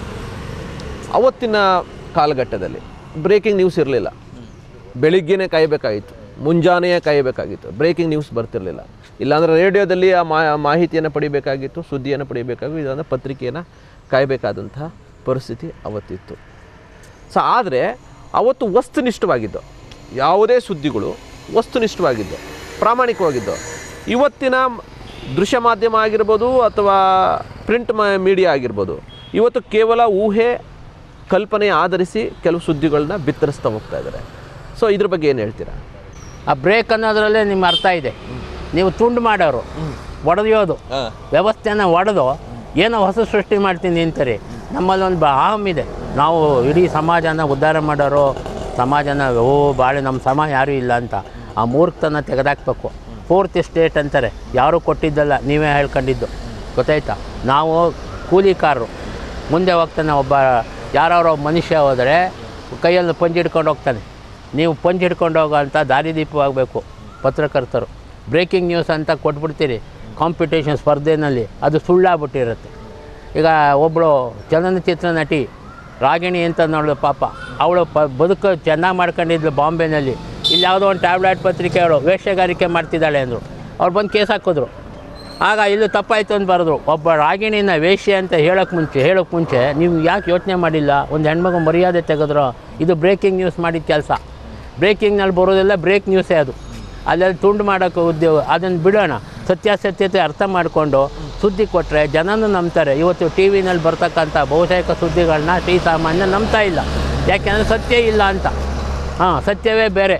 ಅವತ್ತಿನ ಕಾಲಘಟ್ಟದಲ್ಲಿ ಬ್ರೇಕಿಂಗ್ ನ್ಯೂಸ್ ಇರಲಿಲ್ಲ ಬೆಳಿಗ್ಗೆನೇ ಕಾಯಬೇಕಾಗಿತ್ತು ಮುಂಜಾನೆಯೇ ಕಾಯಬೇಕಾಗಿತ್ತು ಬ್ರೇಕಿಂಗ್ ನ್ಯೂಸ್ ಬರ್ತಿರಲಿಲ್ಲ ಇಲ್ಲಾಂದರೆ ರೇಡಿಯೋದಲ್ಲಿ ಆ ಮಾ ಮಾಹಿತಿಯನ್ನು ಪಡಿಬೇಕಾಗಿತ್ತು ಸುದ್ದಿಯನ್ನು ಪಡಿಬೇಕಾಗಿತ್ತು ಇಲ್ಲಾಂದರೆ ಪತ್ರಿಕೆಯನ್ನು ಕಾಯಬೇಕಾದಂತಹ ಪರಿಸ್ಥಿತಿ ಅವತ್ತಿತ್ತು ಸೊ ಆದರೆ ಅವತ್ತು ವಸ್ತುನಿಷ್ಠವಾಗಿದ್ದು ಯಾವುದೇ ಸುದ್ದಿಗಳು ವಸ್ತುನಿಷ್ಠವಾಗಿದ್ದು ಪ್ರಾಮಾಣಿಕವಾಗಿದ್ದು ಇವತ್ತಿನ ದೃಶ್ಯ ಮಾಧ್ಯಮ ಆಗಿರ್ಬೋದು ಅಥವಾ ಪ್ರಿಂಟ್ ಮೀಡಿಯಾ ಆಗಿರ್ಬೋದು ಇವತ್ತು ಕೇವಲ ಊಹೆ ಕಲ್ಪನೆ ಆಧರಿಸಿ ಕೆಲವು ಸುದ್ದಿಗಳನ್ನ ಬಿತ್ತರಿಸ್ತಾ ಹೋಗ್ತಾ ಇದ್ದಾರೆ ಸೊ ಇದ್ರ ಬಗ್ಗೆ ಏನು ಹೇಳ್ತೀರಾ ಆ ಬ್ರೇಕ್ ಅನ್ನೋದ್ರಲ್ಲೇ ನಿಮ್ಮ ಅರ್ಥ ಇದೆ ನೀವು ತುಂಡು ಮಾಡೋರು ಒಡೆಯೋದು ಹಾಂ ವ್ಯವಸ್ಥೆನ ಒಡೆದು ಏನೋ ಹೊಸ ಸೃಷ್ಟಿ ಮಾಡ್ತೀನಿ ಅಂತಾರೆ ನಮ್ಮಲ್ಲಿ ಒಂದು ಬ ಅಹಂ ಇದೆ ನಾವು ಇಡೀ ಸಮಾಜನ ಉದ್ಧಾರ ಮಾಡೋರು ಸಮಾಜನ ಓ ಬಾಳೆ ನಮ್ಮ ಸಮ ಯಾರೂ ಇಲ್ಲ ಅಂತ ಆ ಮೂರ್ಖತನ ತೆಗೆದಾಕ್ಬೇಕು ಫೋರ್ತ್ ಸ್ಟೇಟ್ ಅಂತಾರೆ ಯಾರೂ ಕೊಟ್ಟಿದ್ದಲ್ಲ ನೀವೇ ಹೇಳ್ಕೊಂಡಿದ್ದು ಗೊತ್ತಾಯ್ತಾ ನಾವು ಕೂಲಿಕಾರರು ಮುಂದೆ ಹೋಗ್ತಾನೆ ಒಬ್ಬ ಯಾರೋ ಮನುಷ್ಯ ಹೋದರೆ ಕೈಯಲ್ಲಿ ಪಂಜಿ ಹಿಡ್ಕೊಂಡು ಹೋಗ್ತಾನೆ ನೀವು ಪಂಜಿ ಹಿಡ್ಕೊಂಡು ಹೋಗೋ ಅಂತ ದಾರಿದೀಪವಾಗಬೇಕು ಪತ್ರಕರ್ತರು ಬ್ರೇಕಿಂಗ್ ನ್ಯೂಸ್ ಅಂತ ಕೊಟ್ಬಿಡ್ತೀರಿ ಕಾಂಪಿಟೇಷನ್ ಸ್ಪರ್ಧೆನಲ್ಲಿ ಅದು ಸುಳ್ಳಾಗ್ಬಿಟ್ಟಿರುತ್ತೆ ಈಗ ಒಬ್ಬಳು ಚಲನಚಿತ್ರ ನಟಿ ರಾಗಿಣಿ ಅಂತ ನೋಡು ಪಾಪ ಅವಳು ಪ ಬದುಕು ಚೆನ್ನಾಗಿ ಮಾಡ್ಕೊಂಡಿದ್ಲು ಬಾಂಬೆನಲ್ಲಿ ಇಲ್ಲಿ ಯಾವುದೋ ಒಂದು ಟ್ಯಾಬ್ಲೆಟ್ ಪತ್ರಿಕೆ ಅವಳು ವೇಶ್ಯಗಾರಿಕೆ ಮಾಡ್ತಿದ್ದಾಳೆ ಅಂದರು ಅವ್ರು ಬಂದು ಕೇಸ್ ಹಾಕಿದ್ರು ಆಗ ಇಲ್ಲಿ ತಪ್ಪಾಯಿತು ಅಂತ ಬರೆದ್ರು ಒಬ್ಬ ರಾಗಿಣಿನ ವೇಶ್ಯೆ ಅಂತ ಹೇಳೋಕ್ಕೆ ಮುಂಚೆ ಹೇಳೋಕ್ಕೆ ಮುಂಚೆ ನೀವು ಯಾಕೆ ಯೋಚನೆ ಮಾಡಿಲ್ಲ ಒಂದು ಹೆಣ್ಮಗು ಮರ್ಯಾದೆ ತೆಗೆದ್ರು ಇದು ಬ್ರೇಕಿಂಗ್ ನ್ಯೂಸ್ ಮಾಡಿದ ಕೆಲಸ ಬ್ರೇಕಿಂಗ್ನಲ್ಲಿ ಬರೋದೆಲ್ಲ ಬ್ರೇಕ್ ನ್ಯೂಸೇ ಅದು ಅಲ್ಲೆಲ್ಲ ತುಂಡು ಮಾಡೋಕ್ಕೆ ಉದ್ಯೋಗ ಅದನ್ನು ಬಿಡೋಣ ಸತ್ಯಾಸತ್ಯತೆ ಅರ್ಥ ಮಾಡಿಕೊಂಡು ಸುದ್ದಿ ಕೊಟ್ಟರೆ ಜನನೂ ನಂಬ್ತಾರೆ ಇವತ್ತು ಟಿ ವಿನಲ್ಲಿ ಬರ್ತಕ್ಕಂಥ ಬಹುತೇಕ ಸುದ್ದಿಗಳನ್ನ ಟಿ ಸಾಮಾನ್ಯ ನಂಬ್ತಾ ಇಲ್ಲ ಯಾಕೆಂದರೆ ಸತ್ಯ ಇಲ್ಲ ಅಂತ ಹಾಂ ಸತ್ಯವೇ ಬೇರೆ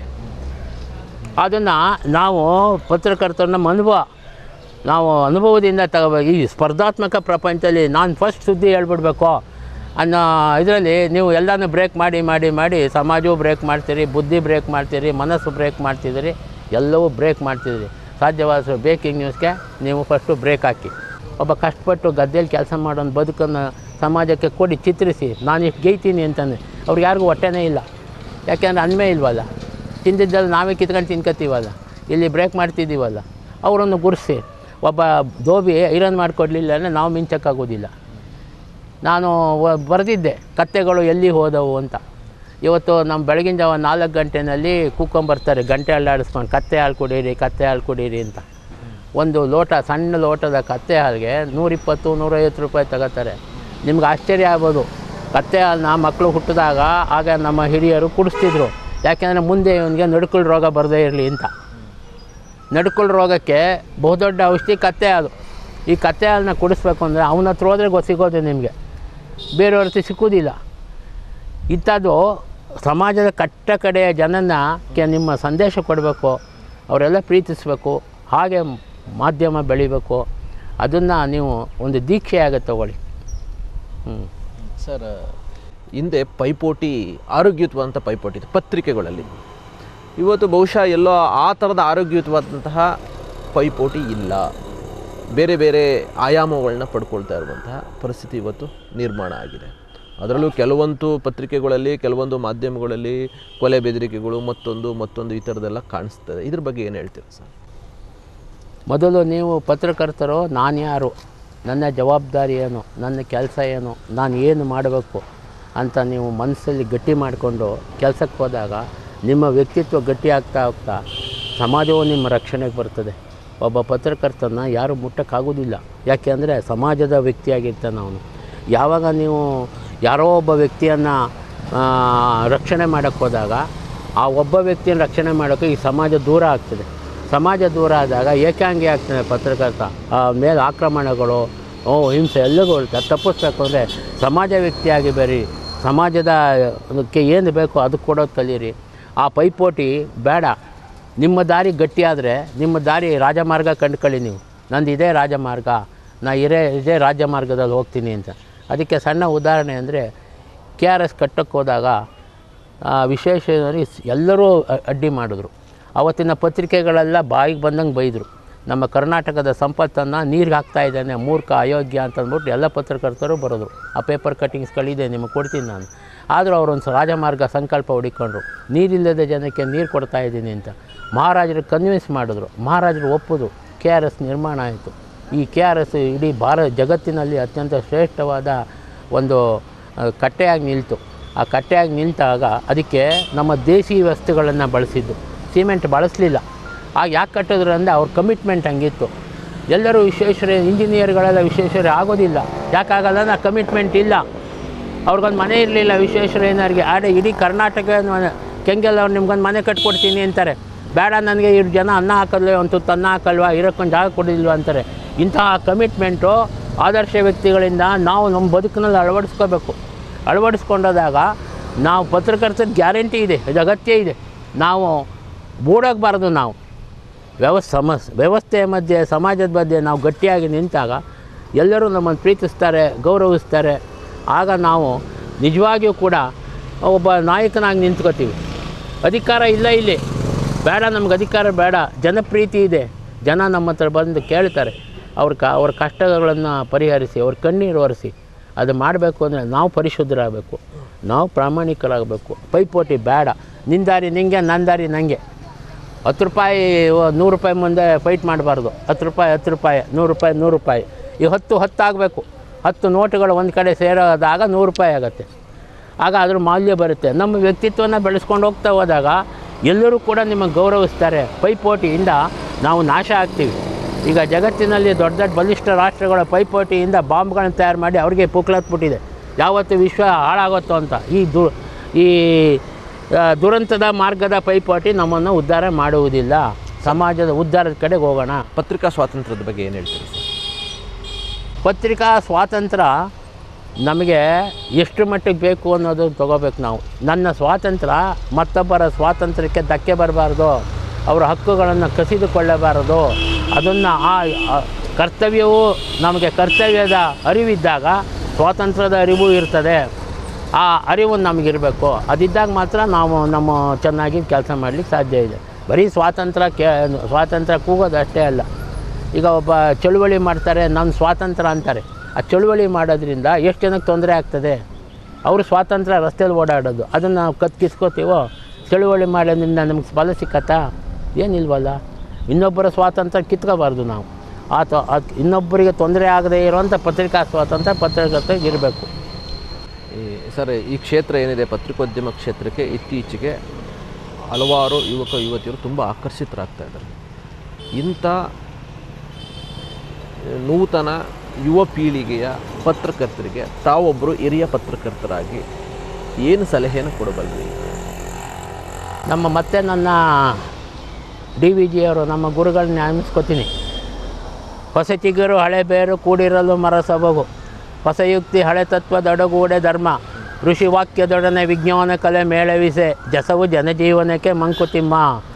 ಅದನ್ನು ನಾವು ಪತ್ರಕರ್ತರು ನಮ್ಮ ಅನುಭವ ನಾವು ಅನುಭವದಿಂದ ತಗೋ ಈ ಸ್ಪರ್ಧಾತ್ಮಕ ಪ್ರಪಂಚದಲ್ಲಿ ನಾನು ಫಸ್ಟ್ ಸುದ್ದಿ ಹೇಳ್ಬಿಡ್ಬೇಕು ಅನ್ನೋ ಇದರಲ್ಲಿ ನೀವು ಎಲ್ಲನೂ ಬ್ರೇಕ್ ಮಾಡಿ ಮಾಡಿ ಮಾಡಿ ಸಮಾಜವೂ ಬ್ರೇಕ್ ಮಾಡ್ತೀರಿ ಬುದ್ಧಿ ಬ್ರೇಕ್ ಮಾಡ್ತೀರಿ ಮನಸ್ಸು ಬ್ರೇಕ್ ಮಾಡ್ತಿದ್ದೀರಿ ಎಲ್ಲವೂ ಬ್ರೇಕ್ ಮಾಡ್ತಿದ್ದೀರಿ ಸಾಧ್ಯವಾದ ಬ್ರೇಕಿಂಗ್ ನ್ಯೂಸ್ಗೆ ನೀವು ಫಸ್ಟು ಬ್ರೇಕ್ ಹಾಕಿ ಒಬ್ಬ ಕಷ್ಟಪಟ್ಟು ಗದ್ದೆಯಲ್ಲಿ ಕೆಲಸ ಮಾಡೋನು ಬದುಕನ್ನು ಸಮಾಜಕ್ಕೆ ಕೊಡಿ ಚಿತ್ರಿಸಿ ನಾನು ಇಷ್ಟು ಗೈತೀನಿ ಅಂತಾನೆ ಅವ್ರಿಗೆ ಯಾರಿಗೂ ಹೊಟ್ಟೆನೇ ಇಲ್ಲ ಯಾಕೆಂದ್ರೆ ಅನ್ಮೇ ಇಲ್ವಲ್ಲ ತಿಂದಿದ್ದಲ್ಲಿ ನಾವೇ ಕಿತ್ಕೊಂಡು ತಿನ್ಕೋತೀವಲ್ಲ ಇಲ್ಲಿ ಬ್ರೇಕ್ ಮಾಡ್ತಿದ್ದೀವಲ್ಲ ಅವರನ್ನು ಗುರುಸಿ ಒಬ್ಬ ಧೋಬಿ ಐರನ್ ಮಾಡಿಕೊಡ್ಲಿಲ್ಲ ಅಂದರೆ ನಾವು ಮಿಂಚಕ್ಕಾಗೋದಿಲ್ಲ ನಾನು ವ- ಬರೆದಿದ್ದೆ ಕತ್ತೆಗಳು ಎಲ್ಲಿ ಹೋದವು ಅಂತ ಇವತ್ತು ನಮ್ಮ ಬೆಳಗಿನ ಜಾವ ನಾಲ್ಕು ಗಂಟೆನಲ್ಲಿ ಕೂಕೊಂಬರ್ತಾರೆ ಗಂಟೆ ಅಲ್ಲಾಡಿಸ್ಕೊಂಡು ಕತ್ತೆ ಹಾಲು ಕುಡೀರಿ ಕತ್ತೆ ಹಾಲು ಕುಡೀರಿ ಅಂತ ಒಂದು ಲೋಟ ಸಣ್ಣ ಲೋಟದ ಕತ್ತೆ ಹಾಲಿಗೆ ನೂರಿಪ್ಪತ್ತು ನೂರೈವತ್ತು ರೂಪಾಯಿ ತಗೋತಾರೆ ನಿಮ್ಗೆ ಆಶ್ಚರ್ಯ ಆಗ್ಬೋದು ಕತ್ತೆ ಹಾಲನ್ನ ಮಕ್ಕಳು ಹುಟ್ಟಿದಾಗ ಆಗ ನಮ್ಮ ಹಿರಿಯರು ಕುಡಿಸ್ತಿದ್ರು ಯಾಕೆಂದರೆ ಮುಂದೆ ಇವನಿಗೆ ನಡುಕುಳ ರೋಗ ಬರದೇ ಇರಲಿ ಅಂತ ನಡುಕುಳ ರೋಗಕ್ಕೆ ಬಹುದೊಡ್ಡ ಔಷಧಿ ಕತ್ತೆ ಹಾಲು ಈ ಕತ್ತೆ ಹಾಲನ್ನ ಕುಡಿಸ್ಬೇಕು ಅಂದರೆ ಅವನ ಹತ್ರ ಹೋದ್ರೆ ಗೊ ಸಿಗೋದು ನಿಮಗೆ ಬೇರೆಯವ್ರ ಹತ್ರ ಸಿಕ್ಕುವುದಿಲ್ಲ ಇಂಥದ್ದು ಸಮಾಜದ ಕಟ್ಟ ಕಡೆಯ ಜನನ ಕೆ ನಿಮ್ಮ ಸಂದೇಶ ಕೊಡಬೇಕು ಅವರೆಲ್ಲ ಪ್ರೀತಿಸಬೇಕು ಹಾಗೆ ಮಾಧ್ಯಮ ಬೆಳಿಬೇಕು ಅದನ್ನು ನೀವು ಒಂದು ದೀಕ್ಷೆಯಾಗಿ ತಗೊಳ್ಳಿ ಹ್ಞೂ ಸರ್ ಹಿಂದೆ ಪೈಪೋಟಿ ಆರೋಗ್ಯಯುತವಾದಂಥ ಪೈಪೋಟಿ ಇತ್ತು ಪತ್ರಿಕೆಗಳಲ್ಲಿ ಇವತ್ತು ಬಹುಶಃ ಎಲ್ಲೋ ಆ ಥರದ ಆರೋಗ್ಯಯುತವಾದಂತಹ ಪೈಪೋಟಿ ಇಲ್ಲ ಬೇರೆ ಬೇರೆ ಆಯಾಮಗಳನ್ನ ಪಡ್ಕೊಳ್ತಾ ಇರುವಂತಹ ಪರಿಸ್ಥಿತಿ ಇವತ್ತು ನಿರ್ಮಾಣ ಆಗಿದೆ ಅದರಲ್ಲೂ ಕೆಲವೊಂದು ಪತ್ರಿಕೆಗಳಲ್ಲಿ ಕೆಲವೊಂದು ಮಾಧ್ಯಮಗಳಲ್ಲಿ ಕೊಲೆ ಬೆದರಿಕೆಗಳು ಮತ್ತೊಂದು ಮತ್ತೊಂದು ಈ ಥರದ್ದೆಲ್ಲ ಕಾಣಿಸ್ತದೆ ಇದ್ರ ಬಗ್ಗೆ ಏನು ಹೇಳ್ತೀರಾ ಸರ್ ಮೊದಲು ನೀವು ಪತ್ರಕರ್ತರು ನಾನು ಯಾರು ನನ್ನ ಜವಾಬ್ದಾರಿ ಏನು ನನ್ನ ಕೆಲಸ ಏನು ನಾನು ಏನು ಮಾಡಬೇಕು ಅಂತ ನೀವು ಮನಸ್ಸಲ್ಲಿ ಗಟ್ಟಿ ಮಾಡಿಕೊಂಡು ಕೆಲಸಕ್ಕೆ ಹೋದಾಗ ನಿಮ್ಮ ವ್ಯಕ್ತಿತ್ವ ಗಟ್ಟಿ ಆಗ್ತಾ ಹೋಗ್ತಾ ಸಮಾಜವು ನಿಮ್ಮ ರಕ್ಷಣೆಗೆ ಬರ್ತದೆ ಒಬ್ಬ ಪತ್ರಕರ್ತನ ಯಾರು ಮುಟ್ಟಕ್ಕಾಗೋದಿಲ್ಲ ಯಾಕೆ ಅಂದರೆ ಸಮಾಜದ ವ್ಯಕ್ತಿಯಾಗಿರ್ತಾನೆ ಅವನು ಯಾವಾಗ ನೀವು ಯಾರೋ ಒಬ್ಬ ವ್ಯಕ್ತಿಯನ್ನು ರಕ್ಷಣೆ ಮಾಡೋಕ್ಕೆ ಹೋದಾಗ ಆ ಒಬ್ಬ ವ್ಯಕ್ತಿಯನ್ನು ರಕ್ಷಣೆ ಮಾಡೋಕ್ಕೆ ಈ ಸಮಾಜ ದೂರ ಆಗ್ತದೆ ಸಮಾಜ ದೂರ ಆದಾಗ ಏಕಾಂಗಿ ಆಗ್ತಾನೆ ಪತ್ರಕರ್ತ ಆ ಮೇಲೆ ಆಕ್ರಮಣಗಳು ಓ ಹಿಂಸೆ ಎಲ್ಲವೂ ಅದು ತಪ್ಪಿಸ್ಬೇಕು ಅಂದರೆ ಸಮಾಜ ವ್ಯಕ್ತಿಯಾಗಿ ಬೇರಿ ಸಮಾಜದ ಅದಕ್ಕೆ ಏನು ಬೇಕೋ ಅದು ಕೊಡೋದು ಕಲೀರಿ ಆ ಪೈಪೋಟಿ ಬೇಡ ನಿಮ್ಮ ದಾರಿ ಗಟ್ಟಿಯಾದರೆ ನಿಮ್ಮ ದಾರಿ ರಾಜಮಾರ್ಗ ಕಂಡ್ಕೊಳ್ಳಿ ನೀವು ನಂದು ಇದೇ ರಾಜಮಾರ್ಗ ನಾ ಇರೇ ಇದೇ ರಾಜಮಾರ್ಗದಲ್ಲಿ ಹೋಗ್ತೀನಿ ಅಂತ ಅದಕ್ಕೆ ಸಣ್ಣ ಉದಾಹರಣೆ ಅಂದರೆ ಕೆ ಆರ್ ಎಸ್ ಕಟ್ಟಕ್ಕೆ ಹೋದಾಗ ಆ, ವಿಶೇಷವಾಗಿ ಸ್- ಎಲ್ಲರೂ ಅ- ಅಡ್ಡಿ ಮಾಡಿದ್ರು ಅವತ್ತಿನ ಪತ್ರಿಕೆಗಳೆಲ್ಲ ಬಾಯಿಗೆ ಬಂದಂಗೆ ಬೈದರು ನಮ್ಮ ಕರ್ನಾಟಕದ ಸಂಪತ್ತನ್ನು ನೀರಿಗೆ ಹಾಕ್ತಾ ಇದ್ದಾನೆ ಮೂರ್ಖ ಅಯೋಗ್ಯ ಅಂತ ಅಂದ್ಬಿಟ್ಟು ಎಲ್ಲ ಪತ್ರಕರ್ತರು ಬರೋದು ಆ ಪೇಪರ್ ಕಟ್ಟಿಂಗ್ಸ್ಗಳಿದೆ ನಿಮಗೆ ಕೊಡ್ತೀನಿ ನಾನು ಆದರೂ ಅವರೊಂದು ರಾಜಮಾರ್ಗ ಸಂಕಲ್ಪ ಹುಡಿಕೊಂಡ್ರು ನೀರಿಲ್ಲದ ಜನಕ್ಕೆ ನೀರು ಕೊಡ್ತಾ ಇದ್ದೀನಿ ಅಂತ ಮಹಾರಾಜರು ಕನ್ವಿನ್ಸ್ ಮಾಡಿದ್ರು ಮಹಾರಾಜರು ಒಪ್ಪುದು ಕೆ ಆರ್ ಎಸ್ ನಿರ್ಮಾಣ ಆಯಿತು ಈ ಕೆ ಆರ್ ಎಸ್ ಇಡೀ ಭಾರತ ಜಗತ್ತಿನಲ್ಲಿ ಅತ್ಯಂತ ಶ್ರೇಷ್ಠವಾದ ಒಂದು ಆ, ಕಟ್ಟೆಯಾಗಿ ನಿಲ್ತು ಆ ಕಟ್ಟೆಯಾಗಿ ನಿಂತಾಗ ಅದಕ್ಕೆ ನಮ್ಮ ದೇಸಿ ವಸ್ತುಗಳನ್ನು ಬಳಸಿದ್ದು ಸಿಮೆಂಟ್ ಬಳಸಲಿಲ್ಲ ಆಗ ಯಾಕೆ ಕಟ್ಟಿದ್ರು ಅಂದರೆ ಅವ್ರ ಕಮಿಟ್ಮೆಂಟ್ ಹಂಗಿತ್ತು ಎಲ್ಲರೂ ವಿಶ್ವೇಶ್ವರ ಇಂಜಿನಿಯರ್ಗಳೆಲ್ಲ ವಿಶ್ವೇಶ್ವರ ಆಗೋದಿಲ್ಲ ಯಾಕಾಗಲ್ಲ ನಾ ಕಮಿಟ್ಮೆಂಟ್ ಇಲ್ಲ ಅವ್ರಿಗೊಂದು ಮನೆ ಇರಲಿಲ್ಲ ವಿಶ್ವೇಶ್ವರಯ್ಯನವ್ರಿಗೆ ಆಡೆ ಇಡೀ ಕರ್ನಾಟಕ ಕೆಂಗೆಲ್ಲ ಅವ್ರು ನಿಮ್ಗೊಂದು ಮನೆ ಕಟ್ಕೊಡ್ತೀನಿ ಅಂತಾರೆ ಬೇಡ ನನಗೆ ಇಷ್ಟು ಜನ ಅನ್ನ ಹಾಕಲ್ವೇ ಒಂದು ತುತ್ತು ಅನ್ನ ಹಾಕಲ್ವಾ ಇರೋಕ್ಕೊಂದು ಜಾಗ ಕೊಡೋದಿಲ್ವ ಅಂತಾರೆ ಇಂತಹ ಕಮಿಟ್ಮೆಂಟು ಆದರ್ಶ ವ್ಯಕ್ತಿಗಳಿಂದ ನಾವು ನಮ್ಮ ಬದುಕಿನಲ್ಲಿ ಅಳವಡಿಸ್ಕೋಬೇಕು ಅಳವಡಿಸ್ಕೊಂಡೋದಾಗ ನಾವು ಪತ್ರಕರ್ತರ ಗ್ಯಾರಂಟಿ ಇದೆ ಇದು ಅಗತ್ಯ ಇದೆ ನಾವು ಓಡೋಗಬಾರ್ದು ನಾವು ವ್ಯವಸ್ ಸಮಸ್ ವ್ಯವಸ್ಥೆಯ ಮಧ್ಯೆ ಸಮಾಜದ ಮಧ್ಯೆ ನಾವು ಗಟ್ಟಿಯಾಗಿ ನಿಂತಾಗ ಎಲ್ಲರೂ ನಮ್ಮನ್ನು ಪ್ರೀತಿಸ್ತಾರೆ ಗೌರವಿಸ್ತಾರೆ ಆಗ ನಾವು ನಿಜವಾಗಿಯೂ ಕೂಡ ಒಬ್ಬ ನಾಯಕನಾಗಿ ನಿಂತ್ಕೋತೀವಿ ಅಧಿಕಾರ ಇಲ್ಲ ಇಲ್ಲಿ ಬೇಡ ನಮ್ಗೆ ಅಧಿಕಾರ ಬೇಡ ಜನಪ್ರೀತಿ ಇದೆ ಜನ ನಮ್ಮ ಹತ್ರ ಬಂದು ಕೇಳ್ತಾರೆ ಅವ್ರ ಕ ಅವ್ರ ಕಷ್ಟಗಳನ್ನು ಪರಿಹರಿಸಿ ಅವ್ರ ಕಣ್ಣೀರು ಒರೆಸಿ ಅದು ಮಾಡಬೇಕು ಅಂದರೆ ನಾವು ಪರಿಶುದ್ಧರಾಗಬೇಕು ನಾವು ಪ್ರಾಮಾಣಿಕರಾಗಬೇಕು ಪೈಪೋಟಿ ಬೇಡ ನಿನ್ನ ದಾರಿ ನಿಂಗೆ ನನ್ನ ದಾರಿ ನನಗೆ ಹತ್ತು ರೂಪಾಯಿ ಓ- ನೂರು ರೂಪಾಯಿ ಮುಂದೆ ಫೈಟ್ ಮಾಡಬಾರ್ದು ಹತ್ತು ರೂಪಾಯಿ ಹತ್ತು ರೂಪಾಯಿ ನೂರು ರೂಪಾಯಿ ನೂರು ರೂಪಾಯಿ ಈ ಹತ್ತು ಹತ್ತು ಆಗಬೇಕು ಹತ್ತು ನೋಟುಗಳು ಒಂದು ಕಡೆ ಸೇರೋದಾಗ ನೂರು ರೂಪಾಯಿ ಆಗುತ್ತೆ ಆಗ ಅದ್ರ ಮೌಲ್ಯ ಬರುತ್ತೆ ನಮ್ಮ ವ್ಯಕ್ತಿತ್ವನ ಬೆಳೆಸ್ಕೊಂಡು ಹೋಗ್ತಾ ಹೋದಾಗ ಎಲ್ಲರೂ ಕೂಡ ನಿಮಗೆ ಗೌರವಿಸ್ತಾರೆ ಪೈಪೋಟಿಯಿಂದ ನಾವು ನಾಶ ಆಗ್ತೀವಿ ಈಗ ಜಗತ್ತಿನಲ್ಲಿ ದೊಡ್ಡ ದೊಡ್ಡ ಬಲಿಷ್ಠ ರಾಷ್ಟ್ರಗಳ ಪೈಪೋಟಿಯಿಂದ ಬಾಂಬ್ಗಳನ್ನು ತಯಾರು ಮಾಡಿ ಅವ್ರಿಗೆ ಪುಕ್ಲತ್ಬಿಟ್ಟಿದೆ ಯಾವತ್ತು ವಿಶ್ವ ಹಾಳಾಗುತ್ತೋ ಅಂತ ಈ ದು ಈ ಆ, ದುರಂತದ ಮಾರ್ಗದ ಪೈಪೋಟಿ ನಮ್ಮನ್ನು ಉದ್ಧಾರ ಮಾಡುವುದಿಲ್ಲ ಸಮಾಜದ ಉದ್ಧಾರದ ಕಡೆಗೆ ಹೋಗೋಣ ಪತ್ರಿಕಾ ಸ್ವಾತಂತ್ರ್ಯದ ಬಗ್ಗೆ ಏನು ಹೇಳ್ತೀರಿ ಸರ್ ಪತ್ರಿಕಾ ಸ್ವಾತಂತ್ರ್ಯ ನಮಗೆ ಎಷ್ಟು ಮಟ್ಟಿಗೆ ಬೇಕು ಅನ್ನೋದು ತಗೋಬೇಕು ನಾವು ನನ್ನ ಸ್ವಾತಂತ್ರ್ಯ ಮತ್ತೊಬ್ಬರ ಸ್ವಾತಂತ್ರ್ಯಕ್ಕೆ ಧಕ್ಕೆ ಬರಬಾರ್ದು ಅವರ ಹಕ್ಕುಗಳನ್ನು ಕಸಿದುಕೊಳ್ಳಬಾರದು ಅದನ್ನು ಆ ಆ ಕರ್ತವ್ಯವೂ ನಮಗೆ ಕರ್ತವ್ಯದ ಅರಿವಿದ್ದಾಗ ಸ್ವಾತಂತ್ರ್ಯದ ಅರಿವು ಇರ್ತದೆ ಆ ಅರಿವು ನಮಗಿರಬೇಕು ಅದಿದ್ದಾಗ ಮಾತ್ರ ನಾವು ನಮ್ಮ ಚೆನ್ನಾಗಿ ಕೆಲಸ ಮಾಡಲಿಕ್ಕೆ ಸಾಧ್ಯ ಇದೆ ಬರೀ ಸ್ವಾತಂತ್ರ್ಯ ಕೇ ಸ್ವಾತಂತ್ರ್ಯ ಕೂಗೋದು ಅಷ್ಟೇ ಅಲ್ಲ ಈಗ ಒಬ್ಬ ಚಳುವಳಿ ಮಾಡ್ತಾರೆ ನನ್ನ ಸ್ವಾತಂತ್ರ್ಯ ಅಂತಾರೆ ಆ ಚಳುವಳಿ ಮಾಡೋದ್ರಿಂದ ಎಷ್ಟು ಜನಕ್ಕೆ ತೊಂದರೆ ಆಗ್ತದೆ ಅವರು ಸ್ವಾತಂತ್ರ್ಯ ರಸ್ತೆಯಲ್ಲಿ ಓಡಾಡೋದು ಅದನ್ನು ನಾವು ಕತ್ಕಿಸ್ಕೋತೀವೋ ಚಳುವಳಿ ಮಾಡೋದ್ರಿಂದ ನಮ್ಗೆ ಫಲ ಸಿಕ್ಕತ್ತಾ ಏನಿಲ್ವಲ್ಲ ಇನ್ನೊಬ್ಬರ ಸ್ವಾತಂತ್ರ್ಯ ಕಿತ್ಕೋಬಾರ್ದು ನಾವು ಆತ ಅದ್ ಇನ್ನೊಬ್ಬರಿಗೆ ತೊಂದರೆ ಆಗದೇ ಇರೋವಂಥ ಪತ್ರಿಕಾ ಸ್ವಾತಂತ್ರ್ಯ ಪತ್ರಕರ್ತೆಗೆ ಇರಬೇಕು ಈ ಸರ್ ಈ ಕ್ಷೇತ್ರ ಏನಿದೆ ಪತ್ರಿಕೋದ್ಯಮ ಕ್ಷೇತ್ರಕ್ಕೆ ಇತ್ತೀಚೆಗೆ ಹಲವಾರು ಯುವಕ ಯುವತಿಯರು ತುಂಬ ಆಕರ್ಷಿತರಾಗ್ತಾ ಇದ್ದಾರೆ ಇಂಥ ನೂತನ ಯುವ ಪೀಳಿಗೆಯ ಪತ್ರಕರ್ತರಿಗೆ ತಾವೊಬ್ಬರು ಹಿರಿಯ ಪತ್ರಕರ್ತರಾಗಿ ಏನು ಸಲಹೆಯನ್ನು ಕೊಡಬಲ್ರಿ ನಮ್ಮ ಮತ್ತೆ ನನ್ನ ಡಿ ವಿ ಜಿಯವರು ನಮ್ಮ ಗುರುಗಳನ್ನ ನೇಮಿಸ್ಕೋತೀನಿ ಹೊಸ ಚಿಗುರು ಹಳೆ ಬೇರು ಕೂಡಿರಲು ಮರ ಸೊಬಗು ಹೊಸ ಯುಕ್ತಿ ಹಳೆ ತತ್ವದ ಅಡಗೂಡೆ ಧರ್ಮ ಋಷಿ ವಾಕ್ಯದೊಡನೆ ವಿಜ್ಞಾನ ಕಲೆ ಮೇಳವಿಸೆ ಜಸವು ಜನಜೀವನಕ್ಕೆ ಮಂಕುತಿಮ್ಮ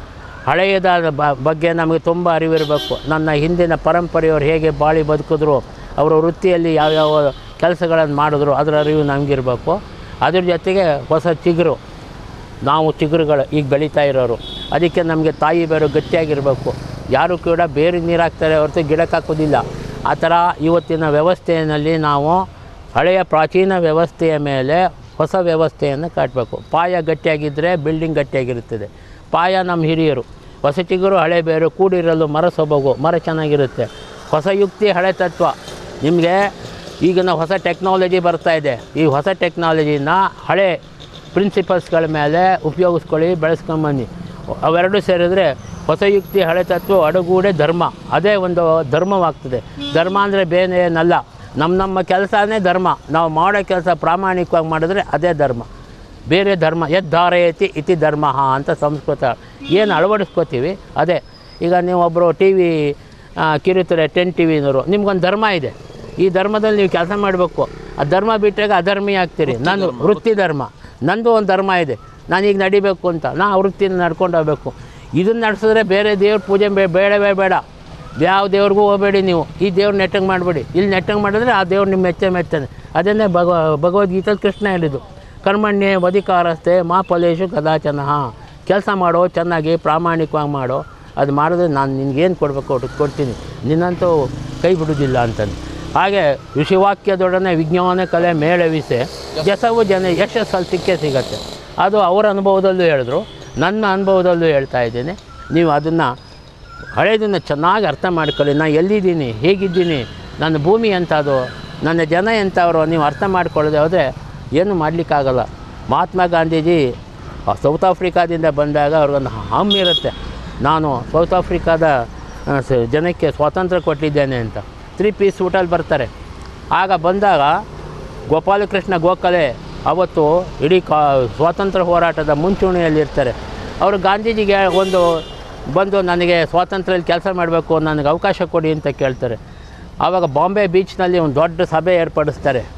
ಹಳೆಯದಾದ ಬ- ಬಗ್ಗೆ ನಮಗೆ ತುಂಬ ಅರಿವಿರಬೇಕು ನನ್ನ ಹಿಂದಿನ ಪರಂಪರೆಯವರು ಹೇಗೆ ಬಾಳಿ ಬದುಕಿದ್ರು ಅವರ ವೃತ್ತಿಯಲ್ಲಿ ಯಾವ್ಯಾವ ಕೆಲಸಗಳನ್ನು ಮಾಡಿದ್ರು ಅದರ ಅರಿವು ನಮಗಿರಬೇಕು ಅದ್ರ ಜೊತೆಗೆ ಹೊಸ ಚಿಗುರು ನಾವು ಚಿಗುರುಗಳು ಈಗ ಬೆಳೀತಾ ಇರೋರು ಅದಕ್ಕೆ ನಮಗೆ ತಾಯಿ ಬೇರು ಗಟ್ಟಿಯಾಗಿರಬೇಕು ಯಾರು ಕೂಡ ಬೇರೆ ನೀರು ಹಾಕ್ತಾರೆ ಹೊರತು ಗಿಡಕ್ಕೆ ಹಾಕೋದಿಲ್ಲ ಆ ಥರ ಇವತ್ತಿನ ವ್ಯವಸ್ಥೆಯಲ್ಲಿ ನಾವು ಹಳೆಯ ಪ್ರಾಚೀನ ವ್ಯವಸ್ಥೆಯ ಮೇಲೆ ಹೊಸ ವ್ಯವಸ್ಥೆಯನ್ನು ಕಟ್ಟಬೇಕು ಪಾಯ ಗಟ್ಟಿಯಾಗಿದ್ದರೆ ಬಿಲ್ಡಿಂಗ್ ಗಟ್ಟಿಯಾಗಿರುತ್ತದೆ ಪಾಯ ನಮ್ಮ ಹಿರಿಯರು ಹೊಸ ಚಿಗುರು ಹಳೆ ಬೇರು ಕೂಡಿರಲು ಮರ ಸೊಬಗು ಮರ ಚೆನ್ನಾಗಿರುತ್ತೆ ಹೊಸ ಯುಕ್ತಿ ಹಳೆ ತತ್ವ ನಿಮಗೆ ಈಗಿನ ಹೊಸ ಟೆಕ್ನಾಲಜಿ ಬರ್ತಾ ಇದೆ ಈ ಹೊಸ ಟೆಕ್ನಾಲಜಿನ ಹಳೆ ಪ್ರಿನ್ಸಿಪಲ್ಸ್ಗಳ ಮೇಲೆ ಉಪಯೋಗಿಸ್ಕೊಳ್ಳಿ ಬೆಳೆಸ್ಕೊಂಬನ್ನಿ ಅವೆರಡು ಸೇರಿದ್ರೆ ಹೊಸ ಯುಕ್ತಿ ಹಳೆ ತತ್ವ ಅಡಗೂಡೆ ಧರ್ಮ ಅದೇ ಒಂದು ಧರ್ಮವಾಗ್ತದೆ ಧರ್ಮ ಅಂದರೆ ಬೇರೆ ಏನಲ್ಲ ನಮ್ಮ ನಮ್ಮ ಕೆಲಸನೇ ಧರ್ಮ ನಾವು ಮಾಡೋ ಕೆಲಸ ಪ್ರಾಮಾಣಿಕವಾಗಿ ಮಾಡಿದ್ರೆ ಅದೇ ಧರ್ಮ ಬೇರೆ ಧರ್ಮ ಯದ್ಧಾರಯತಿ ಇತಿ ಧರ್ಮ ಅಂತ ಸಂಸ್ಕೃತ ಏನು ಅಳವಡಿಸ್ಕೋತೀವಿ ಅದೇ ಈಗ ನೀವು ಒಬ್ಬರು ಟಿ ವಿ ಕಿರುತ್ತಾರೆ ಟೆನ್ ಟಿ ವಿನವರು ನಿಮ್ಗೊಂದು ಧರ್ಮ ಇದೆ ಈ ಧರ್ಮದಲ್ಲಿ ನೀವು ಕೆಲಸ ಮಾಡಬೇಕು ಆ ಧರ್ಮ ಬಿಟ್ಟಾಗ ಅಧರ್ಮಿ ಆಗ್ತೀರಿ ನಾನು ವೃತ್ತಿ ಧರ್ಮ ನಂದು ಒಂದು ಧರ್ಮ ಇದೆ ನಾನೀಗ ನಡಿಬೇಕು ಅಂತ ನಾ ಆ ವೃತ್ತಿನ ನಡ್ಕೊಂಡು ಹೋಗ್ಬೇಕು ಇದನ್ನು ನಡೆಸಿದ್ರೆ ಬೇರೆ ದೇವ್ರ ಪೂಜೆ ಬೇ- ಬೇಡವೇ ಬೇಡ ಯಾವ ದೇವ್ರಿಗೂ ಹೋಗಬೇಡಿ ನೀವು ಈ ದೇವ್ರ ನೆಟ್ಟಂಗೆ ಮಾಡಬೇಡಿ ಇಲ್ಲಿ ನೆಟ್ಟಂಗೆ ಮಾಡಿದ್ರೆ ಆ ದೇವ್ರು ನಿಮ್ಮ ಮೆಚ್ಚೆ ಮೆಚ್ಚನೆ ಅದನ್ನೇ ಭಗವ ಭಗವದ್ಗೀತೆಯಲ್ಲಿ ಕೃಷ್ಣ ಹೇಳಿದ್ದು ಕರ್ಮಣ್ಯೆ ವಧಿಕಾರಸ್ತೆ ಮಾ ಫಲೇಶು ಕದಾಚನ ಕೆಲಸ ಮಾಡೋ ಚೆನ್ನಾಗಿ ಪ್ರಾಮಾಣಿಕವಾಗಿ ಮಾಡೋ ಅದು ಮಾಡಿದ್ರೆ ನಾನು ನಿನ್ಗೇನು ಕೊಡಬೇಕು ಒಟ್ಟು ಕೊಡ್ತೀನಿ ನಿನ್ನಂತೂ ಕೈ ಬಿಡೋದಿಲ್ಲ ಅಂತಂದು ಹಾಗೆ ಋಷಿವಾಕ್ಯದೊಡನೆ ವಿಜ್ಞಾನ ಕಲೆ ಮೇಳವಿಸೆ ಜಸವು ಜನ ಯಶಸ್ಸಲ್ಲಿ ಸಿಕ್ಕೇ ಸಿಗತ್ತೆ ಅದು ಅವರ ಅನುಭವದಲ್ಲೂ ಹೇಳಿದ್ರು ನನ್ನ ಅನುಭವದಲ್ಲೂ ಹೇಳ್ತಾ ಇದ್ದೀನಿ ನೀವು ಅದನ್ನು ಹಳೇದನ್ನು ಚೆನ್ನಾಗಿ ಅರ್ಥ ಮಾಡ್ಕೊಳ್ಳಿ ನಾನು ಎಲ್ಲಿದ್ದೀನಿ ಹೇಗಿದ್ದೀನಿ ನನ್ನ ಭೂಮಿ ಎಂಥದ್ದು ನನ್ನ ಜನ ಎಂಥವ್ರು ನೀವು ಅರ್ಥ ಮಾಡ್ಕೊಳ್ಳದೆ ಹೋದರೆ ಏನು ಮಾಡಲಿಕ್ಕಾಗಲ್ಲ ಮಹಾತ್ಮ ಗಾಂಧೀಜಿ ಆ ಸೌತ್ ಆಫ್ರಿಕಾದಿಂದ ಬಂದಾಗ ಅವ್ರಿಗೊಂದು ಹಮ್ ಇರುತ್ತೆ ನಾನು ಸೌತ್ ಆಫ್ರಿಕಾದ ಆ, ಸ- ಜನಕ್ಕೆ ಸ್ವಾತಂತ್ರ್ಯ ಕೊಟ್ಟಿದ್ದೇನೆ ಅಂತ ತ್ರೀ ಪೀಸ್ ಊಟಲ್ಲಿ ಬರ್ತಾರೆ ಆಗ ಬಂದಾಗ ಗೋಪಾಲಕೃಷ್ಣ ಗೋಖಲೆ ಅವತ್ತು ಇಡೀ ಕಾ ಸ್ವಾತಂತ್ರ್ಯ ಹೋರಾಟದ ಮುಂಚೂಣಿಯಲ್ಲಿರ್ತಾರೆ ಅವರು ಗಾಂಧೀಜಿಗೆ ಒಂದು ಬಂದು ನನಗೆ ಸ್ವಾತಂತ್ರ್ಯದಲ್ಲಿ ಕೆಲಸ ಮಾಡಬೇಕು ನನಗೆ ಅವಕಾಶ ಕೊಡಿ ಅಂತ ಕೇಳ್ತಾರೆ ಆವಾಗ ಬಾಂಬೆ ಬೀಚ್ನಲ್ಲಿ ಒಂದು ದೊಡ್ಡ ಸಭೆ ಏರ್ಪಡಿಸ್ತಾರೆ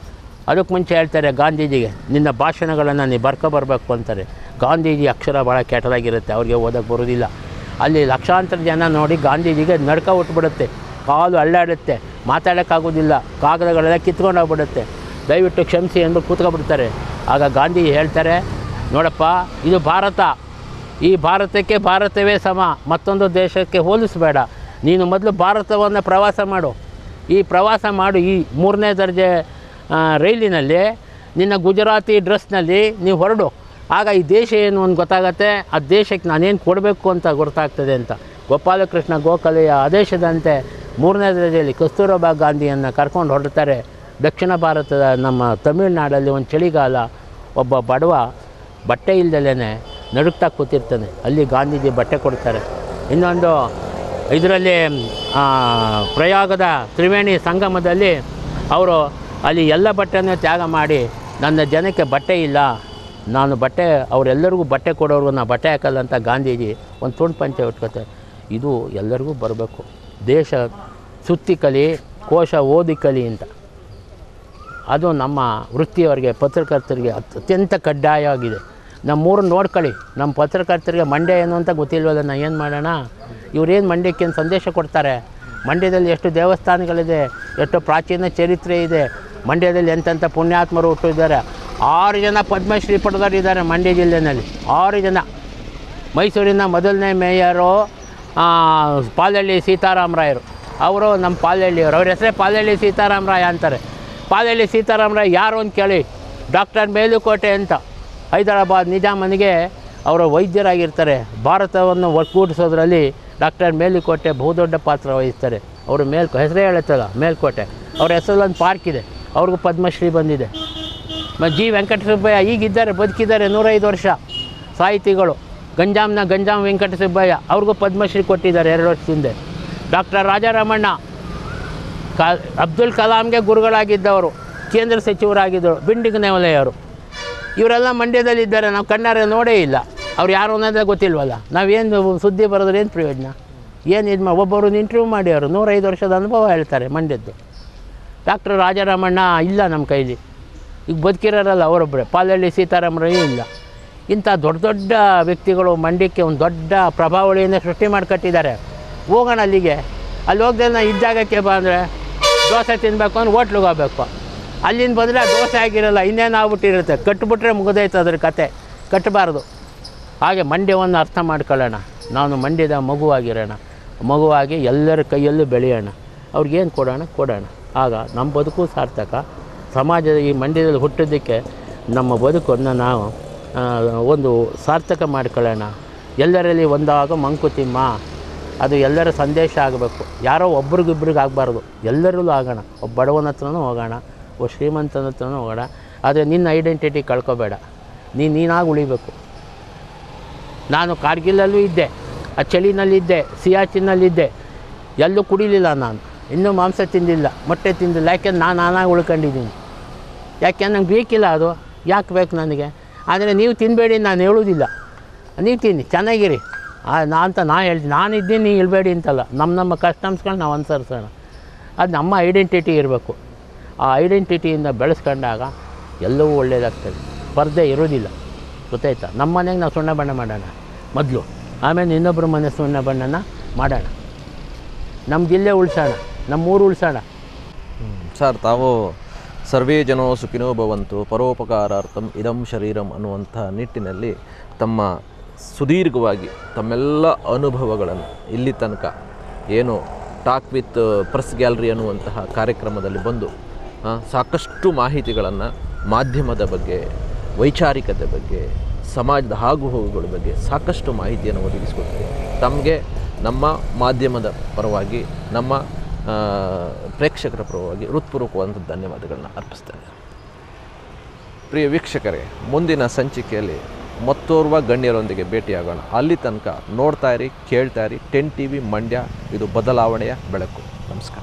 ಅದಕ್ಕೆ ಮುಂಚೆ ಹೇಳ್ತಾರೆ ಗಾಂಧೀಜಿಗೆ ನಿನ್ನ ಭಾಷಣಗಳನ್ನು ನೀವು ಬರ್ಕೊ ಬರಬೇಕು ಅಂತಾರೆ ಗಾಂಧೀಜಿ ಅಕ್ಷರ ಭಾಳ ಕೆಟ್ಟದಾಗಿರುತ್ತೆ ಅವ್ರಿಗೆ ಓದೋಕ್ಕೆ ಬರೋದಿಲ್ಲ ಅಲ್ಲಿ ಲಕ್ಷಾಂತರ ಜನ ನೋಡಿ ಗಾಂಧೀಜಿಗೆ ನಡ್ಕ ಉಟ್ಬಿಡುತ್ತೆ ಕಾಲು ಅಳ್ಳಾಡುತ್ತೆ ಮಾತಾಡೋಕ್ಕಾಗೋದಿಲ್ಲ ಕಾಗದಗಳೆಲ್ಲ ಕಿತ್ಕೊಂಡು ಹೋಗ್ಬಿಡುತ್ತೆ ದಯವಿಟ್ಟು ಕ್ಷಮಿಸಿ ಅಂದ್ಬಿಟ್ಟು ಕೂತ್ಕೊಬಿಡ್ತಾರೆ ಆಗ ಗಾಂಧೀಜಿ ಹೇಳ್ತಾರೆ ನೋಡಪ್ಪ ಇದು ಭಾರತ ಈ ಭಾರತಕ್ಕೆ ಭಾರತವೇ ಸಮ ಮತ್ತೊಂದು ದೇಶಕ್ಕೆ ಹೋಲಿಸಬೇಡ ನೀನು ಮೊದಲು ಭಾರತವನ್ನು ಪ್ರವಾಸ ಮಾಡು ಈ ಪ್ರವಾಸ ಮಾಡು ಈ ಮೂರನೇ ದರ್ಜೆ ಆ, ರೈಲಿನಲ್ಲಿ ನಿನ್ನ ಗುಜರಾತಿ ಡ್ರೆಸ್ನಲ್ಲಿ ನೀವು ಹೊರಡು ಆಗ ಈ ದೇಶ ಏನು ಅಂತ ಗೊತ್ತಾಗತ್ತೆ ಆ ದೇಶಕ್ಕೆ ನಾನೇನು ಕೊಡಬೇಕು ಅಂತ ಗೊತ್ತಾಗ್ತದೆ ಅಂತ ಗೋಪಾಲಕೃಷ್ಣ ಗೋಖಲೆಯ ಆದೇಶದಂತೆ ಮೂರನೇ ದರ್ಜೆಯಲ್ಲಿ ಕಸ್ತೂರಬಾ ಗಾಂಧಿಯನ್ನು ಕರ್ಕೊಂಡು ಹೊರಡ್ತಾರೆ ದಕ್ಷಿಣ ಭಾರತದ ನಮ್ಮ ತಮಿಳುನಾಡಲ್ಲಿ ಒಂದು ಚಳಿಗಾಲ ಒಬ್ಬ ಬಡವ ಬಟ್ಟೆ ಇಲ್ದಲೇ ನಡುಕ್ತಾ ಕೂತಿರ್ತಾನೆ ಅಲ್ಲಿ ಗಾಂಧೀಜಿ ಬಟ್ಟೆ ಕೊಡ್ತಾರೆ ಇನ್ನೊಂದು ಇದರಲ್ಲಿ ಆ, ಪ್ರಯಾಗದ ತ್ರಿವೇಣಿ ಸಂಗಮದಲ್ಲಿ ಅವರು ಅಲ್ಲಿ ಎಲ್ಲ ಬಟ್ಟೆನೂ ತ್ಯಾಗ ಮಾಡಿ ನನ್ನ ಜನಕ್ಕೆ ಬಟ್ಟೆ ಇಲ್ಲ ನಾನು ಬಟ್ಟೆ ಅವರೆಲ್ಲರಿಗೂ ಬಟ್ಟೆ ಕೊಡೋರ್ಗು ನಾ ಬಟ್ಟೆ ಹಾಕಲ್ಲ ಅಂತ ಗಾಂಧೀಜಿ ಒಂದು ತುಂಡು ಪಂಚೆ ಉಟ್ಕೋತಾರೆ ಇದು ಎಲ್ಲರಿಗೂ ಬರಬೇಕು ದೇಶ ಸುತ್ತಿ ಕಲಿ ಕೋಶ ಓದಿ ಕಲಿ ಅಂತ ಅದು ನಮ್ಮ ವೃತ್ತಿಯವರಿಗೆ ಪತ್ರಕರ್ತರಿಗೆ ಅತ್- ಅತ್ಯಂತ ಕಡ್ಡಾಯವಾಗಿದೆ ನಮ್ಮೂರು ನೋಡ್ಕೊಳ್ಳಿ ನಮ್ಮ ಪತ್ರಕರ್ತರಿಗೆ ಮಂಡ್ಯ ಏನು ಅಂತ ಗೊತ್ತಿಲ್ವಲ್ಲ ನಾ ಏನು ಮಾಡೋಣ ಇವ್ರೇನು ಮಂಡ್ಯಕ್ಕೆ ಏನು ಸಂದೇಶ ಕೊಡ್ತಾರೆ ಮಂಡ್ಯದಲ್ಲಿ ಎಷ್ಟು ದೇವಸ್ಥಾನಗಳಿದೆ ಎಷ್ಟು ಪ್ರಾಚೀನ ಚರಿತ್ರೆ ಇದೆ ಮಂಡ್ಯದಲ್ಲಿ ಎಂತೆಂಥ ಪುಣ್ಯಾತ್ಮರು ಹುಟ್ಟಿದ್ದಾರೆ ಆರು ಜನ ಪದ್ಮಶ್ರೀ ಪಡೆದವರು ಇದ್ದಾರೆ ಮಂಡ್ಯ ಜಿಲ್ಲೆಯಲ್ಲಿ ಆರು ಜನ ಮೈಸೂರಿನ ಮೊದಲನೇ ಮೇಯರು ಆ, ಪಾಲಹಳ್ಳಿ ಸೀತಾರಾಮರಾಯರು ಅವರು ನಮ್ಮ ಪಾಲಹಳ್ಳಿಯವರು ಅವ್ರ ಹೆಸರೇ ಪಾಲಹಳ್ಳಿ ಸೀತಾರಾಮರಾಯ ಅಂತಾರೆ ಪಾಲಹಳ್ಳಿ ಸೀತಾರಾಮರಾಯ ಯಾರು ಅಂತ ಕೇಳಿ ಡಾಕ್ಟರ್ ಮೇಲುಕೋಟೆ ಅಂತ ಹೈದರಾಬಾದ್ ನಿಜಾಮನಿಗೆ ಅವರು ವೈದ್ಯರಾಗಿರ್ತಾರೆ ಭಾರತವನ್ನು ಒಗ್ಗೂಡಿಸೋದ್ರಲ್ಲಿ ಡಾಕ್ಟರ್ ಮೇಲುಕೋಟೆ ಬಹುದೊಡ್ಡ ಪಾತ್ರ ವಹಿಸ್ತಾರೆ ಅವರು ಮೇಲ್ ಹೆಸರೇ ಹೇಳುತ್ತಲ್ಲ ಮೇಲ್ಕೋಟೆ ಅವ್ರ ಹೆಸರಲ್ಲಿ ಒಂದು ಪಾರ್ಕ್ ಇದೆ ಅವ್ರಿಗೂ ಪದ್ಮಶ್ರೀ ಬಂದಿದೆ ಮ- ಜಿ ವೆಂಕಟಸುಬ್ಬಯ್ಯ ಈಗಿದ್ದಾರೆ ಬದುಕಿದ್ದಾರೆ ನೂರೈದು ವರ್ಷ ಸಾಹಿತಿಗಳು ಗಂಜಾಂನ ಗಂಜಾಂ ವೆಂಕಟಸುಬ್ಬಯ್ಯ ಅವ್ರಿಗೂ ಪದ್ಮಶ್ರೀ ಕೊಟ್ಟಿದ್ದಾರೆ ಎರಡು ವರ್ಷದ ಹಿಂದೆ ಡಾಕ್ಟರ್ ರಾಜಾರಾಮಣ್ಣ ಕಾ ಅಬ್ದುಲ್ ಕಲಾಂಗೆ ಗುರುಗಳಾಗಿದ್ದವರು ಕೇಂದ್ರ ಸಚಿವರಾಗಿದ್ದರು ಬಿಂಡಿಗ ನೆವಲೆಯವರು ಇವರೆಲ್ಲ ಮಂಡ್ಯದಲ್ಲಿದ್ದಾರೆ ನಾವು ಕಣ್ಣಾರೆ ನೋಡೇ ಇಲ್ಲ ಅವ್ರು ಯಾರು ಅನ್ನೋದೇ ಗೊತ್ತಿಲ್ವಲ್ಲ ನಾವೇನು ಸುದ್ದಿ ಬರೋದ್ರೆ ಏನು ಪ್ರಯೋಜನ ಏನು ಇದು ಮಾ ಒಬ್ಬರು ಇಂಟರ್ವ್ಯೂ ಮಾಡಿ ಅವರು ನೂರೈದು ವರ್ಷದ ಅನುಭವ ಹೇಳ್ತಾರೆ ಮಂಡ್ಯದ್ದು ಡಾಕ್ಟರ್ ರಾಜಾರಾಮಣ್ಣ ಇಲ್ಲ ನಮ್ಮ ಕೈಲಿ ಈಗ ಬದುಕಿರೋರಲ್ಲ ಅವರೊಬ್ಬರೇ ಪಾಲಹಳ್ಳಿ ಸೀತಾರಾಮರಾಯೂ ಇಲ್ಲ ಇಂಥ ದೊಡ್ಡ ದೊಡ್ಡ ವ್ಯಕ್ತಿಗಳು ಮಂಡ್ಯಕ್ಕೆ ಒಂದು ದೊಡ್ಡ ಪ್ರಭಾವಳಿಯನ್ನು ಸೃಷ್ಟಿ ಮಾಡಿಕೊಟ್ಟಿದ್ದಾರೆ ಹೋಗೋಣ ಅಲ್ಲಿಗೆ ಅಲ್ಲಿ ಹೋಗದೆ ನಾ ಇದ್ದ ಜಾಗಕ್ಕೆ ಬಂದರೆ ದೋಸೆ ತಿನ್ನಬೇಕು ಅಂದ್ರೆ ಹೋಟ್ಲಿಗೆ ಹೋಗ್ಬೇಕು ಅಲ್ಲಿಂದ ಬಂದರೆ ಆ ದೋಸೆ ಆಗಿರಲ್ಲ ಇನ್ನೇನು ಆಗ್ಬಿಟ್ಟಿರುತ್ತೆ ಕಟ್ಬಿಟ್ರೆ ಮುಗಿದೈತೆ ಅದ್ರ ಕತೆ ಕಟ್ಟಬಾರ್ದು ಹಾಗೆ ಮಂಡ್ಯವನ್ನು ಅರ್ಥ ಮಾಡ್ಕೊಳ್ಳೋಣ ನಾನು ಮಂಡ್ಯದ ಮಗುವಾಗಿರೋಣ ಮಗುವಾಗಿ ಎಲ್ಲರ ಕೈಯಲ್ಲೂ ಬೆಳೆಯೋಣ ಅವ್ರಿಗೇನು ಕೊಡೋಣ ಕೊಡೋಣ ಆಗ ನಮ್ಮ ಬದುಕು ಸಾರ್ಥಕ ಸಮಾಜದ ಈ ಮಂಡ್ಯದಲ್ಲಿ ಹುಟ್ಟಿದ್ದಕ್ಕೆ ನಮ್ಮ ಬದುಕನ್ನು ನಾವು ಆ, ಒಂದು ಸಾರ್ಥಕ ಮಾಡ್ಕೊಳ್ಳೋಣ ಎಲ್ಲರಲ್ಲಿ ಒಂದಾಗ ಮಂಕುತಿಮ್ಮ ಅದು ಎಲ್ಲರ ಸಂದೇಶ ಆಗಬೇಕು ಯಾರೋ ಒಬ್ರಿಗಿಬ್ರಿಗೆ ಆಗಬಾರ್ದು ಎಲ್ಲರಲ್ಲೂ ಆಗೋಣ ಒಬ್ಬ ಬಡವನ ಹತ್ರನೂ ಹೋಗೋಣ ಒಬ್ಬ ಶ್ರೀಮಂತನ ಹತ್ರನೂ ಹೋಗೋಣ ಆದರೆ ನಿನ್ನ ಐಡೆಂಟಿಟಿ ಕಳ್ಕೊಬೇಡ ನೀನು ನೀನಾಗಿ ಉಳಿಬೇಕು ನಾನು ಕಾರ್ಗಿಲಲ್ಲೂ ಇದ್ದೆ ಆ ಚಳಿನಲ್ಲಿದ್ದೆ ಸಿಯಾಚಿನಲ್ಲಿದ್ದೆ ಎಲ್ಲೂ ಕುಡಿಲಿಲ್ಲ ನಾನು ಇನ್ನೂ ಮಾಂಸ ತಿಂದಿಲ್ಲ ಮೊಟ್ಟೆ ತಿಂದಿಲ್ಲ ಯಾಕೆಂದ್ರೆ ನಾನು ನಾನಾಗಿ ಉಳ್ಕೊಂಡಿದ್ದೀನಿ ಯಾಕೆಂದ್ರೆ ನಂಗೆ ಬೇಕಿಲ್ಲ ಅದು ಯಾಕೆ ಬೇಕು ನನಗೆ ಆದರೆ ನೀವು ತಿನ್ನಬೇಡಿ ನಾನು ಹೇಳೋದಿಲ್ಲ ನೀವು ತಿನ್ನಿ ಚೆನ್ನಾಗಿರಿ ಆ, ನಾ ಅಂತ ನಾ ಹೇಳ್ತೀನಿ ನಾನು ಇದ್ದೀನಿ ನೀವು ಇಳಬೇಡಿ ಅಂತಲ್ಲ ನಮ್ಮ ನಮ್ಮ ಕಸ್ಟಮ್ಸ್ಗಳನ್ನ ನಾವು ಅನುಸರಿಸೋಣ ಅದು ನಮ್ಮ ಐಡೆಂಟಿಟಿ ಇರಬೇಕು ಆ ಐಡೆಂಟಿಟಿಯಿಂದ ಬೆಳೆಸ್ಕೊಂಡಾಗ ಎಲ್ಲವೂ ಒಳ್ಳೆಯದಾಗ್ತದೆ ಸ್ಪರ್ಧೆ ಇರೋದಿಲ್ಲ ಗೊತ್ತಾಯ್ತಾ ನಮ್ಮ ಮನೆಗೆ ನಾವು ಸುಣ್ಣ ಬಣ್ಣ ಮಾಡೋಣ ಮೊದಲು ಆಮೇಲೆ ಇನ್ನೊಬ್ಬರ ಮನೆ ಸುಣ್ಣ ಬಣ್ಣನ ಮಾಡೋಣ ನಮ್ಮ ಜಿಲ್ಲೆ ಉಳಿಸೋಣ ನಮ್ಮ ಊರು ಉಳಿಸೋಣ ಸರ್ ತಾವು ಸರ್ವೇ ಜನೋ ಸುಖಿನೋ ಭವಂತು ಪರೋಪಕಾರಾರ್ಥಂ ಇದಂ ಶರೀರಂ ಅನ್ನುವಂಥ ನಿಟ್ಟಿನಲ್ಲಿ ತಮ್ಮ ಸುದೀರ್ಘವಾಗಿ ತಮ್ಮೆಲ್ಲ ಅನುಭವಗಳನ್ನು ಇಲ್ಲಿ ತನಕ ಏನು ಟಾಕ್ ವಿತ್ ಪ್ರೆಸ್ ಗ್ಯಾಲರಿ ಅನ್ನುವಂತಹ ಕಾರ್ಯಕ್ರಮದಲ್ಲಿ ಬಂದು ಆ, ಸಾಕಷ್ಟು ಮಾಹಿತಿಗಳನ್ನು ಮಾಧ್ಯಮದ ಬಗ್ಗೆ ವೈಚಾರಿಕತೆ ಬಗ್ಗೆ ಸಮಾಜದ ಆಗುಹೋಗುಗಳ ಬಗ್ಗೆ ಸಾಕಷ್ಟು ಮಾಹಿತಿಯನ್ನು ಒದಗಿಸಿಕೊಟ್ಟಿದೆ ತಮಗೆ ನಮ್ಮ ಮಾಧ್ಯಮದ ಪರವಾಗಿ ನಮ್ಮ ಆ, ಪ್ರೇಕ್ಷಕರ ಪರವಾಗಿ ಹೃತ್ಪೂರ್ವಕವಾದಂಥ ಧನ್ಯವಾದಗಳನ್ನ ಅರ್ಪಿಸ್ತೇನೆ ಪ್ರಿಯ ವೀಕ್ಷಕರೇ ಮುಂದಿನ ಸಂಚಿಕೆಯಲ್ಲಿ ಮತ್ತೋರ್ವ ಗಣ್ಯರೊಂದಿಗೆ ಭೇಟಿಯಾಗೋಣ ಅಲ್ಲಿ ತನಕ ನೋಡ್ತಾ ಇರಿ ಕೇಳ್ತಾ ಇರಿ ಟೆನ್ ಟಿ ವಿ ಮಂಡ್ಯ ಇದು ಬದಲಾವಣೆಯ ಬೆಳಕು ನಮಸ್ಕಾರ